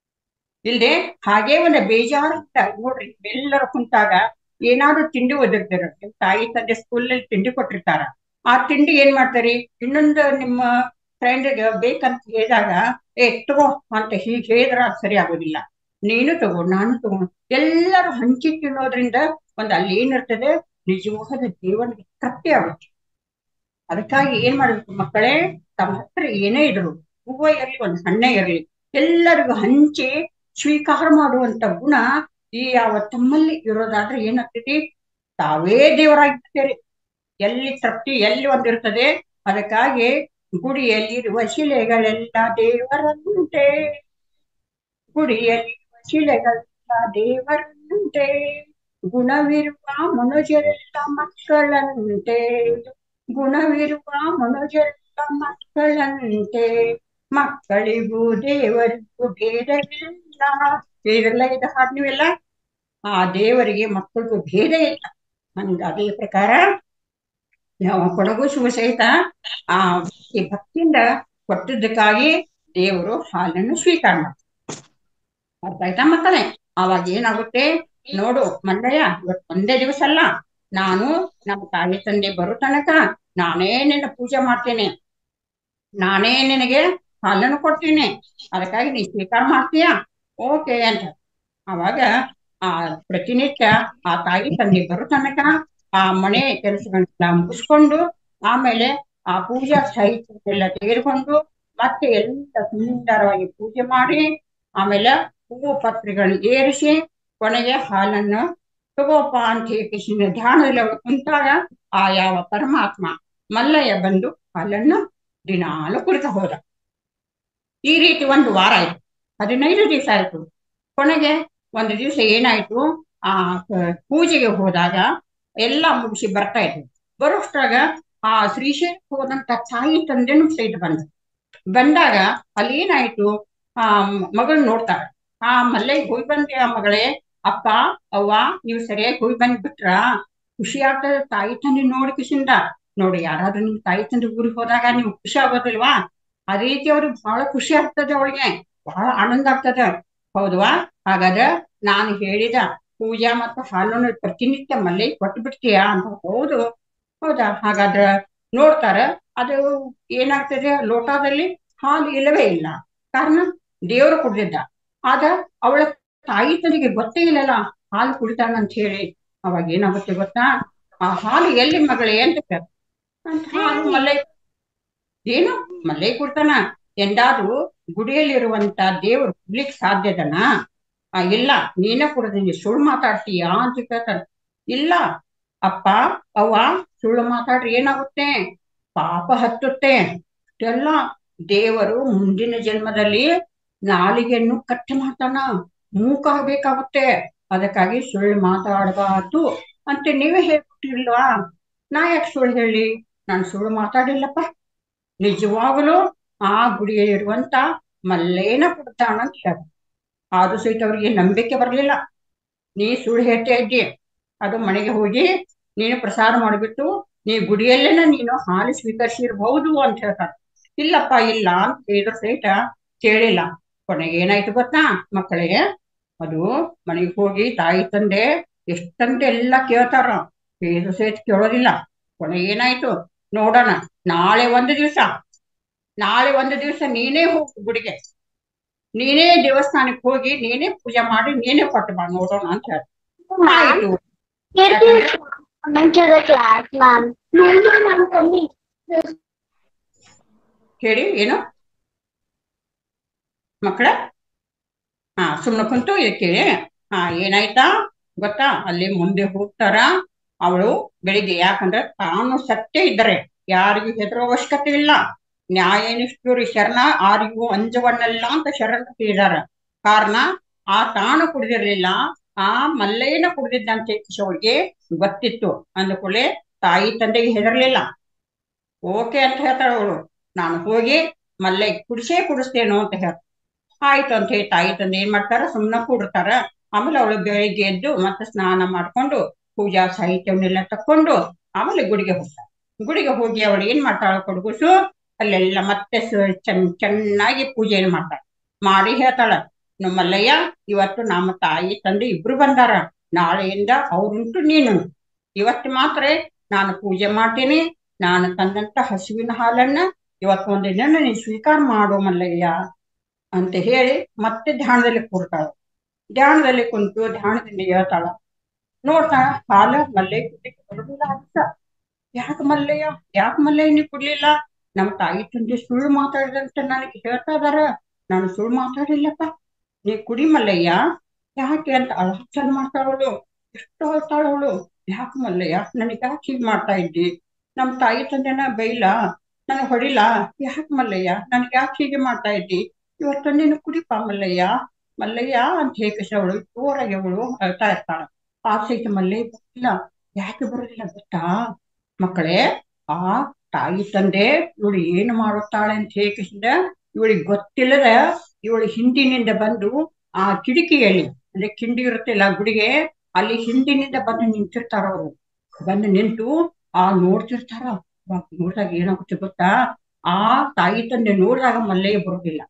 ಇಲ್ದೆ ಹಾಗೆ ಒಂದು ಬೇಜಾರು ನೋಡ್ರಿ ಎಲ್ಲರೂ ಕುಂತಾಗ ಏನಾದ್ರೂ ತಿಂಡಿ ಒದಗ್ದಿರುತ್ತೆ ತಾಯಿ ತಂದೆ ಸ್ಕೂಲಲ್ಲಿ ತಿಂಡಿ ಕೊಟ್ಟಿರ್ತಾರ ಆ ತಿಂಡಿ ಏನ್ ಮಾಡ್ತಾರೆ ಇನ್ನೊಂದು ನಿಮ್ಮ ಫ್ರೆಂಡ್ಗೆ ಬೇಕಂತ ಹೇಳಿದಾಗ ಏ ತಗೋ ಅಂತ ಹೀಗೆ ಹೇಳಿದ್ರ ಅದು ಸರಿ ಆಗೋದಿಲ್ಲ ನೀನು ತಗೋ ನಾನು ತಗೋ ಎಲ್ಲರೂ ಹಂಚಿ ತಿನ್ನೋದ್ರಿಂದ ಒಂದು ಅಲ್ಲಿ ಏನಿರ್ತದೆ ನಿಜವಾದ ಜೀವನಕ್ಕೆ ತೃಪ್ತಿ ಆಗುತ್ತೆ ಅದಕ್ಕಾಗಿ ಏನ್ ಮಾಡ್ಬೇಕು ಮಕ್ಕಳೇ ತಮ್ಮ ಹತ್ರ ಏನೇ ಇದ್ರು ಹೂವ ಇರಲಿ ಒಂದು ಹಣ್ಣೆ ಇರಲಿ ಎಲ್ಲರಿಗೂ ಹಂಚಿ ಸ್ವೀಕಾರ ಮಾಡುವಂತ ಗುಣ ಈ ಯಾವ ತಮ್ಮಲ್ಲಿ ಇರೋದಾದ್ರೆ ಏನಾಗ್ತೈತಿ ತಾವೇ ದೇವರಾಗಿರ್ತೀರಿ ಎಲ್ಲಿ ತೃಪ್ತಿ ಎಲ್ಲಿ ಒಂದಿರ್ತದೆ ಅದಕ್ಕಾಗಿ ಗುಡಿಯಲ್ಲಿರುವ ಶಿಲೆಗಳೆಲ್ಲ ದೇವರಂತೆ ಗುಡಿಯಲ್ಲಿರುವ ಶಿಲೆಗಳೆಲ್ಲ ದೇವರಂತೆ ಗುಣವಿರುವ ಮನುಜರೆಲ್ಲ ಮಕ್ಕಳಂತೆ ಗುಣವಿರುವ ಮನುಜರೆಲ್ಲ ಮಕ್ಕಳಂತೆ ಮಕ್ಕಳಿಗೂ ದೇವರಿಗೂ ಭೇದವಿಲ್ಲ ಇದೆಲ್ಲ ಇದು ಹಾಡು ನೀವೆಲ್ಲ ಆ ದೇವರಿಗೆ ಮಕ್ಕಳಿಗೂ ಭೇದ ಇಲ್ಲ ಹಂಗ ಅದೇ ಪ್ರಕಾರ ಯಾವ ಕೊಡಗು ಶಿವ ಸಹಿತ ಆ ಈ ಭಕ್ತಿಯಿಂದ ಕೊಟ್ಟಿದ್ದಕ್ಕಾಗಿ ದೇವರು ಹಾಲನ್ನು ಸ್ವೀಕಾರ ಮಾಡ್ತಾರೆ ಅರ್ಥ ಆಯ್ತಾ ಮಕ್ಕಳೇ ಅವಾಗ ಏನಾಗುತ್ತೆ ನೋಡು ಮಲ್ಲಯ್ಯ ಇವತ್ತು ಒಂದೇ ದಿವಸ ಅಲ್ಲ ನಾನು ನಮ್ಮ ತಾಯಿ ತಂದೆ ಬರೋ ತನಕ ನಾನೇ ನಿನ್ನ ಪೂಜೆ ಮಾಡ್ತೇನೆ ನಾನೇ ನಿನಗೆ ಹಾಲನ್ನು ಕೊಡ್ತೀನಿ ಅದಕ್ಕಾಗಿ ನೀ ಸ್ವೀಕಾರ ಮಾಡ್ತೀಯಾ ಓಕೆ ಅಂತ ಅವಾಗ ಆ ಪ್ರತಿನಿತ್ಯ ಆ ತಾಯಿ ತಂದೆ ಬರೋ ತನಕ ಆ ಮನೆ ಕೆಲಸಗಳನ್ನ ಮುಗಿಸ್ಕೊಂಡು ಆಮೇಲೆ ಆ ಪೂಜಾ ಸಾಹಿತ್ಯ ಎಲ್ಲ ತೆಗೆದುಕೊಂಡು ಮತ್ತೆ ಎಲ್ಲ ಸುಂದರವಾಗಿ ಪೂಜೆ ಮಾಡಿ ಆಮೇಲೆ ಹೂವು ಪತ್ರಿಗಳನ್ನ ಏರಿಸಿ ಕೊನೆಗೆ ಹಾಲನ್ನು ತಗೋಪ ಅಂತ ಹೇಳಿ ಧ್ಯಾನದಲ್ಲಿ ಅವಳು ಕುಂತಾಗ ಆ ಯಾವ ಪರಮಾತ್ಮ ಮಲ್ಲಯ್ಯ ಬಂದು ಹಾಲನ್ನು ದಿನಾಲು ಕುಡಿತಾ ಹೋದ ಈ ರೀತಿ ಒಂದು ವಾರ ಆಯ್ತು ಹದಿನೈದು ದಿವಸ ಆಯ್ತು ಕೊನೆಗೆ ಒಂದು ದಿವಸ ಏನಾಯ್ತು ಆ ಕ- ಪೂಜೆಗೆ ಹೋದಾಗ ಎಲ್ಲ ಮುಗಿಸಿ ಬರ್ತಾ ಇದ್ವಿ ಬರೋಷ್ಟ್ರಾಗ ಆ ಶ್ರೀಶೈಲಕ್ಕೆ ಹೋದಂತ ತಾಯಿ ತಂದೆನೂ ಸಹಿತ ಬಂದ ಬಂದಾಗ ಅಲ್ಲಿ ಏನಾಯ್ತು ಆ ಮಗಳು ನೋಡ್ತಾಳೆ ಆ ಮಲ್ಲೆಗೆ ಹೋಗಿ ಬಂದೆ ಆ ಮಗಳೇ ಅಪ್ಪ ಅವ್ವ ನೀವು ಸರಿಯಾಗಿ ಹೋಗಿ ಬಂದ್ಬಿಟ್ರಾ ಖುಷಿ ಆಗ್ತದೆ ತಾಯಿ ತಂದೆ ನೋಡಿ ಖುಷಿಯಿಂದ ನೋಡಿ ಯಾರಾದ್ರೂ ನಿಮ್ ತಾಯಿ ತಂದೆ ಊರಿಗೆ ಹೋದಾಗ ನೀವು ಖುಷಿ ಆಗೋದಿಲ್ವಾ ಅದೇ ರೀತಿ ಅವ್ರಿಗೆ ಬಹಳ ಖುಷಿ ಆಗ್ತದೆ ಅವಳಿಗೆ ಬಹಳ ಆನಂದ ಆಗ್ತದೆ ಹೌದವಾ ಹಾಗಾದ್ರೆ ನಾನು ಹೇಳಿದ ಪೂಜಾ ಮತ್ತು ಹಾಲನ್ನು ಪ್ರತಿನಿತ್ಯ ಮಲ್ಲೆ ಕೊಟ್ಟು ಬಿಡ್ತೀಯಾ ಅಂತ ಹೌದು ಹೌದಾ ಹಾಗಾದ್ರೆ ನೋಡ್ತಾರ ಅದು ಏನಾಗ್ತದೆ ಲೋಟದಲ್ಲಿ ಹಾಲು ಇಲ್ಲವೇ ಇಲ್ಲ ಕಾರಣ ದೇವರು ಕುಡ್ದಿದ್ದ ಆದ ಅವಳ ತಾಯಿ ತನಿಗೆ ಗೊತ್ತೇ ಇಲ್ಲಲ್ಲ ಹಾಲು ಕುಡಿತಾನ ಅಂತ ಹೇಳಿ ಅವಾಗ ಏನಾಗುತ್ತೆ ಗೊತ್ತಾ ಆ ಹಾಲು ಎಲ್ಲಿ ಮಗಳೇ ಅಂತ ಕೇಳ್ತಾರೆ. ಅಂತ ಹಾಲು ಮಲ್ಲೈ ಏನು ಮಲ್ಲೈ ಕುಡ್ತಾನ ಎಂದಾದ್ರೂ ಗುಡಿಯಲ್ಲಿರುವಂತ ದೇವರು ಕುಡ್ಲಿಕ್ಕೆ ಸಾಧ್ಯದನ ಆ ಇಲ್ಲ ನೀನೇ ಕುಡ್ದೀನಿ ಸುಳ್ಳು ಮಾತಾಡ್ತೀಯಾ ಅಂತ ಕೇಳ್ತಾರೆ ಇಲ್ಲ ಅಪ್ಪ ಅವ್ವ ಸುಳ್ಳು ಮಾತಾಡ್ರಿ ಏನಾಗುತ್ತೆ ಪಾಪ ಹತ್ತುತ್ತೆ ಇಷ್ಟೆಲ್ಲ ದೇವರು ಮುಂದಿನ ಜನ್ಮದಲ್ಲಿ ನಾಲಿಗೆಯನ್ನು ಕಟ್ ಮಾಡ್ತಾನ ಮೂಕ ಆಗ್ಬೇಕಾಗುತ್ತೆ ಅದಕ್ಕಾಗಿ ಸುಳ್ಳು ಮಾತಾಡಬಾರ್ದು ಅಂತ ನೀವೇ ಹೇಳ್ಕೊಟ್ಟಿಲ್ವಾ ನಾ ಯಾಕೆ ಸುಳ್ಳು ಹೇಳಿ ನಾನು ಸುಳ್ಳು ಮಾತಾಡಿಲ್ಲಪ್ಪ ನಿಜವಾಗಲೂ ಆ ಗುಡಿಯಲ್ಲಿರುವಂತ ಮಲ್ಲೇನ ಕೊಡ್ತಾಣ ಅಂತ ಹೇಳ್ದ ಆದ್ರೂ ಸಹಿತ ಅವ್ರಿಗೆ ನಂಬಿಕೆ ಬರಲಿಲ್ಲ ನೀ ಸುಳ್ಳು ಹೇಳ್ತಾ ಇದ್ದಿ ಅದು ಮನೆಗೆ ಹೋಗಿ ನೀನು ಪ್ರಸಾದ ಮಾಡಿಬಿಟ್ಟು ನೀ ಗುಡಿಯಲ್ಲೇನ ನೀನು ಹಾಲು ಸ್ವೀಕರಿಸಿರ್ಬಹುದು ಅಂತ ಹೇಳ್ತಾರೆ ಇಲ್ಲಪ್ಪ ಇಲ್ಲ ಅಂತ ಹೇಳಿದ್ರು ಸಹಿತ ಕೇಳಿಲ್ಲ ಕೊನೆಗೆ ಏನಾಯ್ತು ಗೊತ್ತಾ ಮಕ್ಕಳಿಗೆ ಅದು ಮನೆಗೆ ಹೋಗಿ ತಾಯಿ ತಂದೆ ಎಷ್ಟಂತ ಎಲ್ಲ ಕೇಳ್ತಾರ ಹೇಳಿದ್ರು ಸಹಿತ ಕೇಳೋದಿಲ್ಲ ಕೊನೆಗೆ ಏನಾಯ್ತು ನೋಡೋಣ ನಾಳೆ ಒಂದು ದಿವಸ ನಾಳೆ ಒಂದು ದಿವಸ ನೀನೇ ಹೋಗು ಗುಡಿಗೆ ನೀನೇ ದೇವಸ್ಥಾನಕ್ಕೆ ಹೋಗಿ ನೀನೇ ಪೂಜೆ ಮಾಡಿ ನೀನೇ ಕೊಟ್ಟು ಬಾ ನೋಡೋಣ ಅಂತ ಹೇಳಿ ಆಯ್ತು Coming to the class, ma'am. No, no, I'm coming. ಹೇಳಿ ಏನು ಮಕ್ಕಳ ಹಾ ಸುಮ್ಮನೆ ಕುಂತು ಇದಕ್ಕೆ ಹಾ ಏನಾಯ್ತಾ ಗೊತ್ತಾ ಅಲ್ಲಿ ಮುಂದೆ ಹೋಗ್ತಾರ ಅವಳು ಬೆಳಿಗ್ಗೆ ಯಾಕಂದ್ರೆ ತಾನು ಸತ್ಯ ಇದ್ದರೆ ಯಾರಿಗೂ ಹೆದರೋ ಅವಶ್ಯಕತೆ ಇಲ್ಲ ನ್ಯಾಯ ನಿಷ್ಠುರಿ ಶರಣ ಆರಿಗೂ ಅಂಜವನ್ನಲ್ಲ ಅಂತ ಶರಣ ಹೇಳಿದಾರ ಕಾರಣ ಆ ತಾನು ಕುಡಿದಿರ್ಲಿಲ್ಲ ಆ ಮಲ್ಲೇನ ಕುಡಿದಿದ್ದಂತ ಅವಳಿಗೆ ಗೊತ್ತಿತ್ತು ಅಂದ್ಕೊಳ್ಳೆ ತಾಯಿ ತಂದೆಗೆ ಹೆದರ್ಲಿಲ್ಲ ಓಕೆ ಅಂತ ಹೇಳ್ತಾಳ ಅವಳು ನಾನು ಹೋಗಿ ಮಲ್ಲೆ ಕುಡಿಸೇ ಕುಡಿಸ್ತೇನೋ ಅಂತ ಹೇಳ್ತಾರೆ ಆಯ್ತು ಅಂತ ಹೇಳಿ ತಾಯಿ ತಂದೆ ಏನ್ ಮಾಡ್ತಾರ ಸುಮ್ಮನೆ ಕೂಡಿರ್ತಾರ ಆಮೇಲೆ ಅವಳು ಬೆಳಿಗ್ಗೆ ಎದ್ದು ಮತ್ತೆ ಸ್ನಾನ ಮಾಡ್ಕೊಂಡು ಪೂಜಾ ಸಾಹಿತ್ಯವನ್ನೆಲ್ಲ ತಕೊಂಡು ಆಮೇಲೆ ಗುಡಿಗೆ ಹೋಗ್ತಾಳೆ ಗುಡಿಗೆ ಹೋಗಿ ಅವಳು ಏನ್ ಮಾಡ್ತಾಳ ಕೊಡಗುಸು ಅಲ್ಲೆಲ್ಲ ಮತ್ತೆ ಸ- ಚೆನ್ನ ಚೆನ್ನಾಗಿ ಪೂಜೆಯನ್ನು ಮಾಡ್ತಾಳೆ ಮಾಡಿ ಹೇಳ್ತಾಳ ನಮ್ಮ ಮಲ್ಲಯ್ಯ ಇವತ್ತು ನಮ್ಮ ತಾಯಿ ತಂದೆ ಇಬ್ರು ಬಂದಾರ ನಾಳೆಯಿಂದ ಅವ್ರುಂಟು ನೀನು ಇವತ್ತು ಮಾತ್ರ ನಾನು ಪೂಜೆ ಮಾಡ್ತೀನಿ ನಾನು ತಂದಂತ ಹಸುವಿನ ಹಾಲನ್ನ ಇವತ್ತು ಒಂದಿನ ನೀನು ಸ್ವೀಕಾರ ಮಾಡು ಮಲ್ಲಯ್ಯ ಅಂತ ಹೇಳಿ ಮತ್ತೆ ಧ್ಯಾನದಲ್ಲಿ ಕೂರ್ತಾಳ ಧ್ಯಾನದಲ್ಲಿ ಕುಂತು ಧ್ಯಾನದಿಂದ ಹೇಳ್ತಾಳ ನೋಡ್ತಾಳ ಹಾಲ ಮಲ್ಲೆ ಕುಡ್ಲಿಕ್ಕೆ ಬರುದಿಲ್ಲ ಅಂತ ಯಾಕೆ ಮಲ್ಲಯ್ಯ ಯಾಕೆ ಮಲ್ಲಯ್ಯ ನೀ ಕುಡ್ಲಿಲ್ಲ ನಮ್ಮ ತಾಯಿ ತಂದೆ ಸುಳ್ಳು ಮಾತಾಡಿದಂತ ನನಗೆ ಹೇಳ್ತಾ ಇದಾರ ನಾನು ಸುಳ್ಳು ಮಾತಾಡಿಲ್ಲಪ್ಪ ನೀ ಕುಡಿ ಮಲ್ಲಯ್ಯ ಯಾಕೆ ಅಂತ ಅಳಚಲ್ ಮಾಡ್ತಾಳವಳು ಎಷ್ಟು ಅಳ್ತಾಳವಳು ಯಾಕೆ ಮಲ್ಲಯ್ಯ ನನಗೆ ಯಾಕೆ ಹೀಗೆ ಮಾಡ್ತಾ ಇದ್ದಿ ನಮ್ಮ ತಾಯಿ ತಂದೆನ ಬೈಲ ನನಗೆ ಹೊಡಿಲ್ಲ ಯಾಕೆ ಮಲ್ಲಯ್ಯ ನನಗೆ ಯಾಕೆ ಹೀಗೆ ಮಾಡ್ತಾ ಇದ್ದಿ ಇವತ್ತು ನೀನು ಕುಡಿಪ ಮಲ್ಲಯ್ಯ ಮಲ್ಲಯ್ಯ ಅಂತ ಹೇಳಿ ಅವಳು ಜೋರಾಗಿ ಅವಳು ಅಳ್ತಾ ಇರ್ತಾಳ ಆ ಸಹಿತ ಮಲ್ಲಯ್ಯ ಬರೋದಿಲ್ಲ ಯಾಕೆ ಬರೋದಿಲ್ಲ ಗೊತ್ತಾ ಮಕ್ಕಳೇ ಆ ತಾಯಿ ತಂದೆ ಇವಳು ಏನು ಮಾಡುತ್ತಾಳೆ ಅಂತ ಹೇಳಿ ಇವಳಿಗೆ ಗೊತ್ತಿಲ್ಲದ ಇವಳು ಹಿಂದಿನಿಂದ ಬಂದು ಆ ಕಿಟಕಿಯಲ್ಲಿ ಅಂದ್ರೆ ಕಿಂಡಿ ಇರುತ್ತಿಲ್ಲ ಗುಡಿಗೆ ಅಲ್ಲಿ ಹಿಂದಿನಿಂದ ಬಂದು ನಿಂತಿರ್ತಾರ ಅವರು ಬಂದು ನಿಂತು ಆ ನೋಡ್ತಿರ್ತಾರ ವಾ- ನೋಡ್ದಾಗ ಏನಾಗುತ್ತೆ ಗೊತ್ತಾ ಆ ತಾಯಿ ತಂದೆ ನೋಡಿದಾಗ ಮಲ್ಲಯ್ಯ ಬರೋದಿಲ್ಲ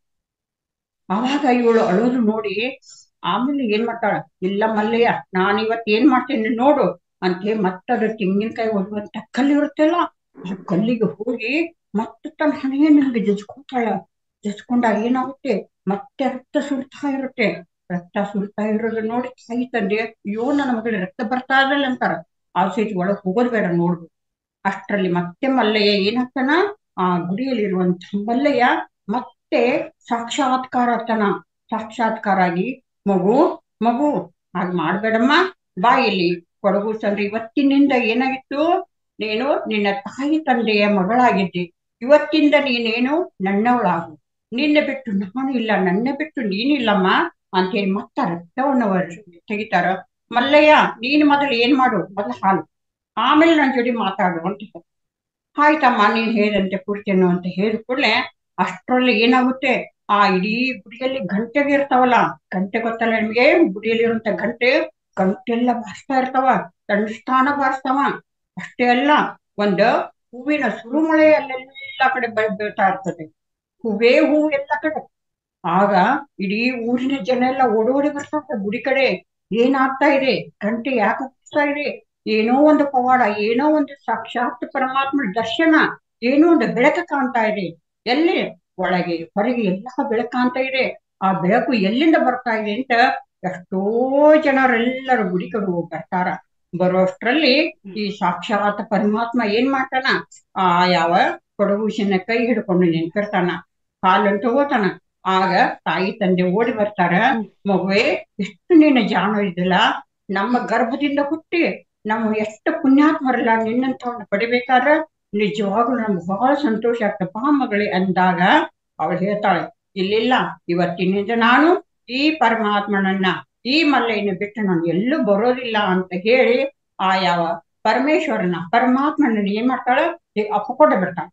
ಅವಾಗ ಇವಳು ಅಳೋದು ನೋಡಿ ಆಮೇಲೆ ಏನ್ ಮಾಡ್ತಾಳ ಇಲ್ಲ ಮಲ್ಲಯ್ಯ ನಾನ್ ಇವತ್ ಏನ್ ಮಾಡ್ತೇನೆ ನೋಡು ಅಂತ ಮತ್ತದು ತೆಂಗಿನಕಾಯಿ ಒಡೆಯುವಂತ ಕಲ್ಲು ಇರುತ್ತಲ್ಲ ಆ ಕಲ್ಲಿಗೆ ಹೋಗಿ ಮತ್ತೆ ತನ್ನ ಹಣೆಯನ್ನು ಹಿಂಗೆ ಜಜ್ಕೊತಾಳ ಜಜ್ಕೊಂಡಾಗ ಏನಾಗುತ್ತೆ ಮತ್ತೆ ರಕ್ತ ಸುರಿತಾ ಇರುತ್ತೆ ರಕ್ತ ಸುರಿತಾ ಇರೋದು ನೋಡಿ ತಾಯಿ ತಂದೆ ಅಯ್ಯೋ ನನ್ನ ಮಗಳಿಗೆ ರಕ್ತ ಬರ್ತಾ ಇರಲ್ಲ ಅಂತಾರ ಆ ಸೈಟ್ ಒಳಗ್ ಹೋಗೋದ್ ಬೇಡ ನೋಡ್ಬೇಕು ಅಷ್ಟ್ರಲ್ಲಿ ಮತ್ತೆ ಮಲ್ಲಯ್ಯ ಏನಾಗ್ತಾನ ಆ ಗುಡಿಯಲ್ಲಿರುವಂತ ಮಲ್ಲಯ್ಯ ಮತ್ತೆ ಸಾಕ್ಷಾತ್ಕಾರ ಆಗ್ತಾನ ಸಾಕ್ಷಾತ್ಕಾರ ಆಗಿ ಮಗು ಮಗು ಹಾಗ್ ಮಾಡ್ಬೇಡಮ್ಮ ಬಾ ಇಲ್ಲಿ ಕೊಡಗು ತಂದ್ರೆ ಇವತ್ತಿನಿಂದ ಏನಾಗಿತ್ತು ನೀನು ನಿನ್ನ ತಾಯಿ ತಂದೆಯ ಮಗಳಾಗಿದ್ದಿ ಇವತ್ತಿಂದ ನೀನೇನು ನನ್ನವಳಾಗು ನಿನ್ನ ಬಿಟ್ಟು ನಾನು ಇಲ್ಲ ನನ್ನ ಬಿಟ್ಟು ನೀನಿಲ್ಲಮ್ಮ ಅಂತೇಳಿ ಮತ್ತ ರಕ್ತವನ್ನು ವರ್ಷ- ತೆಗಿತಾರ ಮಲ್ಲಯ್ಯ ನೀನು ಮೊದಲು ಏನ್ ಮಾಡು ಮೊದಲು ಹಾಲು ಆಮೇಲೆ ನನ್ನ ಜೋಡಿ ಮಾತಾಡು ಅಂತ ಹೇಳ್ತಾರೆ. ಆಯ್ತಮ್ಮ ನೀನ್ ಹೇಳಿದಂತೆ ಕೊಡ್ತೇನು ಅಂತ ಹೇಳಿದ ಕೂಡಲೇ ಅಷ್ಟರಲ್ಲಿ ಏನಾಗುತ್ತೆ ಆ ಇಡೀ ಗುಡಿಯಲ್ಲಿ ಗಂಟೆಗೆ ಇರ್ತಾವಲ್ಲ ಗಂಟೆ ಗೊತ್ತಲ್ಲ ನಿಮ್ಗೆ ಗುಡಿಯಲ್ಲಿರುವಂತ ಗಂಟೆ ಗಂಟೆಲ್ಲ ಬಾರಿಸ್ತಾ ಇರ್ತಾವ ದಂಡಸ್ಥಾನ ಬಾರಿಸ್ತಾವ ಅಷ್ಟೇ ಅಲ್ಲ ಒಂದ್ ಹೂವಿನ ಸುರುಮಳೆ ಅಲ್ಲೆಲ್ಲ ಕಡೆ ಬ- ಬೀಳ್ತಾ ಇರ್ತದೆ ಹೂವೇ ಹೂವು ಎಲ್ಲ ಕಡೆ ಆಗ ಇಡೀ ಊರಿನ ಜನ ಎಲ್ಲ ಓಡೋಡಿ ಬರ್ತಾರೆ ಗುಡಿ ಕಡೆ ಏನಾಗ್ತಾ ಇದೆ ಗಂಟೆ ಯಾಕೆ ಹೋಗ್ತಾ ಇದೆ ಏನೋ ಒಂದು ಪವಾಡ ಏನೋ ಒಂದು ಸಾಕ್ಷಾತ್ ಪರಮಾತ್ಮ ದರ್ಶನ ಏನೋ ಒಂದು ಬೆಳಕು ಕಾಣ್ತಾ ಇದೆ ಎಲ್ಲಿ ಒಳಗೆ ಹೊರಗೆ ಎಲ್ಲ ಬೆಳಕು ಕಾಣ್ತಾ ಇದೆ ಆ ಬೆಳಕು ಎಲ್ಲಿಂದ ಬರ್ತಾ ಇದೆ ಅಂತ ಎಷ್ಟೋ ಜನರೆಲ್ಲರೂ ಗುಡಿ ಕಡೆ ಹೋಗಿ ಬರ್ತಾರ ಬರೋಷ್ಟ್ರಲ್ಲಿ ಈ ಸಾಕ್ಷಾತ್ ಪರಮಾತ್ಮ ಏನ್ ಮಾಡ್ತಾನ ಆ ಯಾವ ಕೊಡಗುಶನ ಕೈ ಹಿಡ್ಕೊಂಡು ನಿಂತಿರ್ತಾನ ಹಾಲನ್ನು ತಗೋತಾನ ಆಗ ತಾಯಿ ತಂದೆ ಓಡಿ ಬರ್ತಾರ ಮಗುವೆ ಎಷ್ಟು ನೀನು ಜಾಣ ಇದ್ದಿಲ್ಲ ನಮ್ಮ ಗರ್ಭದಿಂದ ಹುಟ್ಟಿ ನಾವು ಎಷ್ಟು ಪುಣ್ಯಾತ್ಮರಲ್ಲ ನಿನ್ನಂತವನ್ನ ಪಡಿಬೇಕಾದ್ರ ನಿಜವಾಗ್ಲೂ ನಮ್ಗೆ ಬಹಳ ಸಂತೋಷ ಆಗ್ತದೆ ಬಾ ಮಗಳೇ ಅಂದಾಗ ಅವಳು ಹೇಳ್ತಾಳೆ ಇಲ್ಲಿಲ್ಲ ಇವತ್ತಿನಿಂದ ನಾನು ಈ ಪರಮಾತ್ಮನನ್ನ ಈ ಮಲ್ಲೆಯನ್ನು ಬಿಟ್ಟು ನಾನು ಎಲ್ಲೂ ಬರೋದಿಲ್ಲ ಅಂತ ಹೇಳಿ ಆ ಯಾವ ಪರಮೇಶ್ವರನ ಪರಮಾತ್ಮನನ್ನ ಏನ್ ಮಾಡ್ತಾಳೆ ಅಪ್ಪಕೊಂಡ ಬಿಡ್ತಾಳೆ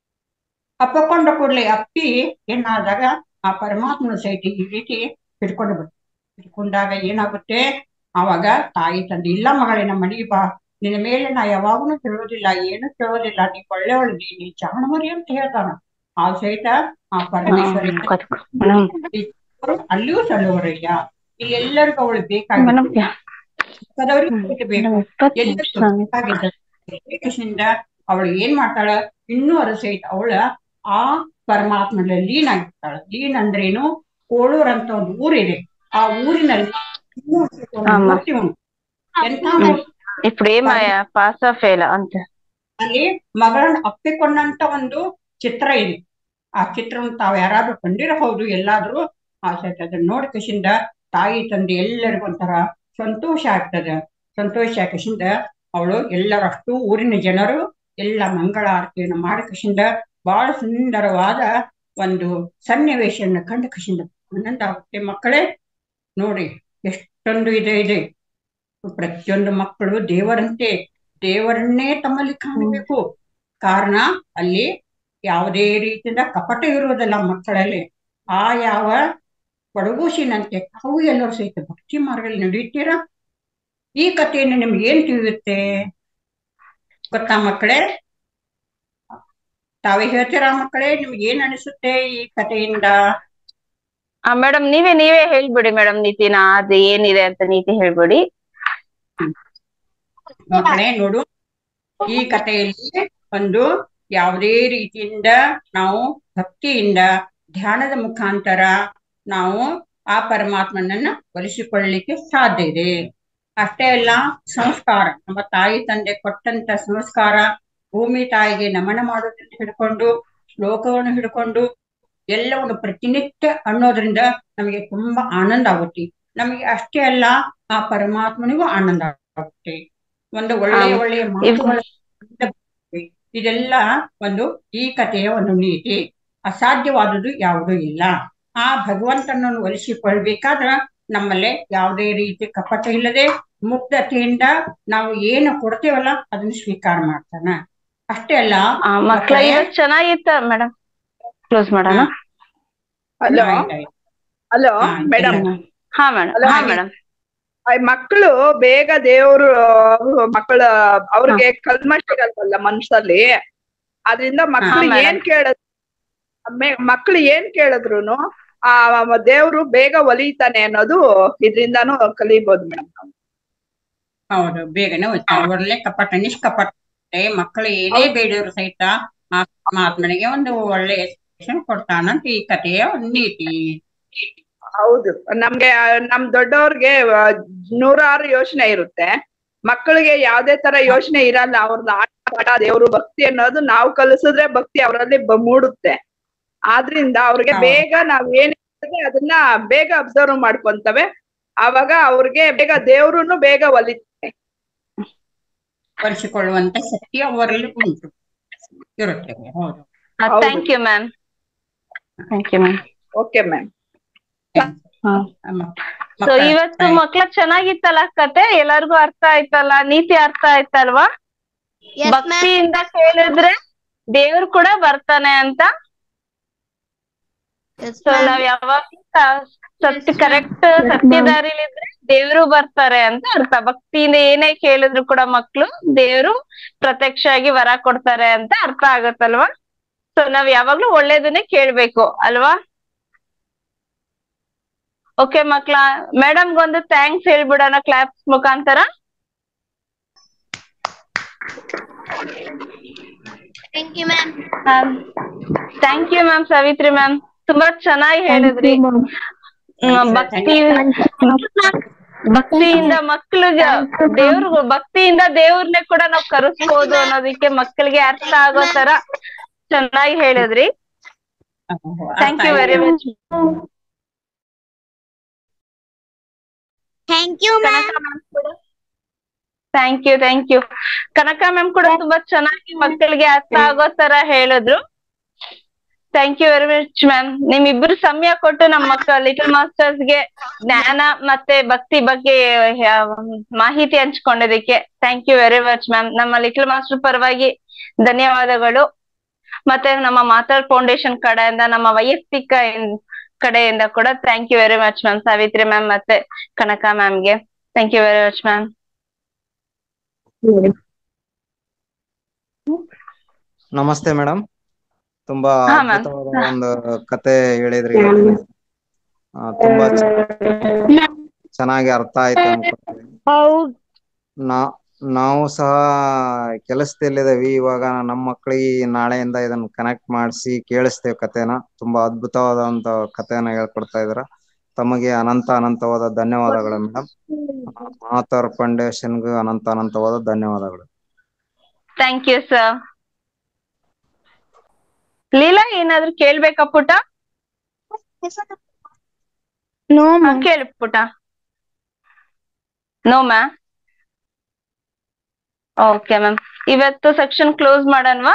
ಅಪ್ಪಕೊಂಡ ಕೂಡಲೇ ಅಪ್ಪಿ ಏನಾದಾಗ ಆ ಪರಮಾತ್ಮನ ಸಹಿತ ಈ ರೀತಿ ಹಿಡ್ಕೊಂಡು ಬಿಡ್ತಾಳೆ ಹಿಡ್ಕೊಂಡಾಗ ಏನಾಗುತ್ತೆ ಆವಾಗ ತಾಯಿ ತಂದೆ ಇಲ್ಲ ಮಗಳೇ ನಮ್ಮ ಮನೆಗೆ ಬಾ ನಿನ್ನ ಮೇಲೆ ನಾ ಯಾವಾಗಲೂ ಕೇಳೋದಿಲ್ಲ ಏನು ಕೇಳೋದಿಲ್ಲ ನೀ ಒಳ್ಳೆಯವಳಿದಿ ನೀ ಜಾಣಮರಿ ಅಂತ ಹೇಳ್ತಾನ ಆ ಸಹಿತ ಆ ಪರಮೇಶ್ವರಿ ಅಲ್ಲಿಯೂ ಸಲ್ಲುವರಯ್ಯ ಇಲ್ಲಿ ಎಲ್ಲರಿಗೂ ಅವಳು ಬೇಕಾಗಿತ್ತು ಬೇಕಾದವ್ರಿಗೆ ಬೇಕು ಎಲ್ಲರಿಗೂ ಬೇಕಾಗಿದ್ದ ಅವಳು ಏನ್ ಮಾಡ್ತಾಳ ಇನ್ನೂ ಅದ್ರ ಸಹಿತ ಅವಳ ಆ ಪರಮಾತ್ಮನಲ್ಲಿ ಲೀನ್ ಆಗಿರ್ತಾಳ ಲೀನ್ ಅಂದ್ರೇನು ಕೋಳೂರ್ ಅಂತ ಒಂದು ಊರಿದೆ ಆ ಊರಿನಲ್ಲಿ ಇನ್ನೂ ಒಂದು ಆಮ. ಮೂರ್ತಿ ಉಂಟು ಎಂತ ಮೂರ್ತಿ? ఇప్పుడు ఏమయ్యా పాస్ ఆఫ్ ఫెయిల్ అంతే ಅಲ್ಲಿ ಮಗಳನ್ನ ಅಪ್ಪಿಕೊಂಡಂತ ಒಂದು ಚಿತ್ರ ಇದೆ ಆ ಚಿತ್ರವನ್ನು ತಾವು ಯಾರಾದ್ರೂ ಕಂಡಿರಬಹುದು ಎಲ್ಲಾದ್ರೂ ಆ ಸಹಿತ ಅದನ್ನ ನೋಡಿ ಕಸಿಂದ ತಾಯಿ ತಂದೆ ಎಲ್ಲರಿಗೂ ಒಂಥರ ಸಂತೋಷ ಆಗ್ತದೆ ಸಂತೋಷ ಕಸಿಂದ ಅವಳು ಎಲ್ಲರಷ್ಟು ಊರಿನ ಜನರು ಎಲ್ಲ ಮಂಗಳ ಆರತಿಯನ್ನು ಮಾಡಿ ಕಸಿಂದ ಬಹಳ ಸುಂದರವಾದ ಒಂದು ಸನ್ನಿವೇಶವನ್ನು ಕಂಡ ಕಸಿಂದ ಆನಂದ ಆಗುತ್ತೆ ಮಕ್ಕಳೇ ನೋಡಿ ಎಷ್ಟೊಂದು ಇದೆ ಇದೆ ಪ್ರತಿಯೊಂದು ಮಕ್ಕಳು ದೇವರಂತೆ ದೇವರನ್ನೇ ತಮ್ಮಲ್ಲಿ ಕಾಣಬೇಕು ಕಾರಣ ಅಲ್ಲಿ ಯಾವುದೇ ರೀತಿಯಿಂದ ಕಪಟ ಇರುವುದಿಲ್ಲ ಮಕ್ಕಳಲ್ಲಿ ಆ ಯಾವ ಪಡಗೋಸಿನಂತೆ ತಾವು ಎಲ್ಲರೂ ಸಹಿತ ಭಕ್ತಿ ಮಾರ್ಗದಲ್ಲಿ ನಡೆಯುತ್ತೀರಾ ಈ ಕಥೆಯನ್ನು ನಿಮ್ಗೆ ಏನ್ ತಿಳಿಯುತ್ತೆ ಗೊತ್ತಾ ಮಕ್ಕಳೇ ತಾವೇ ಹೇಳ್ತೀರಾ ಮಕ್ಕಳೇ ನಿಮ್ಗೆ ಏನ್ ಅನಿಸುತ್ತೆ ಈ ಕಥೆಯಿಂದ ಮೇಡಮ್ ನೀವೇ ನೀವೇ ಹೇಳ್ಬಿಡಿ ಮೇಡಮ್ ನೀತಿನ ಅದು ಏನಿದೆ ಅಂತ ನೀತಿ ಹೇಳ್ಬಿಡಿ ಮಕ್ಕಳೇ ನೋಡು ಈ ಕಥೆಯಲ್ಲಿ ಒಂದು ಯಾವುದೇ ರೀತಿಯಿಂದ ನಾವು ಭಕ್ತಿಯಿಂದ ಧ್ಯಾನದ ಮುಖಾಂತರ ನಾವು ಆ ಪರಮಾತ್ಮನನ್ನ ಒಲಿಸಿಕೊಳ್ಳಲಿಕ್ಕೆ ಸಾಧ್ಯ ಇದೆ ಅಷ್ಟೇ ಅಲ್ಲ ಸಂಸ್ಕಾರ ನಮ್ಮ ತಾಯಿ ತಂದೆ ಕೊಟ್ಟಂತ ಸಂಸ್ಕಾರ ಭೂಮಿ ತಾಯಿಗೆ ನಮನ ಮಾಡೋದ್ರಿಂದ ಹಿಡ್ಕೊಂಡು ಶ್ಲೋಕವನ್ನು ಹಿಡ್ಕೊಂಡು ಎಲ್ಲವನ್ನು ಪ್ರತಿನಿತ್ಯ ಅನ್ನೋದ್ರಿಂದ ನಮಗೆ ತುಂಬಾ ಆನಂದ ಆಗುತ್ತೆ ನಮಗೆ ಅಷ್ಟೇ ಅಲ್ಲ ಆ ಪರಮಾತ್ಮನಿಗೂ ಆನಂದ ಆಗುತ್ತೆ ಒಂದು ಒಳ್ಳೆಯ ಹೌದು. ಒಳ್ಳೆಯ ಮಾತುಗಳ ಇದೆಲ್ಲ ಒಂದು ಈ ಕಥೆಯ ಒಂದು ನೀತಿ ಅಸಾಧ್ಯವಾದುದು ಯಾವುದೂ ಇಲ್ಲ ಆ ಭಗವಂತನನ್ನು ಒಲಿಸಿಕೊಳ್ಬೇಕಾದ್ರ ನಮ್ಮಲ್ಲೇ ಯಾವುದೇ ರೀತಿ ಕಪಟ ಇಲ್ಲದೆ ಮುಗ್ಧತೆಯಿಂದ ನಾವು ಏನು ಕೊಡ್ತೇವಲ್ಲ ಅದನ್ನು ಸ್ವೀಕಾರ ಮಾಡ್ತಾನ ಅಷ್ಟೇ ಅಲ್ಲ ಆ, ಮಕ್ಳ ಮಕ್ಕಳೇ, ಇದು ಚೆನ್ನಾಗಿತ್ತ ಮೇಡಮ್ ಕ್ಲೋಸ್ ಮಾಡೋಣ ಹಲೋ ಆಯ್ತಾಯ್ತು. ಹಲೋ ಹಾ, ಮೇಡಮ್ ಇಲ್ಲ. ಹಾ ಮೇಡಮ್ ಅಲ್ಲ, ಹಾ ಹಾಗೆ. ಮೇಡಮ್ ಆ ಮಕ್ಕಳು ಬೇಗ ದೇವ್ರು ಮಕ್ಕಳ ಅವ್ರಿಗೆ ಕಲ್ಮಶ ಇರಲ್ವಲ್ಲ ಮನ್ಸಲ್ಲಿ ಅದ್ರಿಂದ ಮಕ್ಕಳು ಹಾ, madam. ಏನ್ ಕೇಳದ್ ಮಕ್ಕಳು ಏನ್ ಕೇಳಿದ್ರುನು ಆ ದೇವ್ರು ಬೇಗ ಒಲಿತಾನೆ ಅನ್ನೋದು ಇದ್ರಿಂದಾನು ಕಲಿಬಹುದು ಮೇಡಮ್ ಹೌದು ಬೇಗನೆ ಹೋಯ್ತಾರೆ ಒಳ್ಳೆ ಕಪಟ ನಿಷ್ಕಪಟ ಮಕ್ಕಳು ಏನೇ ಬೇಡಿದ್ರು ಸಹಿತ ಆ ಪರಮಾತ್ಮನಿಗೆ ಒಂದು ಒಳ್ಳೆ ಎಕ್ಸ್ಪ್ರೆಷನ್ ಕೊಡ್ತಾನಂತ ಈ ಕಥೆಯ ಒಂದು ನೀತಿ ಹೌದು ನಮ್ಗೆ ಆ, ನಮ್ ದೊಡ್ಡವ್ರಿಗೆ ಆ, ನೂರಾರು ಯೋಚನೆ ಇರುತ್ತೆ ಮಕ್ಕಳಿಗೆ ಯಾವ್ದೇ ತರ ಯೋಚನೆ ಇರಲ್ಲ ಅವ್ರನ್ನ ಆಟ ಪಾಠ ದೇವ್ರು ಭಕ್ತಿ ಅನ್ನೋದು ನಾವು ಕಲಿಸಿದ್ರೆ ಭಕ್ತಿ ಅವರಲ್ಲಿ ಮೂಡುತ್ತೆ ಆದ್ರಿಂದ ಅವ್ರಿಗೆ ಹೌದು. ಬೇಗ ನಾವ್ ಏನ್ ಹೇಳಿದ್ರೆ ಅದನ್ನ ಬೇಗ ಅಬ್ಸರ್ವ್ ಮಾಡ್ಕೊಂತವೆ ಅವಾಗ ಅವ್ರಿಗೆ ಬೇಗ ದೇವ್ರುನು ಬೇಗ ಒಲಿತಾರೆ ಒಲಿಸಿಕೊಳ್ಳುವಂತ ಶಕ್ತಿ ಅವರಲ್ಲಿ ಉಂಟು ಇರುತ್ತೆ ಹೌದು ಹೌದು. Thank you ma'am thank you ma'am okay ma'am so ಇವತ್ತು ಮಕ್ಳ ಚೆನ್ನಾಗಿತ್ತಲ್ಲ ಕತೆ ಎಲ್ಲರಿಗೂ ಅರ್ಥ ಆಯ್ತಲ್ಲ ನೀತಿ ಅರ್ಥ ಆಯ್ತಲ್ವಾ Yes, ma'am. ಭಕ್ತಿಯಿಂದ ಕೇಳಿದ್ರೆ ದೇವ್ರು ಕೂಡ ಬರ್ತಾನೆ ಅಂತ Yes, ಸೊ ma'am. ನಾವ್ ಯಾವಾಗ ಸತ್ಯ ಕರೆಕ್ಟ್ ಸತ್ಯ ದಾರಿಲಿದ್ರೆ ದೇವ್ರು ಬರ್ತಾರೆ ಅಂತ ಅರ್ಥ ಭಕ್ತಿಯಿಂದ ಏನೇ ಕೇಳಿದ್ರು ಕೂಡ ಮಕ್ಳು ದೇವ್ರು ಪ್ರತ್ಯಕ್ಷ ಆಗಿ ವರ ಕೊಡ್ತಾರೆ ಅಂತ ಅರ್ಥ ಆಗತ್ತಲ್ವಾ ಸೊ ನಾವ್ ಯಾವಾಗ್ಲೂ ಒಳ್ಳೇದನ್ನೇ ಕೇಳ್ಬೇಕು ಅಲ್ವಾ ಓಕೆ ಮಕ್ಳ ಮೇಡಮ್ಗೊಂದು ಥ್ಯಾಂಕ್ಸ್ ಹೇಳ್ಬಿಡೋಣ ಕ್ಲಾಪ್ಸ್ ಮುಖಾಂತರ Thank you, ma'am. Thank you ma'am Savitri ma'am ತುಂಬಾ ಚೆನ್ನಾಗಿ ಹೇಳಿದ್ರಿ ಹ್ಮ್, ಭಕ್ತಿ ಭಕ್ತಿಯಿಂದ ಮಕ್ಳಿಗೆ ದೇವ್ರ ಭಕ್ತಿಯಿಂದ ದೇವ್ರನ್ನೇ ಕೂಡ ನಾವ್ ಕರೆಸ್ಬೋದು ಅನ್ನೋದಕ್ಕೆ ಮಕ್ಕಳಿಗೆ ಅರ್ಥ ಆಗೋ ತರ ಚೆನ್ನಾಗಿ ಹೇಳಿದ್ರಿ thank you very much Thank you, ma'am. Thank you thank you Kanaka ma'am ಕೂಡ ತುಂಬಾ ಚೆನ್ನಾಗಿ ಮಕ್ಕಳಿಗೆ ಅರ್ಥ ಆಗೋ ತರ ಹೇಳಿದ್ರು thank you very much ma'am ನಿಮ್ಮಿಬ್ರು ಸಮಯ ಕೊಟ್ಟು ನಮ್ಮ ಮಕ್ಕಳ ಲಿಟಲ್ ಮಾಸ್ಟರ್ಸ್ ಗೆ ಜ್ಞಾನ ಮತ್ತೆ ಭಕ್ತಿ ಬಗ್ಗೆ ಯಾ- ಮಾಹಿತಿ ಹಂಚ್ಕೊಂಡಿದ್ದಕ್ಕೆ thank you very much ma'am ನಮ್ಮ ಲಿಟಲ್ ಮಾಸ್ಟರ್ ಪರವಾಗಿ ಧನ್ಯವಾದಗಳು ಮತ್ತೆ ನಮ್ಮ ಮಾತಾಡ್ ಫೌಂಡೇಶನ್ ಕಡೆಯಿಂದ ನಮ್ಮ ವೈಯಕ್ತಿಕ ಇನ್- ಕಡೆಯಿಂದ ಕೂಡ thank you very much ma'am Savitri ma'am ಮತ್ತೆ ಕನಕ ಮ್ಯಾಮ್ಗೆ thank you very much ma'am ನಮಸ್ತೆ ಮೇಡಮ್ ತುಂಬಾ ಹಾ, ma'am. ಅದ್ಭುತವಾದ ಒಂದು ಕತೆ ಹೇಳಿದ್ರಿ ಆ, ತುಂಬಾ ಚ- ಚೆನ್ನಾಗಿ ಅರ್ಥ ಆಯ್ತು ಅನ್ಕೊಂತೀನಿ ನಾ ನಾವು ಸಹ ಕೆಲಸದಲ್ಲಿದ್ದೀವಿ ಇವಾಗ ನಮ್ಮ ಮಕ್ಕಳಿಗೆ ನಾಳೆಯಿಂದ ಇದನ್ನ ಕನೆಕ್ಟ್ ಮಾಡಿಸಿ ಕೇಳಿಸ್ತೇವೆ ಕತೆನ ತುಂಬಾ ಅದ್ಭುತವಾದಂತ ಕತೆಯನ್ನ ಹೇಳ್ಕೊಡ್ತಾ ಇದ್ರ ತಮಗೆ ಅನಂತ ಅನಂತವಾದ ಧನ್ಯವಾದಗಳು ಮೇಡಮ್ ಮಾತಾರ್ ಫೌಂಡೇಶನ್ಗೂ ಅನಂತ ಅನಂತವಾದ ಧನ್ಯವಾದಗಳು ಥ್ಯಾಂಕ್ ಯು ಸರ್ ಲೀಲಾ ಏನಾದ್ರು ಕೇಳ್ಬೇಕಾ ಪುಟ No, ಹಾ, ಕೇಳು ಪುಟ ನೋ ಮ್ಯಾಮ್ ಓಕೆ ಮ್ಯಾಮ್ ಇವತ್ತು ಸೆಕ್ಷನ್ ಕ್ಲೋಸ್ ಮಾಡೋಣವಾ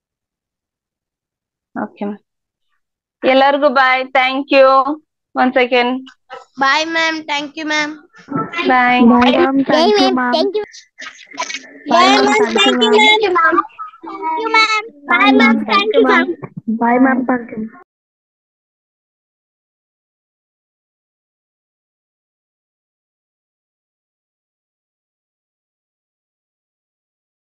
ಓಕೆ ಮ್ಯಾಮ್ ಎಲ್ಲರಿಗೂ bye thank you one second Bye, ma'am. Thank you, ma'am. Bye Bye, ma'am. Thank you, ma'am. Thank you. Bye, ma'am. Thank you, ma'am. Thank you, ma'am. Bye, ma'am. Thank you, ma'am. Bye, ma'am. Thank you.